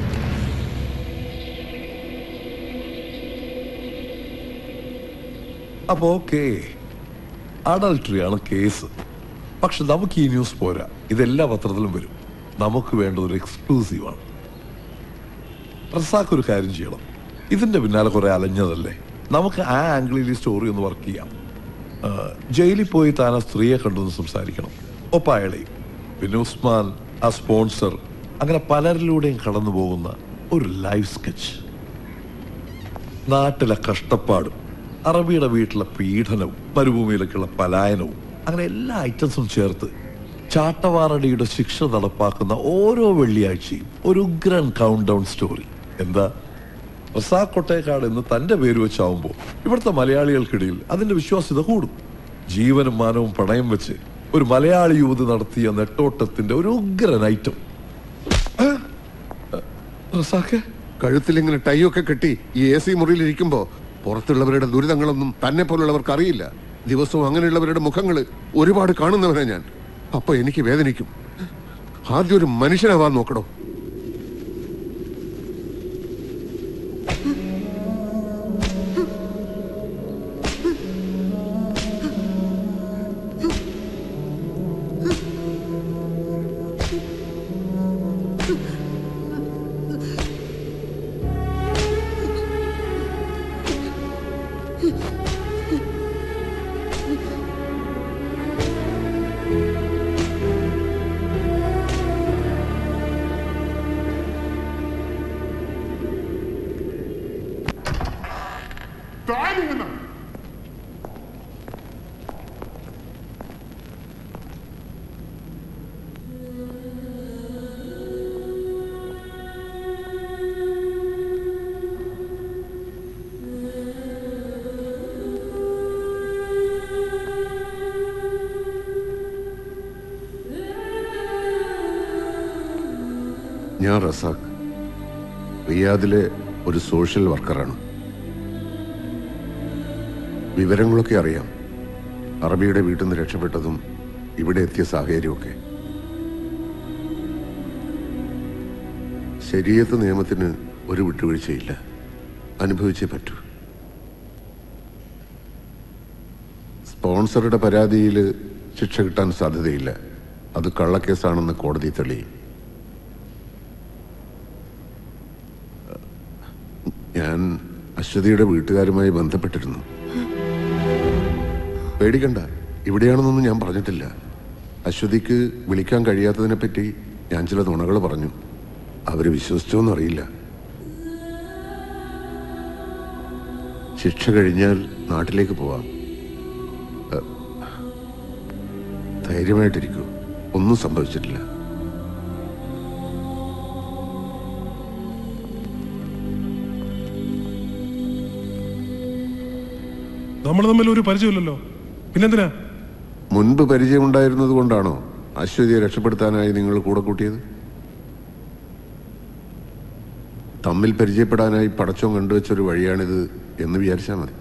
അപ്പോ ഓക്കെ അഡൾട്ടറി ആണ് കേസ് പക്ഷെ നമുക്ക് ഈ ന്യൂസ് പോരാ ഇതെല്ലാ പത്രത്തിലും വരും നമുക്ക് വേണ്ടത് ഒരു എക്സ്ക്ലൂസീവാണ് റസാഖ് ഒരു കാര്യം ചെയ്യണം ഇതിന്റെ പിന്നാലെ കുറെ അലഞ്ഞതല്ലേ നമുക്ക് ആ ആംഗിളിൽ ഈ സ്റ്റോറി ഒന്ന് വർക്ക് ചെയ്യാം ആ, ജയിലിൽ പോയി താൻ ആ സ്ത്രീയെ കണ്ടൊന്ന് സംസാരിക്കണം ഒപ്പം അയാളെയും പിന്നെ ഉസ്മാൻ ആ സ്പോൺസർ അങ്ങനെ പലരിലൂടെയും കടന്നു പോകുന്ന ഒരു ലൈഫ് സ്കെച്ച് നാട്ടിലെ കഷ്ടപ്പാടും അറബിയുടെ വീട്ടിലെ പീഡനവും മരുഭൂമിയിലേക്കുള്ള പലായനവും അങ്ങനെ എല്ലാ ഐറ്റംസും ചേർത്ത് ചാട്ടവാറടിയുടെ ശിക്ഷ നടപ്പാക്കുന്ന ഓരോ വെള്ളിയാഴ്ചയും ഒരു ഉഗ്രൻ കൗണ്ട് ഡൗൺ സ്റ്റോറി എന്താ റസാഖ് കൊട്ടേക്കാട് എന്ന് തന്റെ പേര് വെച്ചാവുമ്പോൾ ഇവിടുത്തെ മലയാളികൾക്കിടയിൽ അതിന്റെ വിശ്വാസ്യത കൂടും ജീവനും മാനവും പണയം വെച്ച് ഒരു മലയാളി യുവതി നടത്തിയ നെട്ടോട്ടത്തിന്റെ ഒരു ഉഗ്രൻ ഐറ്റം റസാഖെ കഴുത്തിലിങ്ങനെ ടൈയൊക്കെ കെട്ടി ഈ എ സി മുറിയിൽ ഇരിക്കുമ്പോ പുറത്തുള്ളവരുടെ ദുരിതങ്ങളൊന്നും തന്നെ പോലുള്ളവർക്ക് അറിയില്ല ദിവസവും അങ്ങനെയുള്ളവരുടെ മുഖങ്ങൾ ഒരുപാട് കാണുന്നവനാ ഞാൻ അപ്പൊ എനിക്ക് വേദനിക്കും ആദ്യം ഒരു മനുഷ്യനാവാൻ നോക്കണോ تعالي هنا ഞാൻ റസാഖ് റിയാദിലെ ഒരു സോഷ്യൽ വർക്കറാണ് വിവരങ്ങളൊക്കെ അറിയാം അറബിയുടെ വീട്ടിൽ നിന്ന് രക്ഷപ്പെട്ടതും ഇവിടെ എത്തിയ സാഹചര്യമൊക്കെ ശരീരത്ത് നിയമത്തിന് ഒരു വിട്ടുവീഴ്ചയില്ല അനുഭവിച്ചേ പറ്റൂ സ്പോൺസറുടെ പരാതിയിൽ ശിക്ഷ കിട്ടാൻ സാധ്യതയില്ല അത് കള്ളക്കേസാണെന്ന് കോടതി തെളിയും ഞാൻ അശ്വതിയുടെ വീട്ടുകാരുമായി ബന്ധപ്പെട്ടിരുന്നു പേടിക്കണ്ട ഇവിടെയാണെന്നൊന്നും ഞാൻ പറഞ്ഞിട്ടില്ല അശ്വതിക്ക് വിളിക്കാൻ കഴിയാത്തതിനെ പറ്റി ഞാൻ ചില നുണകൾ പറഞ്ഞു അവര് വിശ്വസിച്ചോന്നും അറിയില്ല ശിക്ഷ കഴിഞ്ഞാൽ നാട്ടിലേക്ക് പോവാം എ, ധൈര്യമായിട്ടിരിക്കൂ ഒന്നും സംഭവിച്ചിട്ടില്ല നമ്മൾ തമ്മിൽ ഒരു പരിചയമില്ലല്ലോ പിന്നെന്തിനാ മുൻപ് പരിചയമുണ്ടായിരുന്നത് കൊണ്ടാണോ അശ്വതിയെ രക്ഷപ്പെടുത്താനായി നിങ്ങൾ കൂടെ കൂട്ടിയത് തമ്മിൽ പരിചയപ്പെടാനായി പടച്ചോൻ കണ്ടുവച്ചൊരു വഴിയാണിത് എന്ന് വിചാരിച്ചാൽ മതി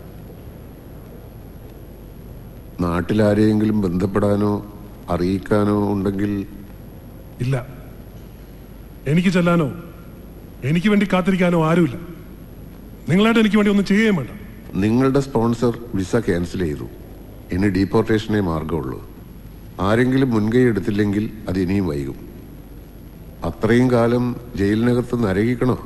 നാട്ടിലാരെയെങ്കിലും ബന്ധപ്പെടാനോ അറിയിക്കാനോ ഉണ്ടെങ്കിൽ ഇല്ല എനിക്ക് ചെല്ലാനോ എനിക്ക് വേണ്ടി കാത്തിരിക്കാനോ ആരുമില്ല നിങ്ങളായിട്ട് എനിക്ക് വേണ്ടി ഒന്നും ചെയ്യുകയും വേണ്ട നിങ്ങളുടെ സ്പോൺസർ വിസ ക്യാൻസൽ ചെയ്തു ഇനി ഡീപ്പോർട്ടേഷനേ മാർഗമുള്ളൂ ആരെങ്കിലും മുൻകൈ എടുത്തില്ലെങ്കിൽ അത് ഇനിയും വൈകും അത്രയും കാലം ജയിലിനകത്ത് നരകിക്കണോ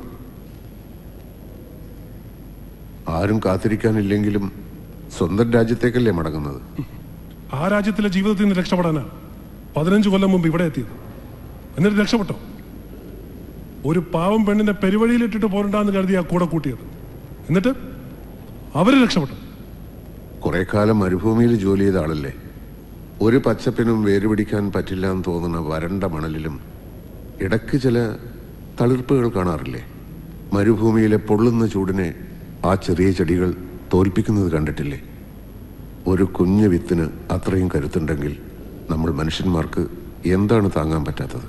ആരും കാത്തിരിക്കാനില്ലെങ്കിലും സ്വന്തം രാജ്യത്തേക്കല്ലേ മടങ്ങുന്നത് ആ രാജ്യത്തിലെ ജീവിതത്തിൽ നിന്ന് രക്ഷപ്പെടാനാ പതിനഞ്ച് കൊല്ലം മുമ്പ് ഇവിടെ എത്തിയത് എന്നിട്ട് രക്ഷപ്പെട്ടോ ഒരു പാവം പെണ്ണിനെ പെരുവഴിയിലിട്ടിട്ട് പോരണ്ടാന്ന് കരുതി ആ കൂടെ കൂട്ടിയത് എന്നിട്ട് അവര് രക്ഷപ്പെട്ടു കുറെ കാലം മരുഭൂമിയിൽ ജോലി ചെയ്ത ആളല്ലേ ഒരു പച്ചപ്പിനും വേരുപിടിക്കാൻ പറ്റില്ല എന്ന് തോന്നുന്ന വരണ്ട മണലിലും ഇടയ്ക്ക് ചില തളിർപ്പുകൾ കാണാറില്ലേ മരുഭൂമിയിലെ പൊള്ളുന്ന ചൂടിനെ ആ ചെറിയ ചെടികൾ തോൽപ്പിക്കുന്നത് കണ്ടിട്ടില്ലേ ഒരു കുഞ്ഞു വിത്തിന് അത്രയും കരുത്തുണ്ടെങ്കിൽ നമ്മൾ മനുഷ്യന്മാർക്ക് എന്താണ് താങ്ങാൻ പറ്റാത്തത്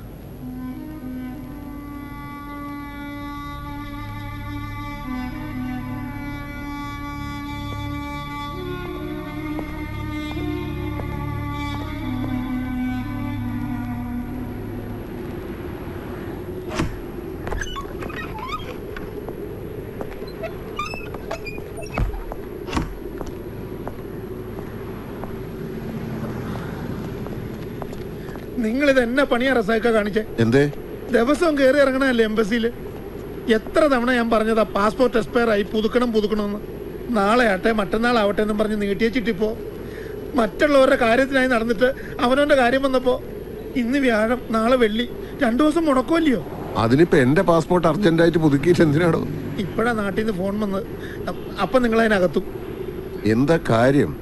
നിങ്ങൾ ഇത് എന്നെ പണിയാ റസാക്ക കാണിച്ചേ എന്തേ ദിവസവും കയറി ഇറങ്ങണല്ലേ എംബസിയിൽ എത്ര തവണ ഞാൻ പറഞ്ഞതാ പാസ്പോർട്ട് എക്സ്പയർ ആയി പുതുക്കണം പുതുക്കണമെന്ന് നാളെ ആട്ടെ മറ്റന്നാളാവട്ടെ എന്നും പറഞ്ഞ് നീട്ടിയച്ചിട്ടിപ്പോ മറ്റുള്ളവരുടെ കാര്യത്തിനായി നടന്നിട്ട് അവനവന്റെ കാര്യം വന്നപ്പോ ഇന്ന് വ്യാഴം നാളെ വെള്ളി രണ്ടു ദിവസം മുടക്കുമല്ലയോ അതിനിപ്പോ എന്റെ പാസ്പോർട്ട് അർജന്റായിട്ട് പുതുക്കിയിട്ട് എന്തിനാടോ ഇപ്പഴാ നാട്ടിൽ നിന്ന് ഫോൺ വന്ന് അ- അപ്പൊ നിങ്ങൾ അതിനകത്തും എന്താ കാര്യം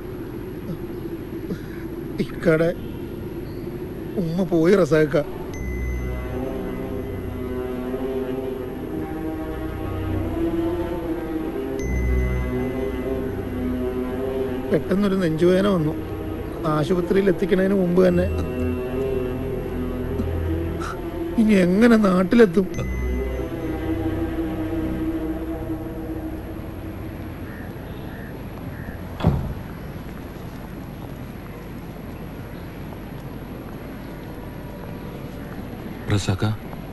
ഇക്കടെ ഉമ്മ പോയി റസാക്ക പെട്ടെന്നൊരു നെഞ്ചുവേദന വന്നു ആശുപത്രിയിൽ എത്തിക്കണതിന് മുമ്പ് തന്നെ ഇനി എങ്ങനെ നാട്ടിലെത്തും റസാക്ക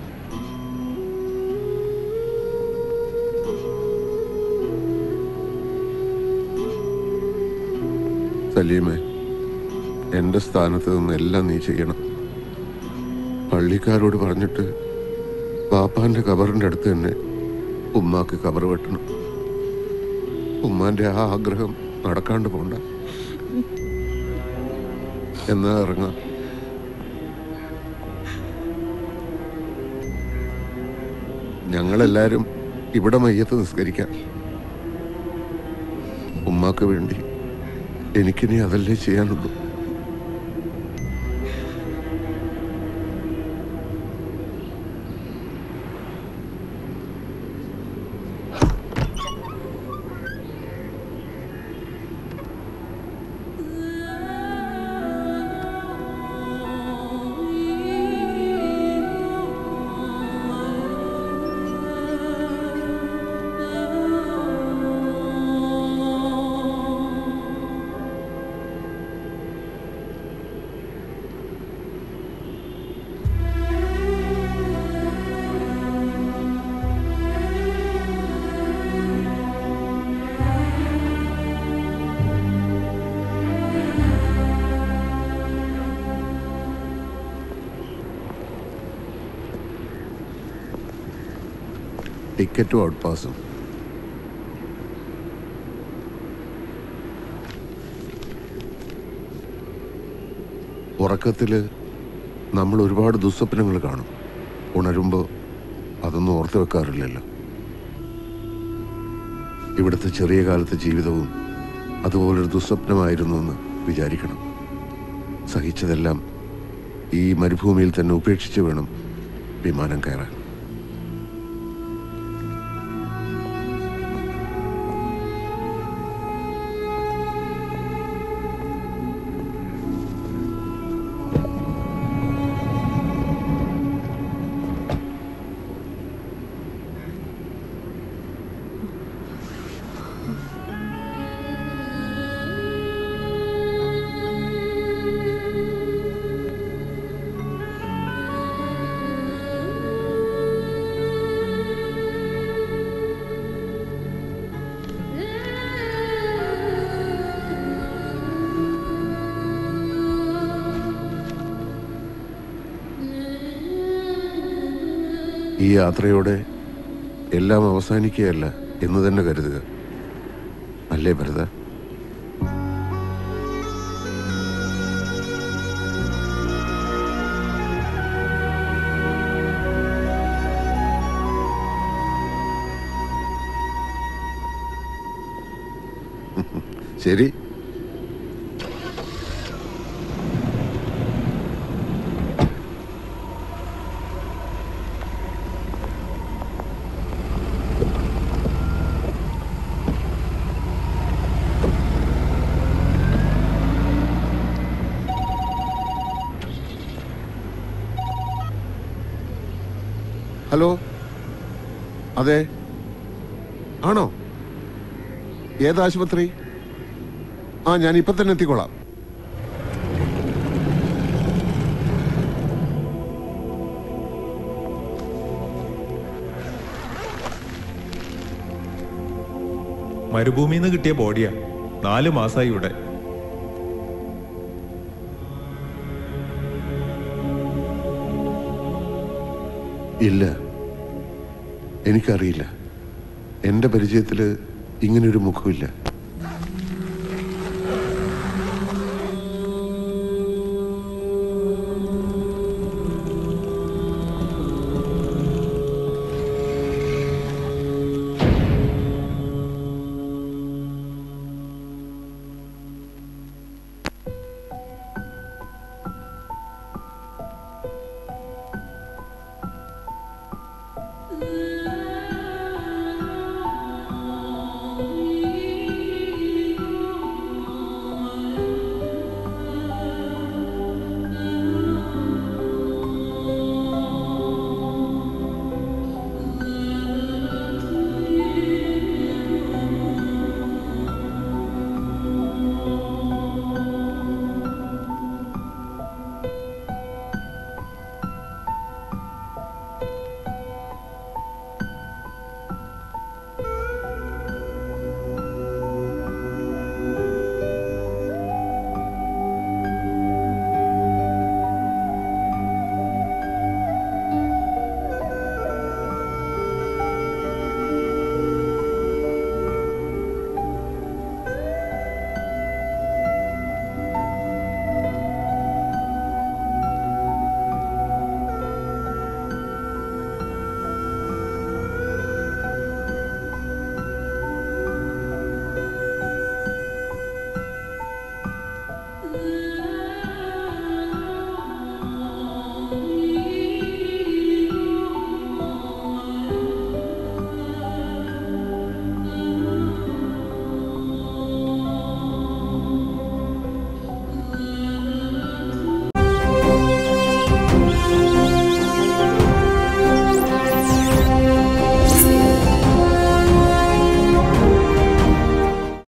സലീമേ എന്റെ സ്ഥാനത്ത് നിന്ന് എല്ലാം നീ ചെയ്യണം പള്ളിക്കാരോട് പറഞ്ഞിട്ട് പാപ്പാന്റെ കബറിന്റെ അടുത്ത് തന്നെ ഉമ്മാക്ക് കബർ വെട്ടണം ഉമ്മാന്റെ ആ ആഗ്രഹം നടക്കാണ്ട് പോണ്ട എന്നാ ഇറങ്ങാം ഞങ്ങളെല്ലാരും ഇവിടെ മയ്യത്ത് നിസ്കരിക്കാം ഉമ്മാക്ക് വേണ്ടി എനിക്കിനി അതല്ലേ ചെയ്യാനുള്ളൂ ടിക്കറ്റും ഔട്ട് പാസും ഉറക്കത്തില് നമ്മൾ ഒരുപാട് ദുസ്വപ്നങ്ങൾ കാണും ഉണരുമ്പോൾ അതൊന്നും ഓർത്തു വെക്കാറില്ലല്ലോ ഇവിടുത്തെ ചെറിയ കാലത്തെ ജീവിതവും അതുപോലൊരു ദുസ്വപ്നമായിരുന്നു എന്ന് വിചാരിക്കണം സഹിച്ചതെല്ലാം ഈ മരുഭൂമിയിൽ തന്നെ ഉപേക്ഷിച്ച് വേണം വിമാനം കയറാൻ ഈ യാത്രയോടെ എല്ലാം അവസാനിക്കുകയല്ല എന്ന് തന്നെ കരുതുക അല്ലേ ഭരത ശരി ഹലോ അതെ ആണോ ഏത് ആശുപത്രി ആ ഞാൻ ഇപ്പൊ തന്നെ എത്തിക്കോളാം മരുഭൂമിയിൽ നിന്ന് കിട്ടിയ ബോഡിയാ നാല് മാസമായി ഇവിടെ ഇല്ല എനിക്കറിയില്ല എൻ്റെ പരിചയത്തിൽ ഇങ്ങനൊരു മുഖമില്ല